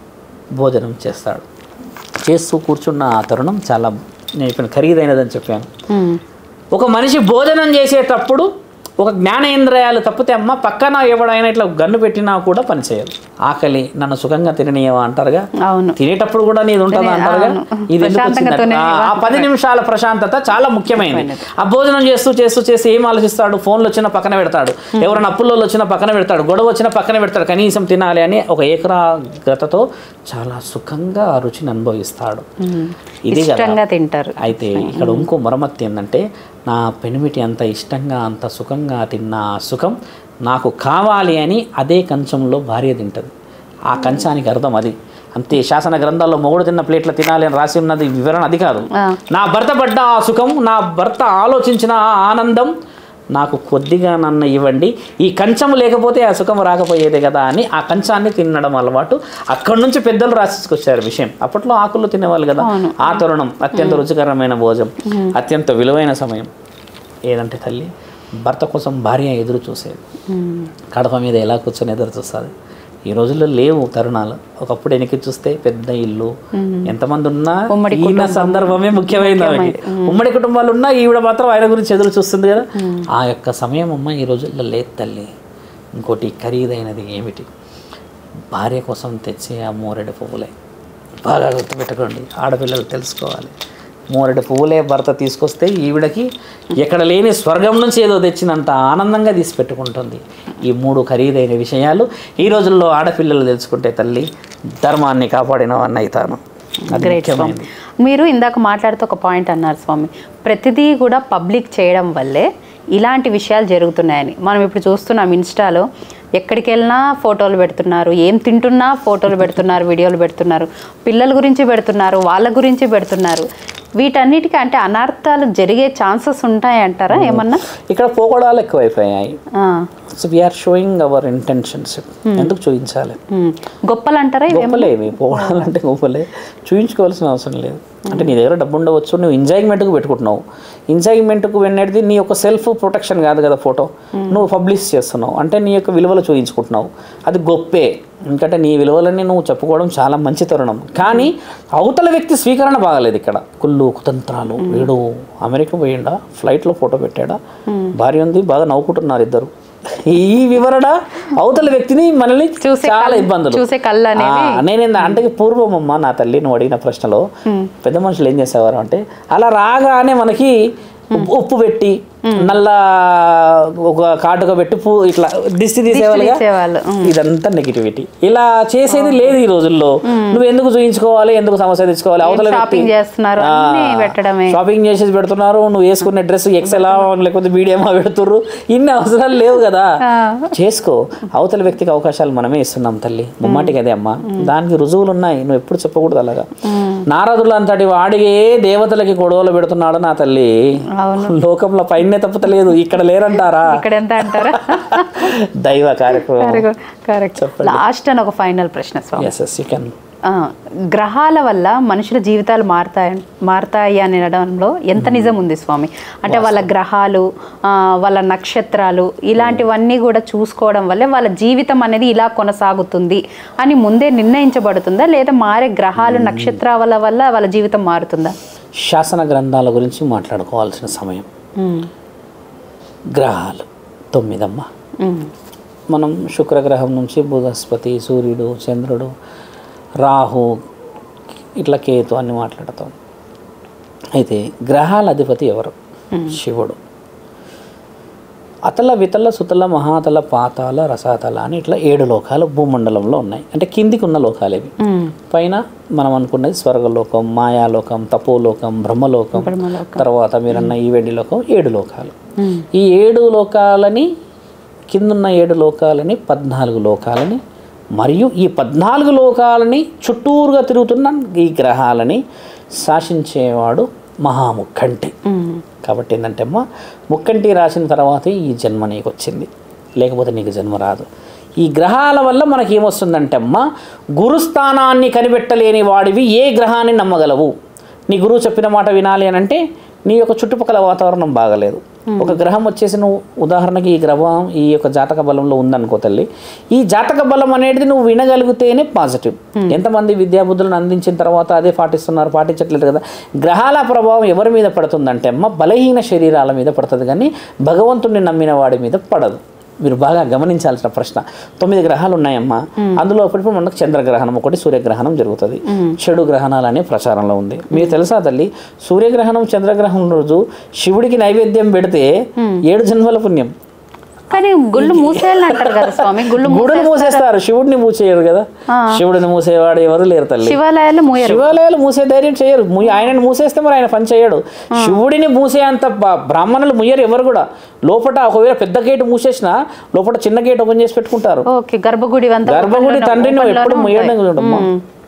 భోజనం చేస్తాడు చేస్తూ కూర్చున్న ఆ తరుణం చాలా నేను ఇప్పుడు ఖరీదైనదని చెప్పాను ఉమ్, ఒక మనిషి భోజనం చేసేటప్పుడు ఒక జ్ఞానేంద్రియాలు తప్పితే అమ్మ పక్కన ఎవడైనా ఇట్లా గన్ను పెట్టినా కూడా పనిచేయదు ఆకలి నన్ను సుఖంగా తిననీయవా అంటారుగా అవును తినేటప్పుడు కూడా నీది ఉంటుందా అంటారుగా అవును. ఇది ఎందుకు ప్రశాంతంగా వచ్చిందంటే, ఆ ఆ పది నిమిషాల ప్రశాంతత చాలా ముఖ్యమైనది ఆ భోజనం చేస్తూ చేస్తూ చేసి ఏం ఆలోచిస్తాడు ఫోన్లు వచ్చినా పక్కన పెడతాడు ఎవరైనా అప్పుల్లో వచ్చినా పక్కన పెడతాడు గొడవ వచ్చినా పక్కన పెడతాడు కనీసం తినాలి అని ఒక ఏకాగ్రతతో చాలా సుఖంగా ఆ రుచిని అనుభవిస్తాడు ఇది కదా ఇష్టంగా తింటారు అయితే ఇక్కడ ఇంకో మరమ్మత్తు ఏంటంటే నా పెనిమిటి అంత ఇష్టంగా అంత సుఖంగా తిన్న ఆ సుఖం నాకు కావాలి అని అదే కంచంలో భార్య తింటుంది ఆ కంచానికి అర్థం అది అంతే శాసన గ్రంథాల్లో మొగుడు తిన్న ప్లేట్లో తినాలి అని రాసి ఉన్నది వివరణ అది కాదు ఆ. నా భర్త పడ్డ ఆ సుఖం నా భర్త ఆలోచించిన ఆ ఆనందం నాకు కొద్దిగా నన్ను ఇవ్వండి ఈ కంచం లేకపోతే ఆ సుఖం రాకపోయేదే కదా అని ఆ కంచాన్ని తినడం అలవాటు అక్కడి నుంచి పెద్దలు రాసికొచ్చారు విషయం అప్పట్లో ఆకులు తినేవాళ్ళు కదా ఆ తరుణం అత్యంత రుచికరమైన భోజనం అత్యంత విలువైన సమయం ఏదంటే తల్లి భర్త కోసం భార్య ఎదురు చూసేది ఉమ్, కడప మీద ఎలా కూర్చొని ఎదురు చూస్తుంది ఈ రోజుల్లో లేవు తరుణాలు ఒకప్పుడు వెనక్కి చూస్తే పెద్ద ఇల్లు ఎంతమంది ఉన్నా ఉమ్మడి ఈయన సందర్భమే ముఖ్యమైనది ఆమెకి ఉమ్మడి కుటుంబాలు ఉన్నా ఈవిడ మాత్రం ఆయన గురించి ఎదురు చూస్తుంది కదా ఆ యొక్క సమయం అమ్మ ఈ రోజుల్లో లేదు తల్లి ఇంకోటి ఖరీదైనది ఏమిటి భార్య కోసం తెచ్చే ఆ మోరెడు పువ్వులే బాగా గుర్తుపెట్టుకోండి ఆడపిల్లలు తెలుసుకోవాలి మోరెడు పువ్వులే భర్త తీసుకొస్తే ఈవిడకి ఎక్కడ లేని స్వర్గం నుంచి ఏదో తెచ్చినంత ఆనందంగా తీసి పెట్టుకుంటుంది ఈ మూడు ఖరీదైన విషయాలు ఈ రోజుల్లో ఆడపిల్లలు తెలుసుకుంటే తల్లి ధర్మాన్ని కాపాడిన వాడిని అవుతాను అది గ్రేట్ స్వామి ముఖ్యమైనది మీరు ఇందాక మాట్లాడుతూ ఒక పాయింట్ అన్నారు స్వామి ప్రతిదీ కూడా పబ్లిక్ చేయడం వల్లే ఇలాంటి విషయాలు జరుగుతున్నాయని మనం ఇప్పుడు చూస్తున్నాం ఇన్స్టాలో ఎక్కడికి వెళ్ళినా ఫోటోలు పెడుతున్నారు ఏం తింటున్నా ఫోటోలు పెడుతున్నారు వీడియోలు పెడుతున్నారు పిల్లల గురించి పెడుతున్నారు వాళ్ళ గురించి పెడుతున్నారు వీటన్నిటికీ అంటే అనర్థాలు జరిగే ఛాన్సెస్ ఉంటాయి అంటారా ఏమన్నా ఇక్కడ పోగొడాలు ఎక్కువైపోయాయి ఆ, so we are showing our intentions ఎందుకు చూపించాలి ఉమ్. గొప్పలు అంటారా ఇవి గొప్పలే ఇవి పోవడాలంటే గొప్పలే చూయించుకోవాల్సిన అవసరం లేదు అంటే నీ దగ్గర డబ్బు ఉండవచ్చు నువ్వు ఎంజాయ్మెంట్కి పెట్టుకుంటున్నావు ఎంజాయ్మెంట్కు వెళ్ళేది నీ యొక్క సెల్ఫ్ ప్రొటెక్షన్ కాదు కదా ఫోటో నువ్వు పబ్లిష్ చేస్తున్నావు అంటే నీ యొక్క విలువలు చూయించుకుంటున్నావు అది గొప్పే ఎందుకంటే నీ విలువలన్నీ నువ్వు చెప్పుకోవడం చాలా మంచి తరుణం కానీ అవతల వ్యక్తి స్వీకరణ బాగాలేదు ఇక్కడ కుళ్ళు కుతంత్రాలు వీడు అమెరికా పోయిండా ఫ్లైట్లో ఫోటో పెట్టాడా భార్య ఉంది బాగా నవ్వుకుంటున్నారు ఇద్దరు ఈ వివరణ అవతల వ్యక్తిని మనల్ని చూసే చాలా కళ్ళు- ఇబ్బందులు చూసే కళ్ళు అనేవి ఆ, నేనేందా అంటే పూర్వం అమ్మ నా తల్లి నువ్వు అడిగిన ప్రశ్నలో పెద్ద మనుషులు ఏం చేసేవారు అంటే అలా రాగానే మనకి ఉప్పు- ఉప్పు పెట్టి నల్ల ఒక కాటుక పెట్టి పూ ఇట్లా దిష్టి తీసేవాళ్ళుగా తీసేవాళ్ళు ఇదంతా నెగిటివిటీ ఇలా చేసేది లేదు ఈ రోజుల్లో నువ్వు ఎందుకు చూయించుకోవాలి ఎందుకు సమస్య తెచ్చుకోవాలి అవతల వ్యక్తి షాపింగ్ చేస్తున్నారు అన్ని పెట్టడమే షాపింగ్ చేసేసి పెడుతున్నారు నువ్వు వేసుకునే డ్రెస్ ఎక్సెల్ లేకపోతే మీడియమా పెడుతుర్రు ఇన్ని అవసరాలు లేవు కదా చేసుకో అవతల వ్యక్తికి అవకాశాలు మనమే ఇస్తున్నాం తల్లి ముమ్మాటికి అదే అమ్మా దానికి రుజువులు ఉన్నాయి నువ్వు ఎప్పుడు చెప్పకూడదు అలాగా నారదులు అంతటి వాడిగే దేవతలకి గొడవలు పెడుతున్నాడు నా తల్లి లోకంలో పైనే తప్పుతలేదు ఇక్కడ లేరంటారా ఇక్కడ ఎంత అంటారా దైవ కార్యక్రమం కరెక్ట్ లాస్ట్ అని ఒక ఫైనల్ ప్రశ్న స్వామి ఎస్ ఎస్ యూ కెన్ ఆ, గ్రహాల వల్ల మనుషుల జీవితాలు మారుతాయి మారుతాయి అని అనడంలో ఎంత నిజం ఉంది స్వామి అంటే వాళ్ళ గ్రహాలు ఆ, వాళ్ళ నక్షత్రాలు ఇలాంటివన్నీ కూడా చూసుకోవడం వల్లే వాళ్ళ జీవితం అనేది ఇలా కొనసాగుతుంది అని ముందే నిర్ణయించబడుతుందా లేదా మారే గ్రహాలు నక్షత్రాల వల్ల వాళ్ళ జీవితం మారుతుందా శాసన గ్రంథాల గురించి మాట్లాడుకోవాల్సిన సమయం గ్రహాలు తొమ్మిదమ్మ ఉమ్, మనం శుక్రగ్రహం నుంచి బృహస్పతి సూర్యుడు చంద్రుడు రాహు ఇట్లా కేతు అని మాట్లాడతాం అయితే గ్రహాల అధిపతి ఎవరు శివుడు అతల వితల సుతల మహాతల పాతాల రసాతల అని ఇట్లా ఏడు లోకాలు భూమండలంలో ఉన్నాయి అంటే కిందికి ఉన్న లోకాలు ఇవి ఉమ్, పైన మనం అనుకున్నది స్వర్గలోకం మాయాలోకం తపోలోకం బ్రహ్మలోకం తర్వాత మీరన్న ఈ వెండి లోకం ఏడు లోకాలు ఉమ్, ఈ ఏడు లోకాలని కిందున్న ఏడు లోకాలని పద్నాలుగు లోకాలని మరియు ఈ పద్నాలుగు లోకాలని చుట్టూరుగా తిరుగుతున్న ఈ గ్రహాలని శాసించేవాడు మహాముఖంటి ఉమ్, కాబట్టి ఏంటంటే అమ్మ ముక్కంటి రాసిన తర్వాతే ఈ జన్మ నీకు వచ్చింది లేకపోతే నీకు జన్మ రాదు ఈ గ్రహాల వల్ల మనకి ఏమొస్తుందంటే అమ్మ గురుస్థానాన్ని కనిపెట్టలేని వాడివి ఏ గ్రహాన్ని నమ్మగలవు నీ గురువు చెప్పిన మాట వినాలి అని అంటే నీ యొక్క చుట్టుపక్కల వాతావరణం బాగలేదు ఒక గ్రహం వచ్చేసి నువ్వు ఉదాహరణకి ఈ గ్రహం ఈ యొక్క జాతక బలంలో ఉందనుకో తల్లి ఈ జాతక బలం అనేది నువ్వు వినగలిగితేనే పాజిటివ్ ఎంతమంది విద్యాబుద్ధులను అందించిన తర్వాత అదే పాటిస్తున్నారు పాటించట్లేదు కదా గ్రహాల ప్రభావం ఎవరి మీద పడుతుందంటే అమ్మ బలహీన శరీరాల మీద పడుతుంది కానీ భగవంతుడిని నమ్మిన వాడి మీద పడదు మీరు బాగా గమనించాల్సిన ప్రశ్న తొమ్మిది గ్రహాలు ఉన్నాయమ్మా అందులో అప్పుడప్పుడు మనకు చంద్రగ్రహణం ఒకటి సూర్యగ్రహణం జరుగుతుంది చెడు గ్రహణాలు అనే ప్రచారంలో ఉంది మీకు తెలుసా తల్లి సూర్యగ్రహణం చంద్రగ్రహణం రోజు శివుడికి నైవేద్యం పెడితే ఏడు జన్మల పుణ్యం కానీ గుళ్ళు మూసేయాలని అంటారు కదా స్వామి గుళ్ళు మూ- గుడులు మూసేస్తారు శివుడిని మూసేయరు కదా శివుడిని మూసేవాడు ఎవరు లేరు తల్లి శివాలయాలు మూయరు శివాలయాలు మూసే ధైర్యం చేయరు ము- ఆయనను మూసేస్తే మరి ఆయన పని చేయడు శివుడిని మూసేంత బ- బ్రాహ్మణులు ముయ్యరు ఎవరు కూడా లోపల ఒకవేళ పెద్ద గేటు మూసేసినా లోపల చిన్న గేట్ ఓపెన్ చేసి పెట్టుకుంటారు ఓకే గర్భగుడి అంతా గర్భగుడి open తండ్రిని లోనే ఎప్పుడు ఉంటాయి. ముయ్యడం చూడమ్మా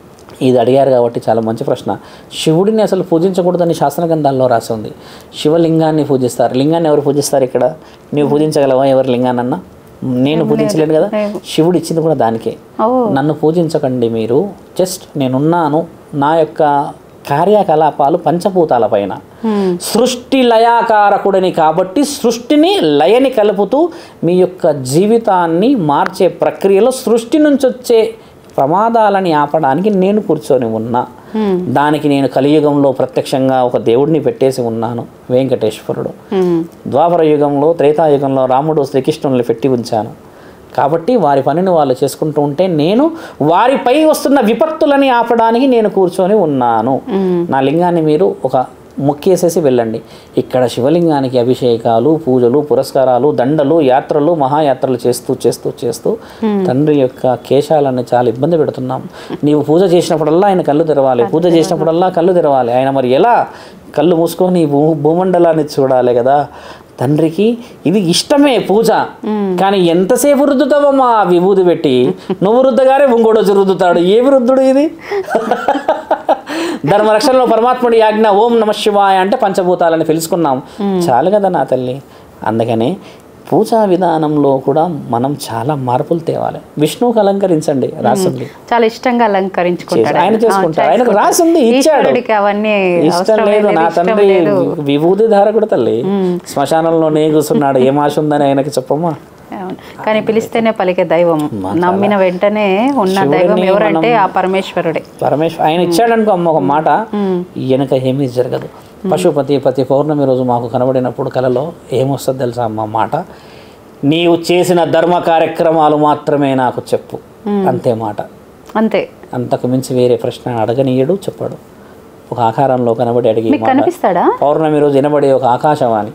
ఇది అడిగారు కాబట్టి చాలా మంచి ప్రశ్న శివుడిని అసలు పూజించకూడదని శాసన గ్రంథాల్లో రాసి ఉంది శివలింగాన్ని పూజిస్తారు లింగాన్ని ఎవరు పూజిస్తారు ఇక్కడ నీవు పూజించగలవా ఎవరు లింగాన్నన్నా నేను పూజించలేను కదా శివుడు ఇచ్చింది కూడా దానికే ఓ నన్ను పూజించకండి మీరు జస్ట్ నేనున్నాను నా యొక్క కార్యకలాపాలు పంచభూతాల పైన Hmm. సృష్టి లయాకారకుడని కాబట్టి సృష్టిని లయని కలుపుతూ మీ యొక్క జీవితాన్ని మార్చే ప్రక్రియలో సృష్టి నుంచి వచ్చే ప్రమాదాలని ఆపడానికి నేను కూర్చొని ఉన్నా దానికి నేను కలియుగంలో ప్రత్యక్షంగా ఒక దేవుడిని పెట్టేసి ఉన్నాను వెంకటేశ్వరుడు ఉమ్, ద్వాపర యుగంలో త్రేతాయుగంలో రాముడు శ్రీకృష్ణుల్ని పెట్టి ఉంచాను కాబట్టి వారి పనిని వాళ్ళు చేసుకుంటూ ఉంటే నేను వారిపై వస్తున్న విపత్తులని ఆపడానికి నేను కూర్చొని ఉన్నాను నా లింగాన్ని మీరు ఒక మొక్కేసేసి వెళ్ళండి ఇక్కడ శివలింగానికి అభిషేకాలు పూజలు పురస్కారాలు దండలు యాత్రలు మహాయాత్రలు చేస్తూ చేస్తూ చేస్తూ తండ్రి యొక్క కేశాలను చాలా ఇబ్బంది పెడుతున్నాం నీవు పూజ చేసినప్పుడల్లా ఆయన కళ్ళు తెరవాలి పూజ చేసినప్పుడల్లా కళ్ళు తెరవాలి ఆయన మరి ఎలా కళ్ళు మూసుకొని భూ భూమండలాన్ని చూడాలి కదా తండ్రికి ఇది ఇష్టమే పూజ కానీ ఎంతసేపు రుద్దుతావమ్మా ఆ విభూది పెట్టి నువ్వు రుద్దగానే ఇంకోటి వచ్చి రుద్దుతాడు ఏమి రుద్దుడు ఇది ధర్మరక్షణలో పరమాత్ముడి ఆజ్ఞ ఓం నమ శివాయ అంటే పంచభూతాలని తెలుసుకున్నాం చాలు కదా నా తల్లి అందుకనే పూజా విధానంలో కూడా మనం చాలా మార్పులు తేవాలి విష్ణువుకి అలంకరించండి రాసుంది చాలా ఇష్టంగా అలంకరించుకుంటాడు ఆయన చేసుకుంటాడు ఆయనకు రాసింది ఇచ్చాడు ఈశ్వరుడికి అవన్నీ ఇష్టం అవసరం లేదు నా లేదు, ఇష్టం తండ్రి లేదు. విభూతి ధారకుడు తల్లి శ్మశానంలోనే కూర్చున్నాడు ఏం ఆశ ఉందని ఆయనకి చెప్పమ్మా అవును. కానీ పిలిస్తేనే పలికే దైవం నమ్మిన వెంటనే ఉన్న దైవం ఎవరంటే ఆ పరమేశ్వరుడే పరమేశ్వర్ ఆయన ఇచ్చాడనుకో అమ్మ ఒక మాట వెనక ఏమీ జరగదు పశుపతి ప్రతి పౌర్ణమి రోజు మాకు కనబడినప్పుడు కలలో ఏమొస్తుంది తెలుసా అమ్మ మాట నీవు చేసిన ధర్మ కార్యక్రమాలు మాత్రమే నాకు చెప్పు అంతే మాట అంతే అంతకు మించి వేరే ప్రశ్న అడగనీయడు చెప్పాడు ఒక ఆకారంలో కనబడి అడిగి మీకు కనిపిస్తాడా పౌర్ణమి రోజు వినబడే ఒక ఆకాశవాణి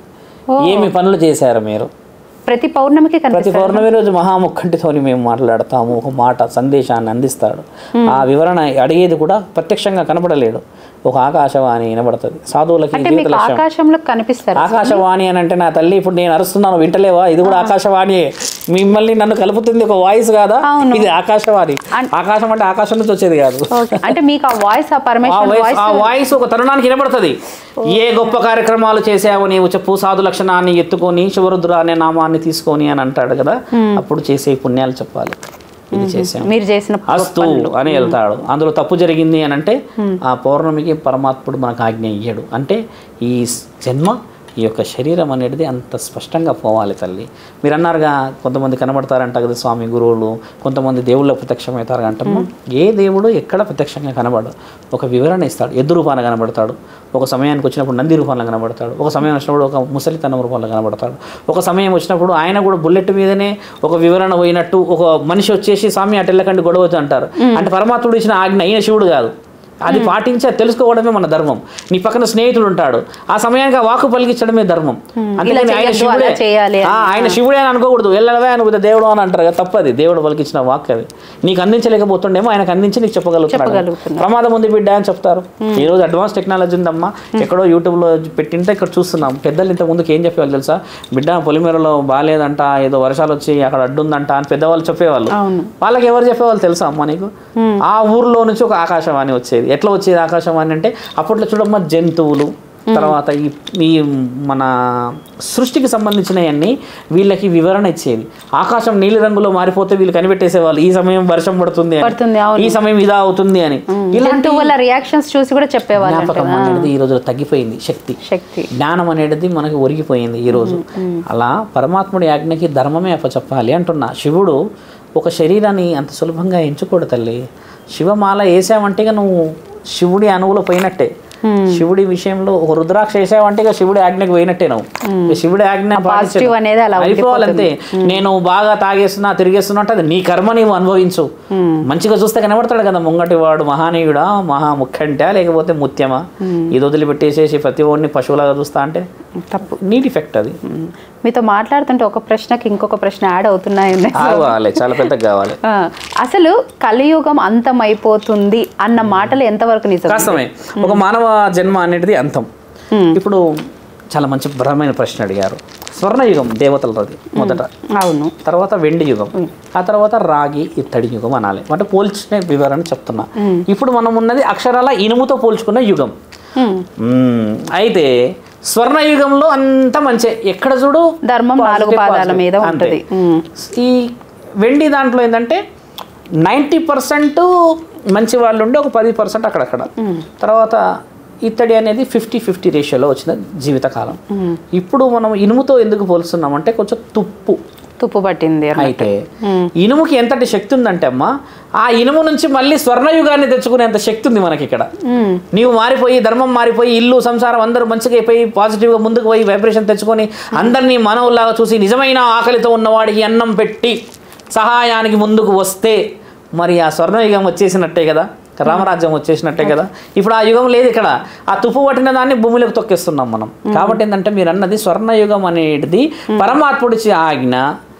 ఏమి పనులు చేశారు మీరు ప్రతి పౌర్ణమికి ప్రతి కనిపిస్తారు పౌర్ణమి రోజు మహాముఖంటితోని మేము మాట్లాడతాము ఒక మాట సందేశాన్ని అందిస్తాడు ఆ వివరణ అడిగేది కూడా ప్రత్యక్షంగా కనబడలేడు ఒక ఆకాశవాణి వినబడుతుంది సాధువులకి అంటే జీవిత మీకు లక్ష్యం ఆకాశంలో కనిపిస్తారు ఆకాశవాణి అని అంటే నా తల్లి ఇప్పుడు నేను అరుస్తున్నాను వింటలేవా ఇది కూడా ఆకాశవాణి మిమ్మల్ని నన్ను కలుపుతుంది ఒక వాయిస్ కాదా అవును. ఇది ఆకాశవాణి ఆకాశం అంటే ఆకాశం నుంచి వచ్చేది కాదు ఓకే. అంటే మీకు ఆ వాయిస్ ఆ ఆ పరమేశ్వర వాయిస్ వాయిస్ ఆ వాయిస్ ఒక తరుణానికి వినబడుతుంది ఏ గొప్ప కార్యక్రమాలు చేసావు నీవు చెప్పు సాధు లక్షణాన్ని ఎత్తుకొని శివరుద్ర అనే నామాన్ని తీసుకొని అని అంటాడు కదా అప్పుడు చేసే పుణ్యాలు చెప్పాలి ఇది చేసాం మీరు చేసిన అస్తు అని వెళ్తాడు అందులో తప్పు జరిగింది అని అంటే ఆ పౌర్ణమికి పరమాత్ముడు మనకు ఆజ్ఞ ఇయ్యడు అంటే ఈ జన్మ ఈ యొక్క శరీరం అనేది అంత స్పష్టంగా పోవాలి తల్లి మీరు అన్నారుగా కొంతమంది కనబడతారంట కదా స్వామి గురువులు కొంతమంది దేవుళ్ళ ప్రత్యక్షమవుతారు అంటాము ఏ దేవుడు ఎక్కడ ప్రత్యక్షంగా కనబడు ఒక వివరణ ఇస్తాడు ఎద్దు రూపాన కనబడతాడు ఒక సమయానికి వచ్చినప్పుడు నంది రూపంలో కనబడతాడు ఒక సమయం వచ్చినప్పుడు ఒక ముసలితనం రూపంలో కనబడతాడు ఒక సమయం వచ్చినప్పుడు ఆయన కూడా బుల్లెట్ మీదనే ఒక వివరణ పోయినట్టు ఒక మనిషి వచ్చేసి స్వామి అటెళ్ళకండి గొడవద్దు అంటారు అంటే పరమాత్ముడు ఇచ్చిన ఆజ్ఞ ఈయన శివుడు కాదు అది పాటించి అది తెలుసుకోవడమే మన ధర్మం నీ పక్కన స్నేహితుడు ఉంటాడు ఆ సమయానికి ఆ వాకు పలికించడమే ధర్మం అందుకని ఆయన చెయ్యొద్దు, శివుడే అలా చేయాలి ఆ, ఆయన శివుడే అని అనుకోకూడదు వెళ్ళవే అనుకుంటే దేవుడు అని అంటారు కదా తప్పది దేవుడు పలికించిన వాక్ అది నీకు అందించలేకపోతుండేమో ఆయనకు అందించి నీకు చెప్పగలుగుతున్నాడు చెప్పగలుగుతున్నాడు. ప్రమాదం ఉంది బిడ్డ అని చెప్తారు ఈ రోజు అడ్వాన్స్ టెక్నాలజీ ఉందమ్మా ఎక్కడో యూట్యూబ్లో పెట్టింటే ఇక్కడ చూస్తున్నాం పెద్దలు ఇంత ముందుకు ఏం చెప్పేవాళ్ళు తెలుసా బిడ్డ పొలిమేరలో బాగాలేదంట ఏదో వర్షాలు వచ్చి అక్కడ అడ్డుందంట అని పెద్దవాళ్ళు చెప్పేవాళ్ళు అవును వాళ్ళకి ఎవరు చెప్పేవాళ్ళు తెలుసా అమ్మా నీకు ఆ ఊర్లో నుంచి ఒక ఆకాశవాణి వచ్చేది ఎట్లా వచ్చేది ఆకాశవాణి అంటే అప్పట్లో చూడమ్మా జంతువులు తర్వాత ఈ ఈ మన సృష్టికి సంబంధించినవన్నీ వీళ్ళకి వివరణ ఇచ్చేది ఆకాశం నీలి రంగులో మారిపోతే వీళ్ళు కనిపెట్టేసేవాళ్ళు ఈ సమయం వర్షం పడుతుంది అని. పడుతుంది, అవును. ఈ సమయం ఇదా అవుతుంది అని ఇలాంటి జంతువు వల్ల రియాక్షన్స్ చూసి కూడా చెప్పేవాళ్ళు జ్ఞాపకం అనేది ఈ రోజు తగ్గిపోయింది శక్తి శక్తి జ్ఞానం అనేది మనకి ఒరిగిపోయింది ఈరోజు అలా పరమాత్ముడి ఆజ్ఞకి ధర్మమే అప్పచెప్పాలి అంటున్నా శివుడు ఒక శరీరాన్ని అంత సులభంగా ఎంచుకోడు తల్లి శివమాల వేసావంటే ఇక నువ్వు శివుడి అణువులో పోయినట్టే శివుడి విషయంలో ఒక రుద్రాక్ష వేసావంటే ఇక శివుడి ఆజ్ఞకి పోయినట్టే నువ్వు ఇక శివుడి ఆజ్ఞ పాజిటివ్ అనేది అలా అయిపోవాలంతే నేను బాగా తాగేస్తున్నా తిరిగేస్తున్నా అంటే అది నీ కర్మ నీవు అనుభవించు మంచిగా చూస్తే కనబడతాడు కదా ముంగటి వాడు మహానీయుడా మహా ముఖ్యంటా లేకపోతే ముత్యమా ఇది వదిలిపెట్టేసేసి ప్రతి ఒడిని పశువులాగా చూస్తా అంటే తప్పు నీ డిఫెక్ట్ అది ఉమ్. మీతో మాట్లాడుతుంటే ఒక ప్రశ్నకి ఇంకొక ప్రశ్న యాడ్ అవుతున్నాయి కావాలి చాలా పెద్దగా కావాలి ఆ, అసలు కలియుగం అంతమైపోతుంది అన్న మాటలు ఎంతవరకు నిజం కాస్తమే ఒక మానవ జన్మ అనేది అంతం ఇప్పుడు చాలా మంచి బలమైన ప్రశ్న అడిగారు స్వర్ణయుగం దేవతలది మొదట అవును తర్వాత వెండి యుగం ఆ తర్వాత రాగి ఇత్తడి యుగం అనాలి అంటే పోల్చిన వివరణ చెప్తున్నా ఇప్పుడు మనం ఉన్నది అక్షరాల ఇనుముతో పోల్చుకున్న యుగం ఉమ్. మ్మ్. అయితే స్వర్ణయుగంలో అంత మంచి ఎక్కడ చూడు ధర్మం నాలుగు positive, పాదాల positive. మీద అంతే. ఉంటుంది ఉమ్. ఈ వెండి దాంట్లో ఏంటంటే నైంటీ పర్సెంట్ మంచి వాళ్ళు ఉండి ఒక పది పర్సెంట్ అక్కడక్కడ తర్వాత ఇత్తడి అనేది ఫిఫ్టీ ఫిఫ్టీ రేషియోలో వచ్చిన జీవితకాలం ఇప్పుడు మనం ఇనుముతో ఎందుకు పోలుస్తున్నామంటే కొంచెం తుప్పు తుప్పు పట్టింది అన్న. అయితే ఇనుముకి ఎంతటి శక్తి ఉందంటే అమ్మా ఆ ఇనుము నుంచి మళ్ళీ స్వర్ణయుగాన్ని తెచ్చుకునేంత శక్తి ఉంది మనకి ఇక్కడ ఉమ్. నీవు మారిపోయి ధర్మం మారిపోయి ఇల్లు సంసారం అందరూ మంచిగా అయిపోయి పాజిటివ్గా ముందుకు పోయి వైబ్రేషన్ తెచ్చుకొని అందరినీ మనవుల్లాగా చూసి నిజమైన ఆకలితో ఉన్నవాడికి అన్నం పెట్టి సహాయానికి ముందుకు వస్తే మరి ఆ స్వర్ణయుగం వచ్చేసినట్టే కదా రామరాజ్యం వచ్చేసినట్టే కదా ఇప్పుడు ఆ యుగం లేదు ఇక్కడ ఆ తుప్పు పట్టిన దాన్ని భూమిలోకి తొక్కేస్తున్నాం మనం కాబట్టి ఏంటంటే మీరు అన్నది స్వర్ణయుగం అనేది పరమాత్ముడిచి ఆజ్ఞ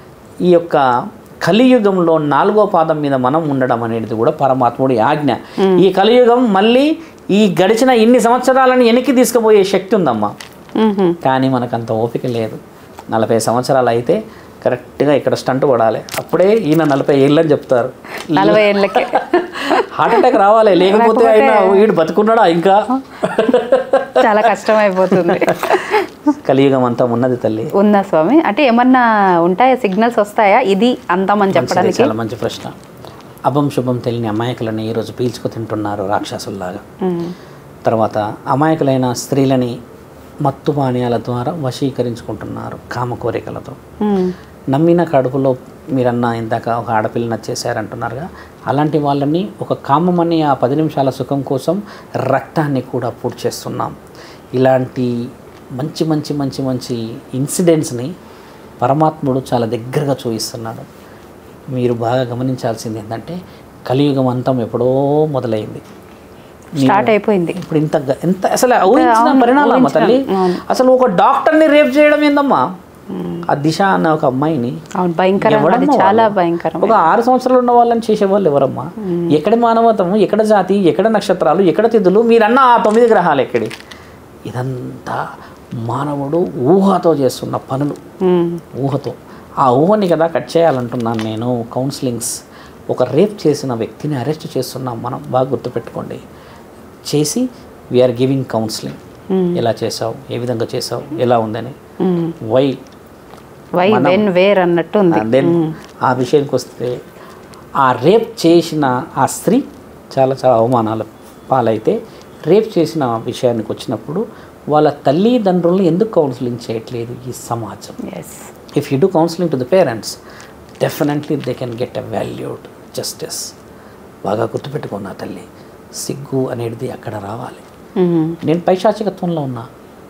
ఈ యొక్క కలియుగంలో నాలుగో పాదం మీద మనం ఉండడం అనేది కూడా పరమాత్ముడి ఆజ్ఞ ఈ కలియుగం మళ్ళీ ఈ గడిచిన ఇన్ని సంవత్సరాలను వెనక్కి తీసుకుపోయే శక్తి ఉందమ్మా ఉహు. కానీ మనకు అంత ఓపిక లేదు నలభై సంవత్సరాలు అయితే కరెక్ట్గా ఇక్కడ స్టంట్ పడాలి అప్పుడే ఈయన నలభై ఏళ్ళని చెప్తారు నలభై ఏళ్ళకి హార్ట్ అటాక్ రావాలి లేకపోతే ఆయన వీడు బతుకున్నాడా ఇంకా చాలా కష్టం అయిపోతుంది కలియుగం అంతా ఉన్నది తల్లి ఉందా స్వామి అంటే ఏమన్నా ఉంటాయా సిగ్నల్స్ వస్తాయా ఇది అంతామని మంచిది, చెప్పడానికి చాలా మంచి ప్రశ్న అభం శుభం తెలియని అమాయకులని ఈరోజు పీల్చుకు తింటున్నారు రాక్షసుల్లాగా ఉమ్. తర్వాత అమాయకులైన స్త్రీలని మత్తు పానీయాల ద్వారా వశీకరించుకుంటున్నారు కామ కోరికలతో ఉమ్. నమ్మిన కడుపులో మీరన్న ఇందాక ఒక ఆడపిల్ల నచ్చేసారంటున్నారుగా అలాంటి వాళ్ళని ఒక కామమని ఆ పది నిమిషాల సుఖం కోసం రక్తాన్ని కూడా పూడ్చేస్తున్నాం ఇలాంటి మంచి మంచి మంచి మంచి ఇన్సిడెంట్స్ని పరమాత్ముడు చాలా దగ్గరగా చూపిస్తున్నాడు మీరు బాగా గమనించాల్సింది ఏంటంటే కలియుగం అంతం ఎప్పుడో మొదలైంది స్టార్ట్ అయిపోయింది ఇప్పుడు ఇంత గ- ఎంత అసలు ఊహించిన అవును, పరిణామం ఊహించిన, తల్లి అవును. అసలు ఒక డాక్టర్ని రేప్ చేయడం ఏందమ్మా ఆ దిశ అన్న ఒక అమ్మాయిని అవును భయంకరం అది ఎవరమ్మా చాలా వాళ్ళు? భయంకరం ఒక ఆరు సంవత్సరాలు ఉన్న వాళ్ళని చేసేవాళ్ళు ఎవరమ్మా ఎక్కడ మానవతము ఎక్కడ జాతి ఎక్కడ నక్షత్రాలు ఎక్కడ తిథులు మీరన్న ఆ తొమ్మిది గ్రహాలు ఎక్కడి ఇదంతా మానవుడు ఊహతో చేస్తున్న పనులు ఉమ్, ఊహతో ఆ ఊహని కదా కట్ చేయాలంటున్నాను నేను కౌన్సిలింగ్స్ ఒక రేప్ చేసిన వ్యక్తిని అరెస్ట్ చేస్తున్నాం మనం బాగా గుర్తుపెట్టుకోండి చేసి వీఆర్ గివింగ్ కౌన్సిలింగ్ ఎలా చేసావు ఏ విధంగా చేసావు ఎలా ఉందని um. Why why when where అన్నట్టు ఉంది దెన్ ఆ విషయానికి వస్తే ఆ రేప్ చేసిన ఆ స్త్రీ చాలా చాలా అవమానాలు పాలైతే రేప్ చేసిన విషయానికి వచ్చినప్పుడు వాళ్ళ తల్లిదండ్రులను ఎందుకు కౌన్సిలింగ్ చేయట్లేదు ఈ సమాజం yes if you do counselling to the parents definitely they can get a valued justice బాగా గుర్తుపెట్టుకున్నా తల్లి సిగ్గు అనేది అక్కడ రావాలి నేను పైశాచికత్వంలో ఉన్నా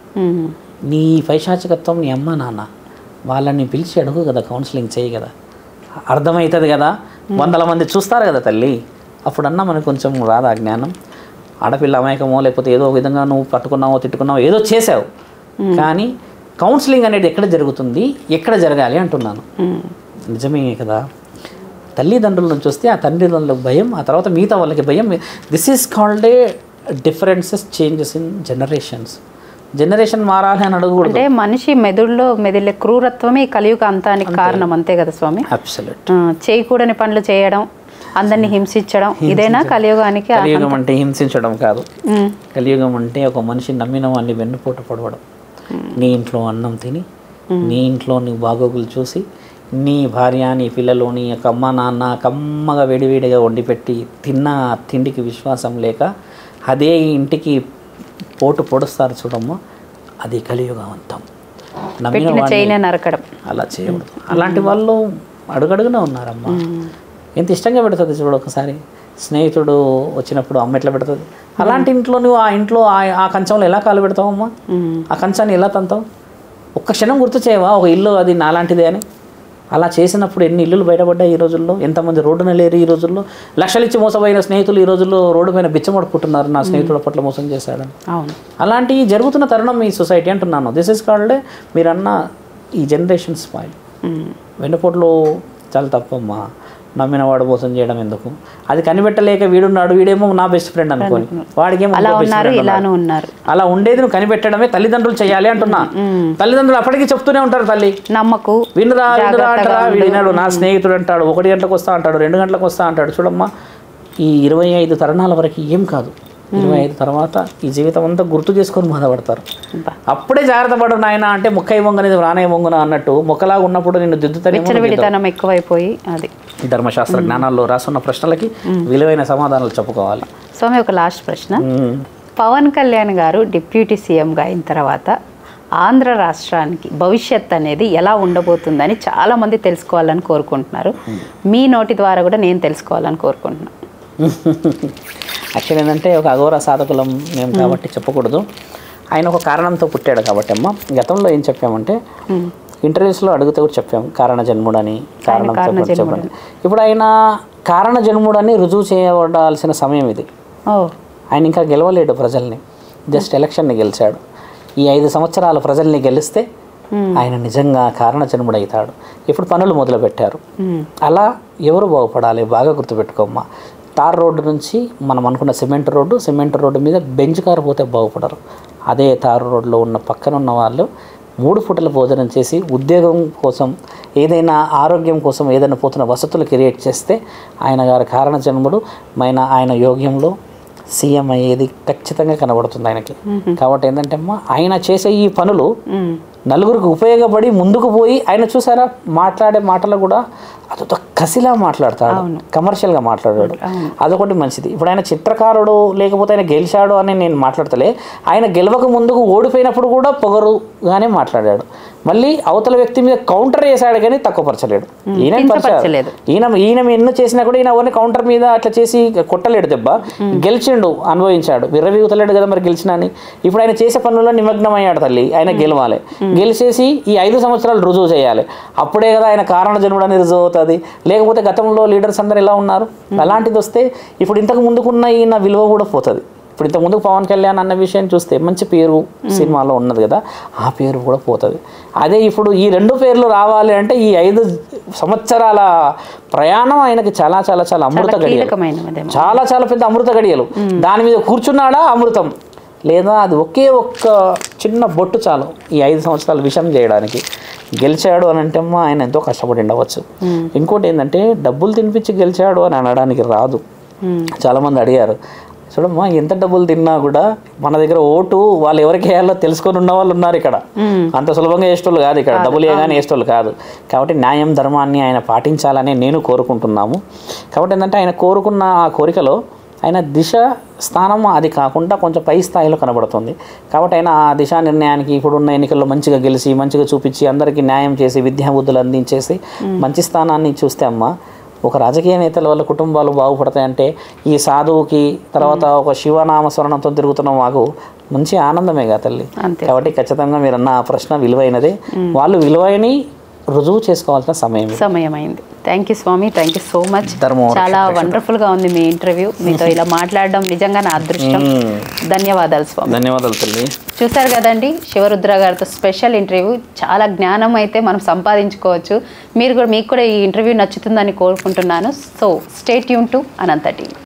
నీ పైశాచికత్వం నీ అమ్మ నాన్న వాళ్ళని పిలిచి అడుగు కదా కౌన్సిలింగ్ చేయి కదా అర్థమవుతుంది కదా వందల మంది చూస్తారు కదా తల్లి అప్పుడన్నా మనకు కొంచెం రాదా జ్ఞానం ఆడపిల్ల అమాయకమో లేకపోతే ఏదో ఒక విధంగా నువ్వు పట్టుకున్నావో తిట్టుకున్నావో ఏదో చేసావు కానీ కౌన్సిలింగ్ అనేది ఎక్కడ జరుగుతుంది ఎక్కడ జరగాలి అంటున్నాను నిజమే కదా తల్లిదండ్రుల నుంచి వస్తే ఆ తల్లిదండ్రులకు భయం ఆ తర్వాత మిగతా వాళ్ళకి భయం this is called a differences changes in generations generation మారాలి అని అడగకూడదు అంటే మనిషి మెదుడులో మెదిలే క్రూరత్వమే ఈ కలియుగ అంతానికి కారణం అంతే కదా స్వామి అబ్సల్యూట్ ఆ, చేయకూడని పనులు చేయడం అందరిని హింసించడం ఇదేనా కలియుగానికి ఆ- కలియుగం అంటే హింసించడం కాదు ఉమ్, కలియుగం అంటే ఒక మనిషి నమ్మిన వాడిని వెన్నుపోట పడవడం నీ ఇంట్లో అన్నం తిని నీ ఇంట్లో నీ బాగోగులు చూసి నీ భార్య నీ పిల్లలు నీ యొక్క అమ్మ నాన్న కమ్మగా వేడివేడిగా వండి పెట్టి తిన్న ఆ తిండికి విశ్వాసం లేక అదే ఇంటికి పోటు పొడుస్తారు చూడమ్మా అది కలియుగవంతం నమ్మిన పెట్టిన వాడిని చైనే నరకడం అలా చేయకూడదు అలాంటి వాళ్ళు అడుగడుగునా ఉన్నారమ్మా ఎంత ఇష్టంగా పెడుతుంది చూడు ఒకసారి స్నేహితుడు వచ్చినప్పుడు అమ్మ ఎట్లా పెడుతుంది అలాంటి ఇంట్లో నువ్వు ఆ ఇంట్లో ఆ- ఆ కంచంలో ఎలా కాలు పెడతావమ్మా ఉమ్, ఆ కంచాన్ని ఎలా తంతావు ఒక్క క్షణం గుర్తు చేయవా ఒక ఇల్లు అది నాలాంటిదే అని అలా చేసినప్పుడు ఎన్ని ఇల్లులు బయటపడ్డాయి ఈ రోజుల్లో ఎంతమంది రోడ్డున లేరు ఈ రోజుల్లో లక్షలు ఇచ్చి మోసపోయిన స్నేహితులు ఈ రోజుల్లో రోడ్డు పైన బిచ్చమడుకుంటున్నారు నా స్నేహితుడు పట్ల మోసం చేశాడని అవును అలాంటి జరుగుతున్న తరుణం ఈ సొసైటీ అంటున్నాను దిస్ ఇస్ కాల్డ్ మీరన్న ఈ జనరేషన్ స్పాయిల్ ఉమ్, వెన్నుపోట్లు చాలా తప్పమ్మా నమ్మిన వాడు మోసం చేయడం ఎందుకు అది కనిపెట్టలేక వీడున్నాడు వీడేమో నా బెస్ట్ ఫ్రెండ్ అనుకోని వాడికేమో అలా ఇంకో best ఉన్నారు friend ఇలాను ఉన్నాడు. ఉన్నారు అలా ఉండేది నువ్వు కనిపెట్టడమే తల్లిదండ్రులు చేయాలి అంటున్నా తల్లిదండ్రులు అప్పటికీ చెప్తూనే ఉంటారు తల్లి నమ్మకు వినురా వినురా అంటారా వీడు వినాడు నా స్నేహితుడు అంటాడు ఒకటి గంటలకు వస్తా అంటాడు రెండు గంటలకు వస్తా అంటాడు చూడమ్మా ఈ ఇరవై ఐదు తరుణాల వరకు ఏం కాదు ఇరవై ఐదు తర్వాత ఈ జీవితం అంతా గుర్తు చేసుకొని బాధపడతారు బా. అప్పుడే జాగ్రత్త పడు నాయన అంటే మొక్కై వంగనేది రానయ్య వంగున అన్నట్టు మొక్కలాగా ఉన్నప్పుడు నిన్ను దిద్దుతానేమో విచ్చలవిడితనం ఎక్కువైపోయి అది ఈ ధర్మశాస్త్ర జ్ఞానాల్లో రాసున్న ప్రశ్నలకి విలువైన సమాధానాలు చెప్పుకోవాలి స్వామి ఒక లాస్ట్ ప్రశ్న మ్మ్. పవన్ కళ్యాణ్ గారు డిప్యూటీ సీఎంగా అయిన తర్వాత ఆంధ్ర రాష్ట్రానికి భవిష్యత్ అనేది ఎలా ఉండబోతుందని చాలామంది తెలుసుకోవాలని కోరుకుంటున్నారు మీ నోటి ద్వారా కూడా నేను తెలుసుకోవాలని కోరుకుంటున్నాను యాక్చువల్ ఏంటంటే ఒక అఘోర సాధకులం మేము కాబట్టి చెప్పకూడదు ఆయన ఒక కారణంతో పుట్టాడు కాబట్టి అమ్మ గతంలో ఏం చెప్పామంటే ఇంటర్వ్యూస్లో అడిగితే కూడా చెప్పాం కారణ జన్ముడని కారణం కారణ చెప్పండి చెప్పండి ఇప్పుడు ఆయన కారణ జన్ముడని రుజువు చేయబడాల్సిన సమయం ఇది ఓ ఆయన ఇంకా గెలవలేడు ప్రజల్ని జస్ట్ ఎలక్షన్ని గెలిచాడు ఈ ఐదు సంవత్సరాలు ప్రజల్ని గెలిస్తే ఆయన నిజంగా కారణ జన్ముడవుతాడు ఇప్పుడు పనులు మొదలుపెట్టారు మ్మ్. అలా ఎవరు బాగుపడాలి బాగా గుర్తుపెట్టుకోమ్మా తార్ రోడ్డు నుంచి మనం అనుకున్న సిమెంట్ రోడ్డు సిమెంట్ రోడ్డు మీద బెంచ్ కారు పోతే బాగుపడరు అదే తారు రోడ్లో ఉన్న పక్కన ఉన్న వాళ్ళు మూడు పూటల భోజనం చేసి ఉద్యోగం కోసం ఏదైనా ఆరోగ్యం కోసం ఏదైనా పోతున్న వసతులు క్రియేట్ చేస్తే ఆయన గారి కారణ జన్ముడు మైన ఆయన యోగ్యంలో సీఎం అయ్యేది ఖచ్చితంగా కనబడుతుంది ఆయనకి కాబట్టి ఏంటంటే అమ్మా ఆయన చేసే ఈ పనులు మ్మ్. నలుగురికి ఉపయోగపడి ముందుకు పోయి ఆయన చూసారా మాట్లాడే మాటలు కూడా అదొక కసిలా మాట్లాడతాడు కమర్షియల్గా మాట్లాడాడు అదొకటి మంచిది ఇప్పుడు ఆయన చిత్రకారుడు లేకపోతే ఆయన గెలిచాడు అని నేను మాట్లాడతలే ఆయన గెలవక ముందుకు ఓడిపోయినప్పుడు కూడా పొగరుగానే మాట్లాడాడు మళ్ళీ అవతల వ్యక్తి మీద కౌంటర్ వేసాడు కానీ తక్కువపరచలేడు ఈయన కించపరచలేదు. ఈయన ఈయన ఎన్నో చేసినా కూడా ఈయన ఎవరిని కౌంటర్ మీద అట్లా చేసి కొట్టలేడు దెబ్బ గెలిచిండు అనుభవించాడు విర్రవీగుతలేడు కదా మరి గెలిచినా అని ఇప్పుడు ఆయన చేసే పనుల్లో నిమగ్నం అయ్యాడు తల్లి ఆయన గెలవాలి గెలిచేసి ఈ ఐదు సంవత్సరాలు రుజువు చేయాలి అప్పుడే కదా ఆయన కారణ జన్ముడు అని రుజువు అవుతుంది లేకపోతే గతంలో లీడర్స్ అందరు ఎలా ఉన్నారు అలాంటిది వస్తే ఇప్పుడు ఇంతకు ముందుకున్న ఈయన విలువ కూడా పోతుంది ఇప్పుడు ఇంతకుముందు పవన్ కళ్యాణ్ అన్న విషయం చూస్తే మంచి పేరు సినిమాలో ఉన్నది కదా ఆ పేరు కూడా పోతుంది అదే ఇప్పుడు ఈ రెండు పేర్లు రావాలి అంటే ఈ ఐదు సంవత్సరాల ప్రయాణం ఆయనకి చాలా చాలా చాలా అమృత గడియలు కీలకమైనదేమో చాలా చాలా పెద్ద అమృత గడియలు దాని మీద కూర్చున్నాడా అమృతం లేదా అది ఒకే ఒక్క చిన్న బొట్టు చాలు ఈ ఐదు సంవత్సరాలు విషయం చేయడానికి గెలిచాడు అని అంటే అమ్మా ఆయన ఎంతో కష్టపడి ఉండవచ్చు ఇంకోటి ఏంటంటే డబ్బులు తినిపించి గెలిచాడు అని అనడానికి రాదు మ్మ్. చాలామంది అడిగారు చూడమ్మా ఎంత డబ్బులు తిన్నా కూడా మన దగ్గర ఓటు వాళ్ళు ఎవరికి వేయాలో తెలుసుకొని ఉన్న వాళ్ళు ఉన్నారు ఇక్కడ అంత సులభంగా వేసేటోళ్ళు కాదు ఇక్కడ డబ్బులు వేయగానే వేసేటోళ్ళు కాదు కాబట్టి న్యాయం ధర్మాన్ని ఆయన పాటించాలని నేను కోరుకుంటున్నాము కాబట్టి ఏంటంటే ఆయన కోరుకున్న ఆ కోరికలో ఆయన దిశ స్థానం అది కాకుండా కొంచెం పై స్థాయిలో కనబడుతుంది కాబట్టి ఆయన ఆ దిశా నిర్ణయానికి ఇప్పుడున్న ఎన్నికల్లో మంచిగా గెలిచి మంచిగా చూపించి అందరికీ న్యాయం చేసి విద్యాబుద్ధులు అందించేసి మంచి స్థానాన్ని చూస్తే అమ్మ ఒక రాజకీయ నేతల వల్ల కుటుంబాలు బాగుపడతాయంటే ఈ సాధువుకి తర్వాత ఒక శివనామ స్మరణంతో తిరుగుతున్న మాకు మంచి ఆనందమేగా తల్లి అంతే. కాబట్టి ఖచ్చితంగా మీరు అన్న ఆ ప్రశ్న విలువైనదే వాళ్ళు విలువైన రుజువు చేసుకోవాల్సిన సమయం ఇది. సమయం అయింది thank you Swami thank you so much Dharmavaram చాలా వండర్ఫుల్ గా ఉంది మీ ఇంటర్వ్యూ మీతో ఇలా మాట్లాడడం నిజంగా నా అదృష్టం మ్మ్. ధన్యవాదాలు స్వామి ధన్యవాదాలు తల్లి చూసారు కదండి శివరుద్ర గారితో స్పెషల్ ఇంటర్వ్యూ చాలా జ్ఞానం అయితే మనం సంపాదించుకోవచ్చు మీరు కూడా మీకు కూడా ఈ ఇంటర్వ్యూ నచ్చుతుందని కోరుకుంటున్నాను సో స్టేట్ యూన్ టు అనంత టీవీ